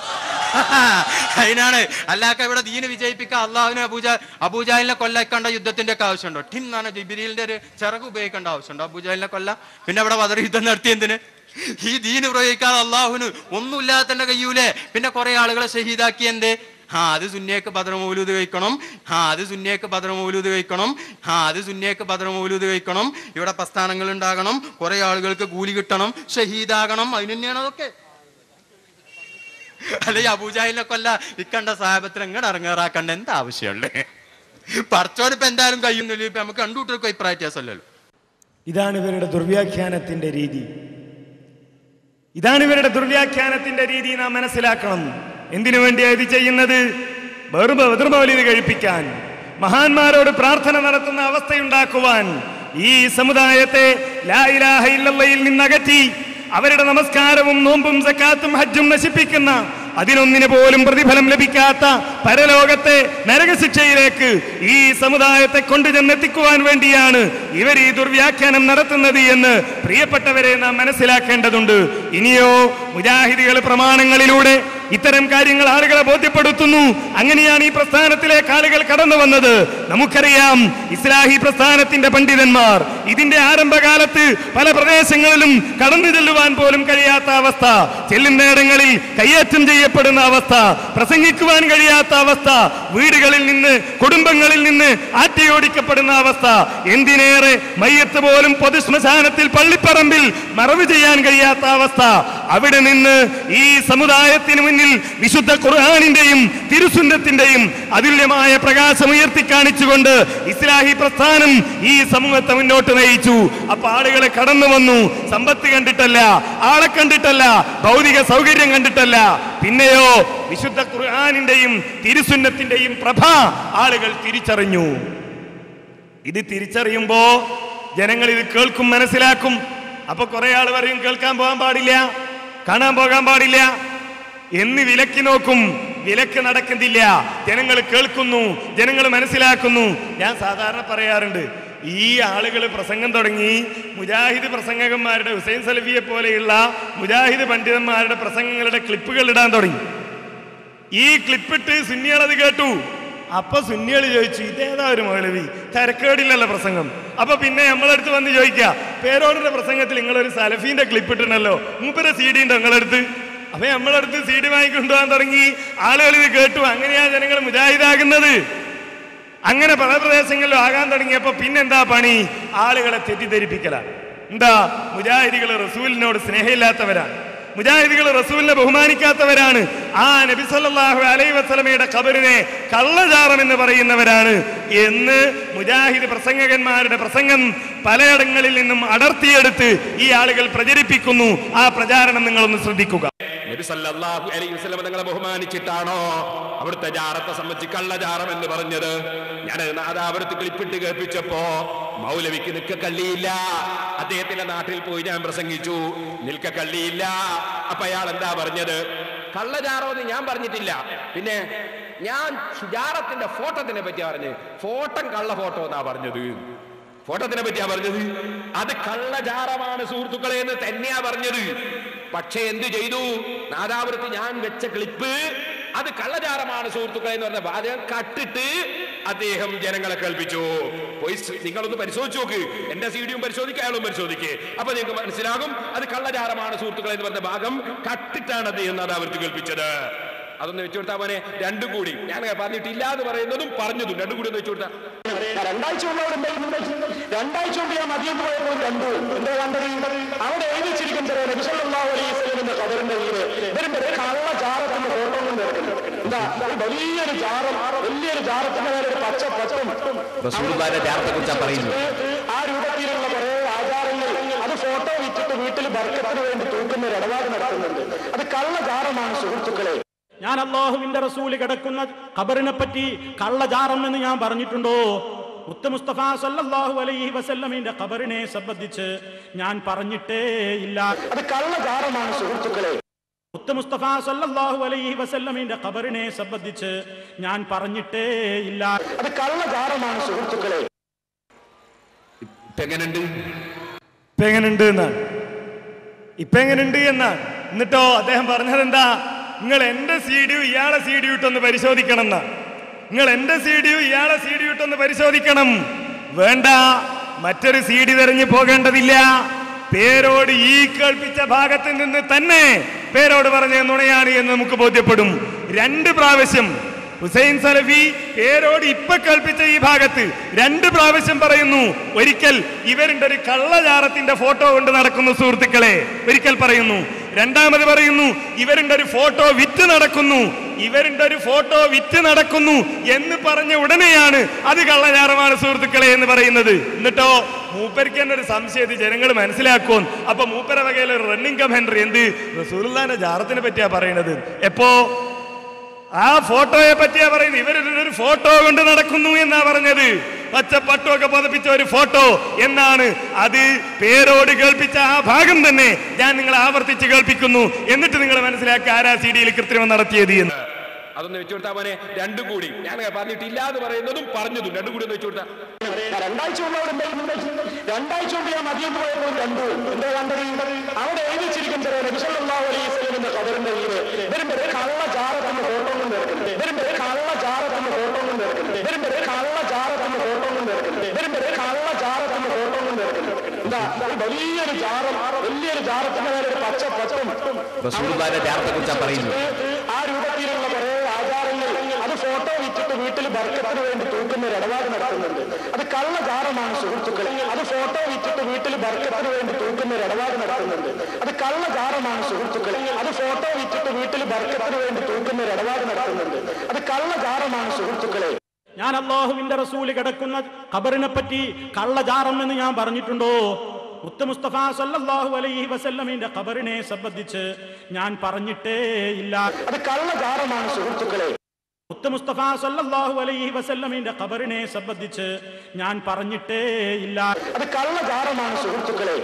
അതിനാണ് അല്ലാക്ക ഇവിടെ ദീന് വിജയിപ്പിക്കാൻ അള്ളാഹുവിന് അബൂജ അബൂജാലിനെ കൊല്ലക്കേണ്ട യുദ്ധത്തിന്റെ ഒക്കെ ആവശ്യമുണ്ടോ ടിൻ എന്നാണ് ജിബിരിലിന്റെ ഒരു ചിറക് ഉപയോഗിക്കേണ്ട ആവശ്യമുണ്ടോ അബൂജാലിനെ കൊല്ല പിന്നെ അവിടെ ബദർ യുദ്ധം നടത്തി എന്തിന് ഈ ദീന് പ്രയോഗിക്കാതെ അള്ളാഹുവിന് ഒന്നുമില്ലാതെ തന്നെ കഴിയൂലേ പിന്നെ കുറെ ആളുകളെ ഷഹീദാക്കി എന്തേ ആ അത് സുന്നിയേക്ക് ഭദ്ര മൗലൂദ് കഴിക്കണം ആ അത് സുന്നിയേക്ക് ഭദ്ര മൗലൂദ് കഴിക്കണം ആ അത് സുന്നിയേക്ക് ഭദ്ര മൗലൂദ് കഴിക്കണം ഇവിടെ പ്രസ്ഥാനങ്ങൾ ഉണ്ടാകണം കുറെ ആളുകൾക്ക് കൂലി കിട്ടണം ഷഹീദാകണം അതിന് തന്നെയാണ് അതൊക്കെ അല്ലെങ്കിൽ അബൂജാഹിലിനെ കൊല്ല ഇക്കണ്ട സാഹബത്തിന് എങ്ങനെ ഇറങ്ങാറാക്കണ്ട എന്താ ആവശ്യമുള്ളേ പറച്ചോനിപ്പോ എന്തായാലും കഴിയുന്നില്ല ഇപ്പൊ നമുക്ക് കണ്ടുകൂട്ടർക്ക് അഭിപ്രായ വ്യത്യാസമല്ലല്ലോ ഇതാണ് ഇവരുടെ ദുർവ്യാഖ്യാനത്തിന്റെ രീതി ഇതാണ് ഇവരുടെ ദുർവ്യാഖ്യാനത്തിന്റെ രീതി നാം മനസ്സിലാക്കണം എന്തിനു വേണ്ടിയാ ഇത് ചെയ്യുന്നത് ബദർമൗലിത് കഴിപ്പിക്കാൻ മഹാന്മാരോട് പ്രാർത്ഥന നടത്തുന്ന അവസ്ഥയുണ്ടാക്കുവാൻ ഈ സമുദായത്തെ ലാ ഇലാഹ ഇല്ലല്ലയിൽ നിന്നകറ്റി അവരുടെ നമസ്കാരവും നോമ്പും സക്കാത്തും ഹജ്ജും നശിപ്പിക്കുന്ന അതിനൊന്നിന് പോലും പ്രതിഫലം ലഭിക്കാത്ത പരലോകത്തെ നരകശിക്ഷയിലേക്ക് ഈ സമുദായത്തെ കൊണ്ടുചെന്നെത്തിക്കുവാൻ വേണ്ടിയാണ് ഇവർ ഈ ദുർവ്യാഖ്യാനം നടത്തുന്നത് എന്ന് പ്രിയപ്പെട്ടവരെ നാം മനസ്സിലാക്കേണ്ടതുണ്ട് ഇനിയോ മുജാഹിദികൾ പ്രമാണങ്ങളിലൂടെ ഇത്തരം കാര്യങ്ങൾ ആളുകളെ ബോധ്യപ്പെടുത്തുന്നു അങ്ങനെയാണ് ഈ പ്രസ്ഥാനത്തിലേക്ക് ആളുകൾ കടന്നു വന്നത് നമുക്കറിയാം ഇസ്ലാഹി പ്രസ്ഥാനത്തിന്റെ പണ്ഡിതന്മാർ ഇതിന്റെ ആരംഭകാലത്ത് പല പ്രദേശങ്ങളിലും കടന്നു ചെല്ലുവാൻ പോലും കഴിയാത്ത അവസ്ഥ ചെല്ലുന്നിടങ്ങളിൽ കയ്യേറ്റം ചെയ്യപ്പെടുന്ന അവസ്ഥ പ്രസംഗിക്കുവാൻ കഴിയാത്ത അവസ്ഥ വീടുകളിൽ നിന്ന് കുടുംബങ്ങളിൽ നിന്ന് ആട്ടിയോടിക്കപ്പെടുന്ന അവസ്ഥ എന്തിനേറെ മയ്യത്ത് പോലും പൊതുശ്മശാനത്തിൽ പള്ളിപ്പറമ്പിൽ മറവ് ചെയ്യാൻ കഴിയാത്ത അവസ്ഥ അവിടെ നിന്ന് ഈ സമുദായത്തിന് മുന്നിൽ വിശുദ്ധ ഖുർആാനിന്റെയും തിരുസുന്നത്തിന്റെയും അതുല്യമായ പ്രകാശം ഉയർത്തി കാണിച്ചുകൊണ്ട് ഇസ്ലാഹി പ്രസ്ഥാനം ഈ സമൂഹത്തെ മുന്നോട്ട് നയിച്ചു അപ്പൊ ആളുകളെ കടന്നു വന്നു സമ്പത്ത് കണ്ടിട്ടല്ല ആളെ കണ്ടിട്ടല്ല ഭൗതിക സൗകര്യം കണ്ടിട്ടല്ല പിന്നെയോ വിശുദ്ധ ഖുർആാനിന്റെയും തിരുസുന്നത്തിന്റെയും പ്രഭ ആളുകൾ തിരിച്ചറിഞ്ഞു ഇത് തിരിച്ചറിയുമ്പോ ജനങ്ങൾ ഇത് കേൾക്കും മനസ്സിലാക്കും അപ്പൊ കുറെ ആൾ പറയും കേൾക്കാൻ പോകാൻ പാടില്ല കാണാൻ പോകാൻ പാടില്ല എന്ന് വിലക്കി നോക്കും വിലക്ക് നടക്കുന്നില്ല ജനങ്ങൾ കേൾക്കുന്നു ജനങ്ങൾ മനസ്സിലാക്കുന്നു ഞാൻ സാധാരണ പറയാറുണ്ട് ഈ ആളുകൾ പ്രസംഗം തുടങ്ങി മുജാഹിദ് പ്രസംഗകന്മാരുടെ ഹുസൈൻ സലഫിയെ പോലെയുള്ള മുജാഹിദ് പണ്ഡിതന്മാരുടെ പ്രസംഗങ്ങളുടെ ക്ലിപ്പുകൾ ഇടാൻ തുടങ്ങി ഈ ക്ലിപ്പിട്ട് സുന്നികൾ അത് കേട്ടു അപ്പൊ സുന്നികൾ ചോദിച്ചു ഇതേതാ ഒരു മൗലവി തരക്കേടില്ലല്ലോ പ്രസംഗം അപ്പൊ പിന്നെ നമ്മളടുത്ത് വന്ന് ചോദിക്കുക പേരോടിന്റെ പ്രസംഗത്തിൽ നിങ്ങളൊരു സലഫീന്റെ ക്ലിപ്പ് ഇട്ടുണ്ടല്ലോ മൂപ്പര സി ഡി ഉണ്ടോ നിങ്ങളടുത്ത് അപ്പൊ നമ്മളടുത്ത് സി ഡി വാങ്ങിക്കൊണ്ടുപോകാൻ തുടങ്ങി ആളുകൾ ഇത് കേട്ടു അങ്ങനെയാ ജനങ്ങൾ മുജാഹിദാകുന്നത് അങ്ങനെ പല പ്രദേശങ്ങളിലും ആകാൻ തുടങ്ങിയപ്പോ പിന്നെന്താ പണി ആളുകളെ തെറ്റിദ്ധരിപ്പിക്കലാണ് എന്താ മുജാഹിദികൾ റസൂലിനോട് സ്നേഹമില്ലാത്തവരാണ് മുജാഹിദികൾ റസൂലിനെ ബഹുമാനിക്കാത്തവരാണ് ആ നബി സല്ലല്ലാഹു അലൈഹി വസല്ലമയുടെ ഖബറിനെ കള്ളചാരം എന്ന് പറയുന്നവരാണ് എന്ന് മുജാഹിദ് പ്രസംഗകന്മാരുടെ പ്രസംഗം പലയിടങ്ങളിൽ നിന്നും അടർത്തിയെടുത്ത് ഈ ആളുകൾ പ്രചരിപ്പിക്കുന്നു ആ പ്രചാരണം നിങ്ങളൊന്ന് ശ്രദ്ധിക്കുക നബി സല്ലല്ലാഹു അലൈഹി വസല്ലം തങ്ങളെ ബഹുമാനിച്ചിട്ടാണോ അവിടുത്തെ ജാറത്തെ സംബന്ധിച്ച് കള്ളജാറം എന്ന് പറഞ്ഞത് ഞാൻ നാദാപുരത്ത് ക്ലിപ്പിട്ട് കേൾപ്പിച്ചപ്പോ മൗലവിക്ക് നിൽക്ക കള്ളിയില്ല അദ്ദേഹത്തിന്റെ നാട്ടിൽ പോയി ഞാൻ പ്രസംഗിച്ചു നിൽക്ക കള്ളിയില്ല അപ്പൊ അയാൾ എന്താ പറഞ്ഞത് കള്ളജാറോ എന്ന് ഞാൻ പറഞ്ഞിട്ടില്ല പിന്നെ ഞാൻ ജാറത്തിന്റെ ഫോട്ടോത്തിനെ പറ്റിയാ പറഞ്ഞത് ഫോട്ടം കള്ള ഫോട്ടോ എന്നാ പറഞ്ഞത് ഫോട്ടോത്തിനെ പറ്റിയാ പറഞ്ഞത് അത് കള്ളജാറമാണ് സുഹൃത്തുക്കളെ എന്ന് തന്നെയാ പറഞ്ഞത് പക്ഷേ എന്ത് ചെയ്തു നാദാപുരത്ത് ഞാൻ വെച്ച ക്ലിപ്പ് അത് കള്ളചാരമാണ് സുഹൃത്തുക്കളെ എന്ന് പറഞ്ഞ വാചകം കട്ടിട്ട് അദ്ദേഹം ജനങ്ങളെ കേൾപ്പിച്ചു പോയി സ് നിങ്ങളൊന്ന് പരിശോധിച്ച് നോക്ക് എന്റെ സീഡിയും പരിശോധിക്കുക അയാളും പരിശോധിക്ക് അപ്പൊ നിങ്ങൾക്ക് മനസ്സിലാകും അത് കള്ളചാരമാണ് സുഹൃത്തുക്കളെ എന്ന് പറഞ്ഞ ഭാഗം കട്ടിട്ടാണ് അദ്ദേഹം നാദാപുരത്ത് കേൾപ്പിച്ചത് അതൊന്ന് വെച്ചു കൊടുത്താൽ മോനെ രണ്ടും കൂടി ഞാൻ പറഞ്ഞിട്ടില്ല എന്ന് പറയുന്നതും പറഞ്ഞതും രണ്ടും കൂടി ഒന്ന് വെച്ചു കൊടുത്താൽ രണ്ടാഴ്ച മുമ്പ് അവിടെ ഉണ്ടായിരുന്നു രണ്ടാഴ്ച മുമ്പ് ഞാൻ മതിയെന്ന് പോയപ്പോൾ കണ്ടു എന്താ കണ്ടത് അവിടെ എഴുതി വെച്ചിരിക്കുന്നത് നബിസല്ലാഹു അലൈഹി സ്വലമിന്റെ കബറിന്റെ വീട് ഇവരുടെ ഒരു കള്ള ജാറത്തിന്റെ ഫോട്ടോ കൊണ്ട് നടക്കുന്നു എന്താ ഒരു വലിയൊരു ജാറം വലിയൊരു ജാറത്തിന്റെ മേലെ ഒരു പച്ച പച്ചം റസൂലുള്ളാഹിന്റെ ജാറത്തെ കുറിച്ചാ പറയുന്നത് ആ രൂപത്തിലുള്ള കുറെ ആചാരങ്ങൾ അത് ഫോട്ടോ വിറ്റിട്ട് വീട്ടിൽ ബർക്കത്തിന് വേണ്ടി തൂക്കുന്ന ഒരു ഇടപാട് നടത്തുന്നുണ്ട് അത് കള്ള ജാറമാണ് സുഹൃത്തുക്കളെ ഞാൻ അള്ളാഹുവിന്റെ റസൂല് കിടക്കുന്ന ഖബറിനെ പറ്റി കള്ളജാറം എന്ന് ഞാൻ പറഞ്ഞിട്ടുണ്ടോ മുത്ത മുസ്തഫ സല്ലല്ലാഹു അലൈഹി വസല്ലമിന്റെ ഖബറിനെ സംബന്ധിച്ച് ഞാൻ പറഞ്ഞിട്ടേ ഇല്ല അത് കള്ളജാറമാണ് സുഹൃത്തുക്കളെ മുത്ത മുസ്തഫ സല്ലല്ലാഹു അലൈഹി വസല്ലമിന്റെ ഖബറിനെ സംബന്ധിച്ച് ഞാൻ പറഞ്ഞിട്ടേ ഇല്ല അത് കള്ളജാറമാണ് സുഹൃത്തുക്കളെ എങ്ങനെയുണ്ട് ഇപ്പൊ എങ്ങനെയുണ്ട് എന്നാണ് ഇപ്പൊ എങ്ങനെയുണ്ട് എന്നാണ് എന്നിട്ടോ അദ്ദേഹം പറഞ്ഞത് എന്താ നിങ്ങൾ എന്റെ സി ഡി ഇയാളെ സി ഡി ഇട്ടൊന്ന് പരിശോധിക്കണം എന്നാ നിങ്ങൾ എന്റെ സി ഡി ഇയാളെ സി ഡി ഇട്ടൊന്ന് പരിശോധിക്കണം വേണ്ട മറ്റൊരു സി ഡി തെരഞ്ഞു പോകേണ്ടതില്ല പേരോട് ഈ കേൾപ്പിച്ച ഭാഗത്ത് നിന്ന് തന്നെ പേരോട് പറഞ്ഞ നുണയാണ് എന്ന് നമുക്ക് ബോധ്യപ്പെടും രണ്ട് പ്രാവശ്യം ഹുസൈൻ സലഫി പേരോട് ഇപ്പൊ കൽപ്പിച്ച ഈ ഭാഗത്ത് രണ്ട് പ്രാവശ്യം പറയുന്നു ഒരിക്കൽ ഇവരുടെ ഒരു കള്ളചാരത്തിന്റെ ഫോട്ടോ കൊണ്ട് നടക്കുന്നു സുഹൃത്തുക്കളെ ഒരിക്കൽ പറയുന്നു രണ്ടാമത് പറയുന്നു ഇവരുടെ ഒരു ഫോട്ടോ വിറ്റ് നടക്കുന്നു ഇവരുടെ ഒരു ഫോട്ടോ വിറ്റ് നടക്കുന്നു എന്ന് പറഞ്ഞ ഉടനെയാണ് അത് കള്ളചാരമാണ് സുഹൃത്തുക്കളെ എന്ന് പറയുന്നത് എന്നിട്ടോ മൂപ്പർക്ക് തന്നെ ഒരു സംശയം ഇത് ജനങ്ങൾ മനസ്സിലാക്കും അപ്പൊ മൂപ്പര വകയിൽ ഒരു റണ്ണിംഗ് കമന്ററി എന്ത് റസൂലുള്ളാന്റെ ജാറത്തിനെ പറ്റിയാ പറയുന്നത് എപ്പോ ആ ഫോട്ടോയെ പറ്റിയാ പറയുന്നത് ഇവരുടെ ഒരു ഫോട്ടോ കൊണ്ട് നടക്കുന്നു എന്നാ പറഞ്ഞത് പച്ചപ്പട്ടുമൊക്കെ പതിപ്പിച്ച ഒരു ഫോട്ടോ എന്നാണ് അത് പേരോട് കേൾപ്പിച്ച ആ ഭാഗം തന്നെ ഞാൻ നിങ്ങളെ ആവർത്തിച്ച് കേൾപ്പിക്കുന്നു എന്നിട്ട് നിങ്ങൾ മനസ്സിലാക്കുക ആരാ സി ഡിയിൽ കൃത്രിമം നടത്തിയത് എന്ന് അതൊന്ന് വെച്ചു കൊടുത്താൽ മോനെ രണ്ടും കൂടി ഞാൻ പറഞ്ഞിട്ടില്ല എന്ന് പറയുന്നതും പറഞ്ഞതും രണ്ടും കൂടി ഒന്ന് വെച്ചു കൊടുത്താൽ രണ്ടാഴ്ച മുമ്പ് അവിടെ ഉണ്ടായിരുന്നു രണ്ടാഴ്ച മുമ്പ് ഞാൻ മതിയെന്ന് പോയപ്പോൾ കണ്ടു എന്താ കണ്ടത് അവിടെ എഴുതി വെച്ചിരിക്കുന്നത് നബിസല്ലാഹു അലൈഹി സ്വലമിന്റെ കബറിന്റെ വീട് ഇവരുടെ ഒരു കള്ള ജാറത്തിന്റെ ഫോട്ടോ കൊണ്ട് നടക്കുന്നു ഇവരുടെ ഒരു കള്ള ജാറത്തിന്റെ ഫോട്ടോ കൊണ്ട് നടക്കുന്നു ഇവരുടെ ഒരു കള്ള ജാറത്തിന്റെ ഫോട്ടോ കൊണ്ട് നടക്കുന്നു ഇവരുടെ ഒരു കള്ള ജാറത്തിന്റെ ഫോട്ടോ കൊണ്ട് നടക്കുന്നു എന്താ ഒരു വലിയൊരു ജാറം വലിയൊരു ജാറത്തിന്റെ മേലെ ഒരു പച്ച പച്ചം റസൂലുള്ളാഹിന്റെ ജാറത്തെ കുറിച്ചാ പറയുന്നത് ആ രൂപത്തിലുള്ള കുറെ ആചാരങ്ങൾ അത് ഫോട്ടോ വിറ്റിട്ട് വീട്ടിൽ ബർക്കത്തിന് വേണ്ടി തൂക്കുന്ന ഒരു ഇടപാട് നടത്തുന്നുണ്ട് അത് കള്ളജാറമാണ് സുഹൃത്തുക്കളെ അത് ഫോട്ടോ വിറ്റിട്ട് വീട്ടിൽ ബർക്കത്തിന് വേണ്ടി തൂക്കുന്ന ഒരു ഇടപാട് നടത്തുന്നുണ്ട് അത് കള്ളജാറമാണ് സുഹൃത്തുക്കളെ അത് ഫോട്ടോ വിറ്റിട്ട് വീട്ടിൽ ബർക്കത്തിന് വേണ്ടി തൂക്കുന്ന ഒരു ഇടപാട് നടത്തുന്നുണ്ട് അത് കള്ളജാറമാണ് സുഹൃത്തുക്കളെ ഞാൻ അള്ളാഹുവിന്റെ റസൂല് കിടക്കുന്ന ഖബറിനെ പറ്റി കള്ളജാറം എന്ന് ഞാൻ പറഞ്ഞിട്ടുണ്ടോ മുത്ത മുസ്തഫ സല്ലല്ലാഹു അലൈഹി വസല്ലമിന്റെ ഖബറിനെ സംബന്ധിച്ച് ഞാൻ പറഞ്ഞിട്ടേ ഇല്ല അത് കള്ളജാറമാണ് സുഹൃത്തുക്കളെ മുത്ത മുസ്തഫ സല്ലല്ലാഹു അലൈഹി വസല്ലമിന്റെ ഖബറിനെ സംബന്ധിച്ച് ഞാൻ പറഞ്ഞിട്ടേ ഇല്ല അത് കള്ളജാറമാണ് സുഹൃത്തുക്കളെ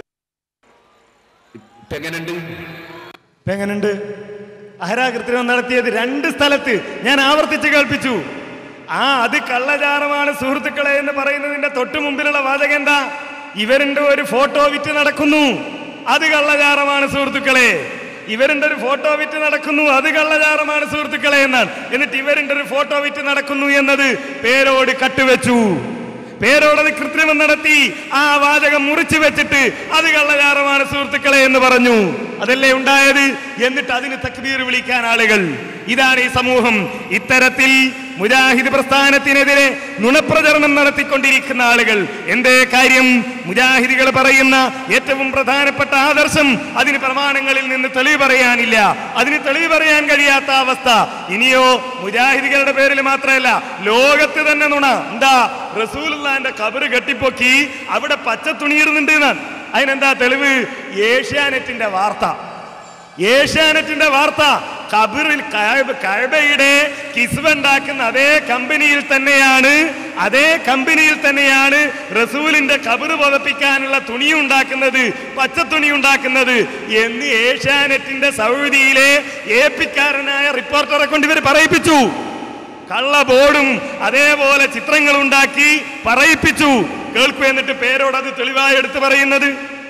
എങ്ങനെയുണ്ട് ഇപ്പൊ എങ്ങനെയുണ്ട് ആരാ കൃത്രിമം നടത്തിയത് രണ്ട് സ്ഥലത്ത് ഞാൻ ആവർത്തിച്ച് കേൾപ്പിച്ചു ആ അത് കള്ളചാരമാണ് സുഹൃത്തുക്കളെ എന്ന് പറയുന്നതിന്റെ തൊട്ടു മുമ്പിലുള്ള വാചകം എന്താ ഇവരുടെ ഒരു ഫോട്ടോ വിറ്റ് നടക്കുന്നു അത് കള്ളചാരമാണ് സുഹൃത്തുക്കളെ ഇവരുടെ ഒരു ഫോട്ടോ വിറ്റ് നടക്കുന്നു അത് കള്ളചാരമാണ് സുഹൃത്തുക്കളെ എന്നാണ് എന്നിട്ട് ഇവരുടെ ഒരു ഫോട്ടോ വിറ്റ് നടക്കുന്നു എന്നത് പേരോട് കട്ടുവെച്ചു പേരോടത് കൃത്രിമം നടത്തി ആ വാചകം മുറിച്ചു വെച്ചിട്ട് അത് കള്ളചാരമാണ് സുഹൃത്തുക്കളെ എന്ന് പറഞ്ഞു അതല്ലേ ഉണ്ടായത് എന്നിട്ട് അതിന് തക്ബീർ വിളിക്കാൻ ആളുകൾ ഇതാണ് ഈ സമൂഹം ഇത്തരത്തിൽ മുജാഹിദ് പ്രസ്ഥാനത്തിനെതിരെ നുണപ്രചരണം നടത്തിക്കൊണ്ടിരിക്കുന്ന ആളുകൾ എന്തേ കാര്യം മുജാഹിദികൾ പറയുന്ന ഏറ്റവും പ്രധാനപ്പെട്ട ആദർശം അതിന് പ്രമാണങ്ങളിൽ നിന്ന് തെളിവ് പറയാനില്ല അതിന് തെളിവ് പറയാൻ കഴിയാത്ത അവസ്ഥ ഇനിയോ മുജാഹിദികളുടെ പേരിൽ മാത്രമല്ല ലോകത്ത് തന്നെ നുണ എന്താ റസൂലുള്ളാന്റെ കബറ് കെട്ടിപ്പൊക്കി അവിടെ പച്ച തുണിയിടുന്നുണ്ട് എന്നാണ് അതിനെന്താ തെളിവ് ഏഷ്യാനെറ്റിന്റെ വാർത്ത ഏഷ്യാനെറ്റിന്റെ വാർത്ത കബറിൽ കഅബ- കഅബയുടെ കിസ്വ ഉണ്ടാക്കുന്ന അതേ കമ്പനിയിൽ തന്നെയാണ് അതേ കമ്പനിയിൽ തന്നെയാണ് റസൂലിന്റെ കബറ് പുതപ്പിക്കാനുള്ള തുണി ഉണ്ടാക്കുന്നത് പച്ചത്തുണി ഉണ്ടാക്കുന്നത് എന്ന് ഏഷ്യാനെറ്റിന്റെ സൗദിയിലെ ഏപ്പിക്കാരനായ റിപ്പോർട്ടറെ കൊണ്ട് ഇവർ പറയിപ്പിച്ചു കള്ള ബോർഡും അതേപോലെ ചിത്രങ്ങൾ ഉണ്ടാക്കി പറയിപ്പിച്ചു കേൾക്കൂ എന്നിട്ട് പേരോട് അത് തെളിവായി എടുത്തു പറയുന്നത്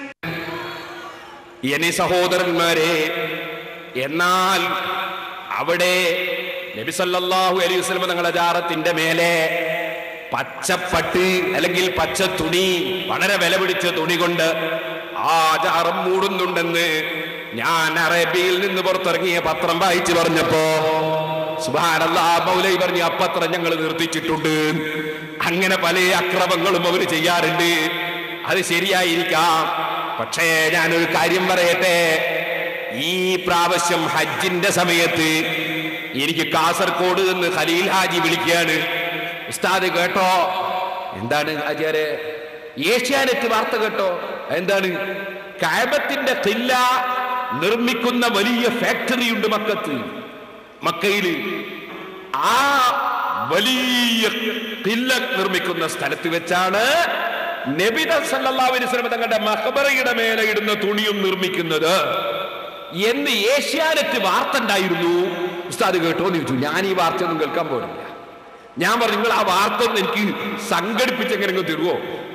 ഇനി സഹോദരന്മാരെ എന്നാൽ അവിടെ നബി സല്ലല്ലാഹു അലൈഹി വസല്ലം തങ്ങളുടെ ജാറത്തിന്റെ മേലെ പച്ചപ്പട്ട് അല്ലെങ്കിൽ പച്ച തുണി വളരെ വില പിടിച്ച തുണി കൊണ്ട് ആ ജാറം മൂടുന്നുണ്ടെന്ന് ഞാൻ അറേബ്യയിൽ നിന്ന് പുറത്തിറങ്ങിയ പത്രം വായിച്ചു പറഞ്ഞപ്പോ സുബാനല്ലാ മൗലൈ പറഞ്ഞു അപ്പത്ര ഞങ്ങൾ നിർത്തിച്ചിട്ടുണ്ട് അങ്ങനെ പല അക്രമങ്ങളും അവർ ചെയ്യാറുണ്ട് അത് ശരിയായിരിക്കാം പക്ഷേ ഞാനൊരു കാര്യം പറയട്ടെ ഈ പ്രാവശ്യം ഹജ്ജിന്റെ സമയത്ത് എനിക്ക് കാസർഗോഡ് നിന്ന് ഖലീൽ ഹാജി വിളിക്കുകയാണ് ഉസ്താദ് കേട്ടോ എന്താണ് ആചാര്യ ഏഷ്യാനെറ്റ് വാർത്ത കേട്ടോ എന്താണ് കാബത്തിന്റെ കില്ല നിർമ്മിക്കുന്ന വലിയ ഫാക്ടറി ഉണ്ട് മക്കത്ത് മക്കയില് ആ വലിയ കില്ല നിർമ്മിക്കുന്ന സ്ഥലത്ത് വെച്ചാണ് നബിത സല്ലല്ലാഹു വസല്ലം തങ്ങളുടെ മഹബറയുടെ മേലെ ഇടുന്ന തുണിയും നിർമ്മിക്കുന്നത് എന്ന് ഏഷ്യാനെറ്റ് വാർത്ത ഉണ്ടായിരുന്നു ഉസ്താദ് കേട്ടോ എന്ന് ചോദിച്ചു ഞാൻ ഈ വാർത്ത ഒന്നും കേൾക്കാൻ പോലില്ല ഞാൻ പറഞ്ഞു നിങ്ങൾ ആ വാർത്ത ഒന്ന് എനിക്ക് സംഘടിപ്പിച്ച് എങ്ങനെ തരുമോ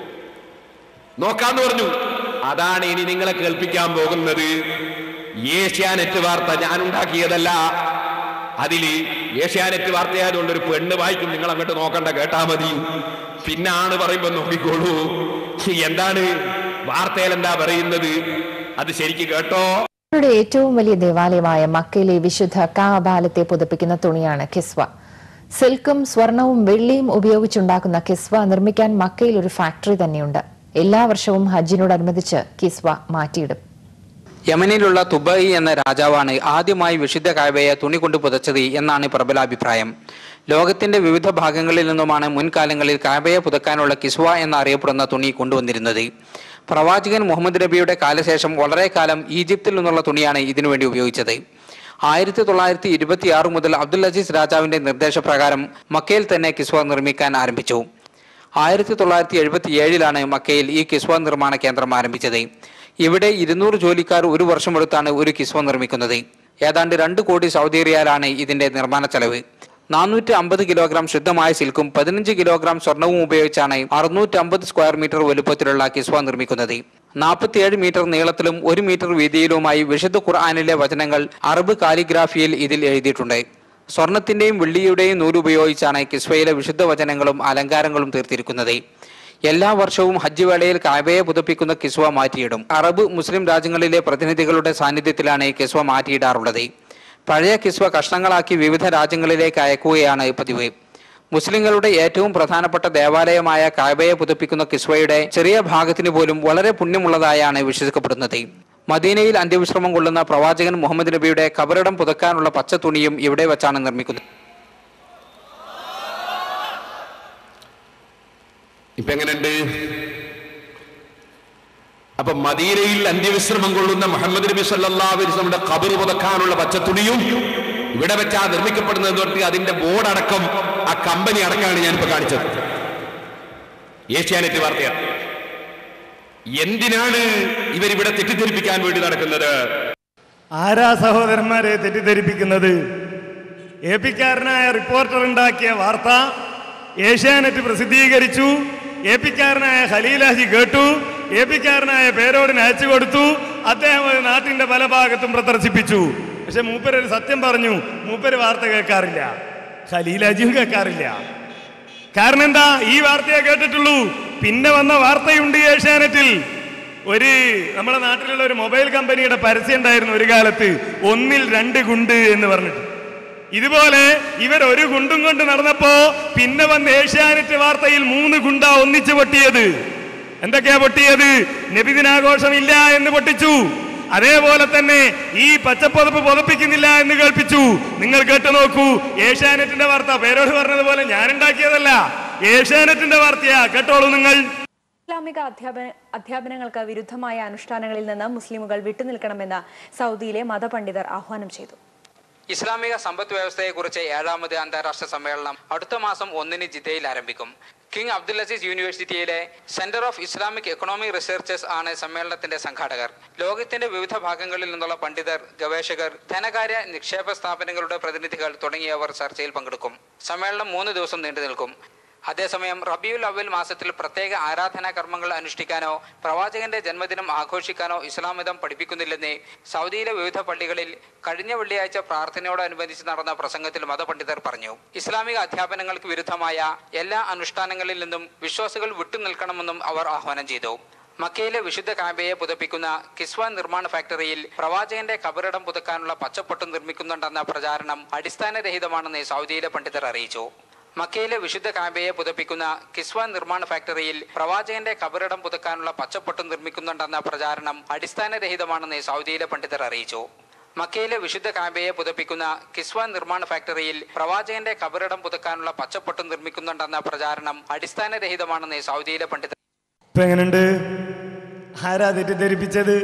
നോക്കാന്ന് പറഞ്ഞു അതാണ് ഇനി നിങ്ങളെ കേൾപ്പിക്കാൻ പോകുന്നത് ഏഷ്യാനെറ്റ് വാർത്ത ഞാൻ ഉണ്ടാക്കിയതല്ല അതില് ഏഷ്യാനെറ്റ് വാർത്തയായതുകൊണ്ട് ഒരു പെണ്ണ് വായിക്കും നിങ്ങൾ അങ്ങോട്ട് നോക്കണ്ട കേട്ടാ മതി പിന്നാണ് പറയുമ്പോ നോക്കിക്കോളൂ എന്താണ് വാർത്തയിൽ എന്താ പറയുന്നത് അത് ശരിക്ക് കേട്ടോ അവരുടെ ഏറ്റവും വലിയ ദേവാലയമായ മക്കയിലെ വിശുദ്ധ കാബാലത്തെ പുതപ്പിക്കുന്ന തുണിയാണ് കിസ്വ സിൽക്കും സ്വർണവും വെള്ളിയും ഉപയോഗിച്ചുണ്ടാക്കുന്ന കിസ്വ നിർമ്മിക്കാൻ മക്കയിൽ ഒരു ഫാക്ടറി തന്നെയുണ്ട് എല്ലാ വർഷവും ഹജ്ജിനോടനുബന്ധിച്ച് കിസ്വ മാറ്റിയിടും യമനിലുള്ള തുബൈ എന്ന രാജാവാണ് ആദ്യമായി വിശുദ്ധ കായബയെ തുണി കൊണ്ട് പുതച്ചത് എന്നാണ് പ്രബല അഭിപ്രായം ലോകത്തിന്റെ വിവിധ ഭാഗങ്ങളിൽ നിന്നുമാണ് മുൻകാലങ്ങളിൽ കായബയെ പുതക്കാനുള്ള കിസ്വ എന്നറിയപ്പെടുന്ന തുണി കൊണ്ടുവന്നിരുന്നത് പ്രവാചകൻ മുഹമ്മദ് നബിയുടെ കാലശേഷം വളരെ കാലം ഈജിപ്തിൽ നിന്നുള്ള തുണിയാണ് ഇതിനുവേണ്ടി ഉപയോഗിച്ചത് ആയിരത്തി തൊള്ളായിരത്തി ഇരുപത്തി ആറ് മുതൽ അബ്ദുൽ അസീസ് രാജാവിന്റെ നിർദ്ദേശപ്രകാരം മക്കയിൽ തന്നെ കിസ്വ നിർമ്മിക്കാൻ ആരംഭിച്ചു ആയിരത്തി തൊള്ളായിരത്തി എഴുപത്തി ഏഴിലാണ് മക്കയിൽ ഈ കിസ്വ നിർമ്മാണ കേന്ദ്രം ആരംഭിച്ചത് ഇവിടെ ഇരുന്നൂറ് ജോലിക്കാർ ഒരു വർഷമെടുത്താണ് ഒരു കിസ്വ നിർമ്മിക്കുന്നത് ഏതാണ്ട് രണ്ട് കോടി സൗദി റിയാലാണ് ഇതിന്റെ നിർമ്മാണ ചെലവ് നാനൂറ്റി അമ്പത് കിലോഗ്രാം ശുദ്ധമായ സിൽക്കും പതിനഞ്ച് കിലോഗ്രാം സ്വർണവും ഉപയോഗിച്ചാണ് അറുന്നൂറ്റി അമ്പത് സ്ക്വയർ മീറ്റർ വലുപ്പത്തിലുള്ള കിസ്വ നിർമ്മിക്കുന്നത് നാൽപ്പത്തിയേഴ് മീറ്റർ നീളത്തിലും ഒരു മീറ്റർ വീതിയിലുമായി വിശുദ്ധ ഖുർആാനിലെ വചനങ്ങൾ അറബ് കാലിഗ്രാഫിയിൽ ഇതിൽ എഴുതിയിട്ടുണ്ട് സ്വർണത്തിന്റെയും വെള്ളിയുടെയും നൂലുപയോഗിച്ചാണ് കിസ്വയിലെ വിശുദ്ധ വചനങ്ങളും അലങ്കാരങ്ങളും തീർത്തിരിക്കുന്നത് എല്ലാ വർഷവും ഹജ്ജ് വേളയിൽ കാബയെ പുതപ്പിക്കുന്ന കിസ്വ മാറ്റിയിടും അറബ് മുസ്ലിം രാജ്യങ്ങളിലെ പ്രതിനിധികളുടെ സാന്നിധ്യത്തിലാണ് കിസ്വ മാറ്റിയിടാറുള്ളത് പഴയ കിസ്വ കഷ്ണങ്ങളാക്കി വിവിധ രാജ്യങ്ങളിലേക്ക് അയക്കുകയാണ് പതിവ് മുസ്ലിങ്ങളുടെ ഏറ്റവും പ്രധാനപ്പെട്ട ദേവാലയമായ കാബയെ പുതപ്പിക്കുന്ന കിസ്വയുടെ ചെറിയ ഭാഗത്തിന് പോലും വളരെ പുണ്യമുള്ളതായാണ് വിശ്വസിക്കപ്പെടുന്നത് മദീനയിൽ അന്ത്യവിശ്രമം കൊള്ളുന്ന പ്രവാചകൻ മുഹമ്മദ് നബിയുടെ കബറിടം പുതക്കാനുള്ള പച്ച തുണിയും ഇവിടെ വെച്ചാണ് നിർമ്മിക്കുന്നത് ഇപ്പൊ എങ്ങനെയുണ്ട് അപ്പൊ മദീനയിൽ അന്ത്യവിശ്രമം കൊള്ളുന്ന മുഹമ്മദ് നബി സല്ലല്ലാഹു അലൈഹി വസല്ലമയുടെ ഖബർ പുതക്കാനുള്ള പച്ചത്തുണിയും ഇവിടെ വെച്ചാ നിർമ്മിക്കപ്പെടുന്നത് തൊട്ട് അതിന്റെ ബോർഡ് അടക്കം ആ കമ്പനി അടക്കമാണ് ഞാനിപ്പോ കാണിച്ചത് ഏഷ്യാനെറ്റ് വാർത്തയാണ് എന്തിനാണ് ഇവരിവിടെ തെറ്റിദ്ധരിപ്പിക്കാൻ വേണ്ടി നടക്കുന്നത് ആരാ സഹോദരന്മാരെ തെറ്റിദ്ധരിപ്പിക്കുന്നത് എ പിക്കാരനായ റിപ്പോർട്ടർ ഉണ്ടാക്കിയ വാർത്ത ഏഷ്യാനെറ്റ് പ്രസിദ്ധീകരിച്ചു എ പിക്കാരനായ ഖലീലാജി കേട്ടു എ പിക്കാരനായ പേരോടിന് അയച്ചു കൊടുത്തു അദ്ദേഹം അത് നാട്ടിന്റെ പല ഭാഗത്തും പ്രദർശിപ്പിച്ചു പക്ഷെ മൂപ്പര് ഒരു സത്യം പറഞ്ഞു മൂപ്പര് വാർത്ത കേൾക്കാറില്ല ഖലീലാജിയും കേൾക്കാറില്ല കാരണം എന്താ ഈ വാർത്തയെ കേട്ടിട്ടുള്ളൂ പിന്നെ വന്ന വാർത്തയുണ്ട് ഏഷ്യാനെറ്റിൽ ഒരു നമ്മുടെ നാട്ടിലുള്ള ഒരു മൊബൈൽ കമ്പനിയുടെ പരസ്യം ഉണ്ടായിരുന്നു ഒരു കാലത്ത് ഒന്നിൽ രണ്ട് ഗുണ്ട് എന്ന് പറഞ്ഞിട്ട് ഇതുപോലെ ഇവർ ഒരു ഗുണ്ടും കൊണ്ട് നടന്നപ്പോ പിന്നെ വന്ന് ഏഷ്യാനെറ്റ് വാർത്തയിൽ മൂന്ന് ഗുണ്ട ഒന്നിച്ചു പൊട്ടിയത് എന്തൊക്കെയാ പൊട്ടിയത് നബിദിനാഘോഷമില്ല എന്ന് പൊട്ടിച്ചു അതേപോലെ തന്നെ ഈ പച്ചപ്പുതപ്പ് പുതപ്പിക്കുന്നില്ല എന്ന് കേൾപ്പിച്ചു നിങ്ങൾ കേട്ടു നോക്കൂ ഏഷ്യാനെറ്റിന്റെ വാർത്ത പേരോട് പറഞ്ഞതുപോലെ ഞാൻ ഉണ്ടാക്കിയതല്ല ഏഷ്യാനെറ്റിന്റെ വാർത്തയാ കേട്ടോളൂ നിങ്ങൾ ഇസ്ലാമിക അധ്യാപന അധ്യാപനങ്ങൾക്ക് വിരുദ്ധമായ അനുഷ്ഠാനങ്ങളിൽ നിന്ന് മുസ്ലിമുകൾ വിട്ടുനിൽക്കണമെന്ന് സൗദിയിലെ മതപണ്ഡിതർ ആഹ്വാനം ചെയ്തു ഇസ്ലാമിക സമ്പദ് വ്യവസ്ഥയെക്കുറിച്ച് ഏഴാമത് അന്താരാഷ്ട്ര സമ്മേളനം അടുത്ത മാസം ഒന്നിന് ജിദ്ദയിൽ ആരംഭിക്കും കിങ് അബ്ദുൽ അസീസ് യൂണിവേഴ്സിറ്റിയിലെ centre of Islamic economic researchers ആണ് സമ്മേളനത്തിന്റെ സംഘാടകർ ലോകത്തിന്റെ വിവിധ ഭാഗങ്ങളിൽ നിന്നുള്ള പണ്ഡിതർ ഗവേഷകർ ധനകാര്യ നിക്ഷേപ സ്ഥാപനങ്ങളുടെ പ്രതിനിധികൾ തുടങ്ങിയവർ ചർച്ചയിൽ പങ്കെടുക്കും സമ്മേളനം മൂന്ന് ദിവസം നീണ്ടു നിൽക്കും അതേസമയം റബിയുൽ അവൽ മാസത്തിൽ പ്രത്യേക ആരാധനാ കർമ്മങ്ങൾ അനുഷ്ഠിക്കാനോ പ്രവാചകന്റെ ജന്മദിനം ആഘോഷിക്കാനോ ഇസ്ലാം മതം പഠിപ്പിക്കുന്നില്ലെന്ന് സൗദിയിലെ വിവിധ പള്ളികളിൽ കഴിഞ്ഞ വെള്ളിയാഴ്ച പ്രാർത്ഥനയോടനുബന്ധിച്ച് നടന്ന പ്രസംഗത്തിൽ മതപണ്ഡിതർ പറഞ്ഞു ഇസ്ലാമിക അധ്യാപനങ്ങൾക്ക് വിരുദ്ധമായ എല്ലാ അനുഷ്ഠാനങ്ങളിൽ നിന്നും വിശ്വാസികൾ വിട്ടുനിൽക്കണമെന്നും അവർ ആഹ്വാനം ചെയ്തു മക്കയിലെ വിശുദ്ധ കാബയെ പുതപ്പിക്കുന്ന കിസ്വാൻ നിർമ്മാണ ഫാക്ടറിയിൽ പ്രവാചകന്റെ കബറിടം പുതുക്കാനുള്ള പച്ചപ്പൊട്ട് നിർമ്മിക്കുന്നുണ്ടെന്ന പ്രചാരണം അടിസ്ഥാനരഹിതമാണെന്ന് സൗദിയിലെ പണ്ഡിതർ അറിയിച്ചു മക്കയിലെ വിശുദ്ധ കാബയെ പുതപ്പിക്കുന്ന കിസ്വാൻ നിർമ്മാണ ഫാക്ടറിയിൽ പ്രവാചകന്റെ കബറിടം പുതുക്കാനുള്ള പച്ചപ്പൊട്ട് നിർമ്മിക്കുന്നുണ്ടെന്ന പ്രചാരണം അടിസ്ഥാനരഹിതമാണെന്ന് സൗദിയിലെ പണ്ഡിതർ അറിയിച്ചു മക്കയിലെ വിശുദ്ധ കാബയെ പുതപ്പിക്കുന്ന കിസ്വാൻ നിർമ്മാണ ഫാക്ടറിയിൽ പ്രവാചകന്റെ കബറിടം പുതുക്കാനുള്ള പച്ചപ്പൊട്ട് നിർമ്മിക്കുന്നുണ്ടെന്ന പ്രചാരണം അടിസ്ഥാനരഹിതമാണെന്ന് സൗദിയിലെ പണ്ഡിതർ ഇപ്പൊ എങ്ങനെയുണ്ട് ആരാ തെറ്റിദ്ധരിപ്പിച്ചത്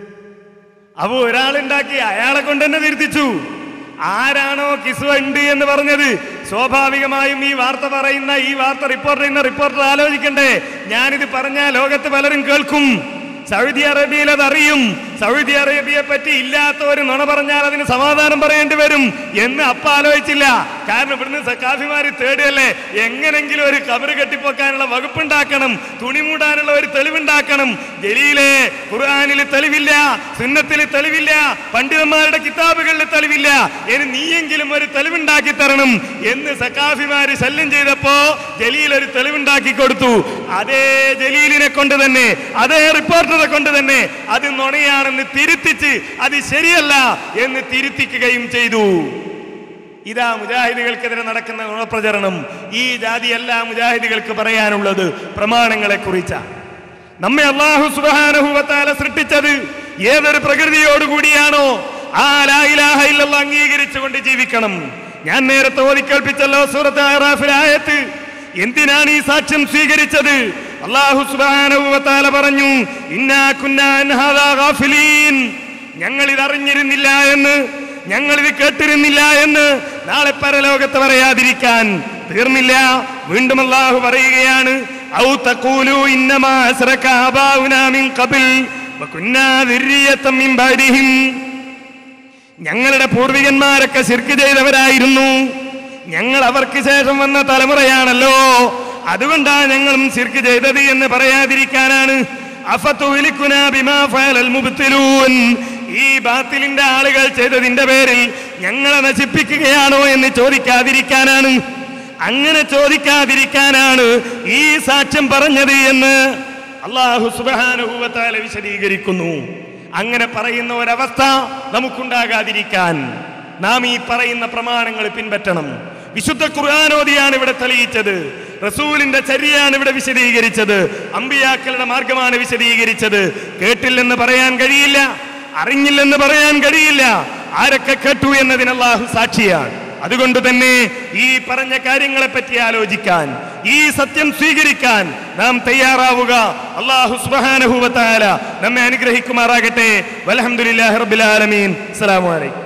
അപ്പൊ ഒരാളുണ്ടാക്കി അയാളെ കൊണ്ട് തന്നെ തിരുത്തിച്ചു ആരാണോ കിസ്വ ഉണ്ട് എന്ന് പറഞ്ഞത് സ്വാഭാവികമായും ഈ വാർത്ത പറയുന്ന ഈ വാർത്ത റിപ്പോർട്ട് ചെയ്യുന്ന റിപ്പോർട്ടർ ആലോചിക്കണ്ടേ ഞാനിത് പറഞ്ഞാൽ ലോകത്ത് പലരും കേൾക്കും സൗദി അറേബ്യയിൽ അത് അറിയും സൗദി അറേബ്യയെ പറ്റി ഇല്ലാത്ത ഒരു നുണ പറഞ്ഞാൽ അതിന് സമാധാനം പറയേണ്ടി വരും എന്ന് അപ്പ ആലോചിച്ചില്ല കാരണം ഇവിടുന്ന് സക്കാഫിമാര് തേടുകയല്ലേ എങ്ങനെങ്കിലും ഒരു കബറ് കെട്ടിപ്പൊക്കാനുള്ള വകുപ്പുണ്ടാക്കണം തുണി മൂടാനുള്ള ഒരു തെളിവുണ്ടാക്കണം ജലീലെ ഖുർആാനിൽ തെളിവില്ല സുന്നത്തിൽ തെളിവില്ല പണ്ഡിതന്മാരുടെ കിതാബുകളിൽ തെളിവില്ല ഇനി നീയെങ്കിലും ഒരു തെളിവുണ്ടാക്കി തരണം എന്ന് സക്കാഫിമാര് ശല്യം ചെയ്തപ്പോ ജലീൽ ഒരു തെളിവുണ്ടാക്കി കൊടുത്തു അതേ ജലീലിനെ കൊണ്ട് തന്നെ അതേ റിപ്പോർട്ടറെ കൊണ്ട് തന്നെ അത് നുണയാണെന്ന് തിരുത്തിച്ച് അത് ശരിയല്ല എന്ന് തിരുത്തിക്കുകയും ചെയ്തു ഇതാ മുജാഹിദുകൾക്കെതിരെ നടക്കുന്ന നുണപ്രചരണം ഈ ജാതിയല്ല മുജാഹിദുകൾക്ക് പറയാനുള്ളത് പ്രമാണങ്ങളെ കുറിച്ചാണ് നമ്മെ അള്ളാഹു സുബാനഹുവത്താല സൃഷ്ടിച്ചത് ഏതൊരു പ്രകൃതിയോടുകൂടിയാണോ ആ ലാ ഇലാഹ ഇല്ലല്ലാഹ് അംഗീകരിച്ചുകൊണ്ട് ജീവിക്കണം ഞാൻ നേരത്തെ ഓതിക്കേൾപ്പിച്ചല്ലോ സൂറത്ത് അറാഫിൽ ആയത്ത് എന്തിനാണ് ഈ സാക്ഷ്യം സ്വീകരിച്ചത് അള്ളാഹു സുബാനഹുവത്താല പറഞ്ഞു ഇന്നാ കുന്നാ അൻ ഹാദാ ഗാഫിലീൻ ഞങ്ങൾ ഇത് അറിഞ്ഞിരുന്നില്ല എന്ന് ഞങ്ങൾ ഇത് കേട്ടിരുന്നില്ല എന്ന് നാളെ പരലോകത്ത് പറയാതിരിക്കാൻ തീർന്നില്ല വീണ്ടും അള്ളാഹു പറയുകയാണ് ഔ തഖൂലു ഇന്നമാ അസ്റക ആബാഉനാ മിൻ ഖബൽ വകുന്നാ ദുർരിയത്തം മിൻ ബഅദിഹിം ഞങ്ങളുടെ പൂർവികന്മാരൊക്കെ ശിർക്ക് ചെയ്തവരായിരുന്നു ഞങ്ങൾ അവർക്ക് ശേഷം വന്ന തലമുറയാണല്ലോ അതുകൊണ്ടാണ് ഞങ്ങളും ശിർക്ക് ചെയ്തത് എന്ന് പറയാതിരിക്കാനാണ് അഫത്തുവിലിക്കുന ബിമാ ഫഅലൽ മുബ്തിലൂൻ ഈ ബാത്തിലിന്റെ ആളുകൾ ചെയ്തതിന്റെ പേരിൽ ഞങ്ങളെ നശിപ്പിക്കുകയാണോ എന്ന് ചോദിക്കാതിരിക്കാനാണ് അങ്ങനെ ചോദിക്കാതിരിക്കാനാണ് ഈ സാക്ഷ്യം പറഞ്ഞത് എന്ന് അള്ളാഹു സുബാനുഭൂവത്താല വിശദീകരിക്കുന്നു അങ്ങനെ പറയുന്ന ഒരവസ്ഥ നമുക്കുണ്ടാകാതിരിക്കാൻ നാം ഈ പറയുന്ന പ്രമാണങ്ങൾ പിൻപറ്റണം വിശുദ്ധ ഖുർആാനോദിയാണ് ഇവിടെ തെളിയിച്ചത് റസൂലിന്റെ ചര്യയാണ് ഇവിടെ വിശദീകരിച്ചത് അമ്പിയാക്കളുടെ മാർഗമാണ് വിശദീകരിച്ചത് കേട്ടില്ലെന്ന് പറയാൻ കഴിയില്ല അറിഞ്ഞില്ലെന്ന് പറയാൻ കഴിയില്ല ആരൊക്കെ കേട്ടു എന്നതിന് അള്ളാഹു സാക്ഷിയാണ് അതുകൊണ്ട് തന്നെ ഈ പറഞ്ഞ കാര്യങ്ങളെ പറ്റി ആലോചിക്കാൻ ഈ സത്യം സ്വീകരിക്കാൻ നാം തയ്യാറാവുക അള്ളാഹു സുബാനഹുവത്താല നമ്മെ അനുഗ്രഹിക്കുമാറാകട്ടെ വലഹമുല്ലാ റബിലാലമീൻ അസ്സലാമു അലൈക്കും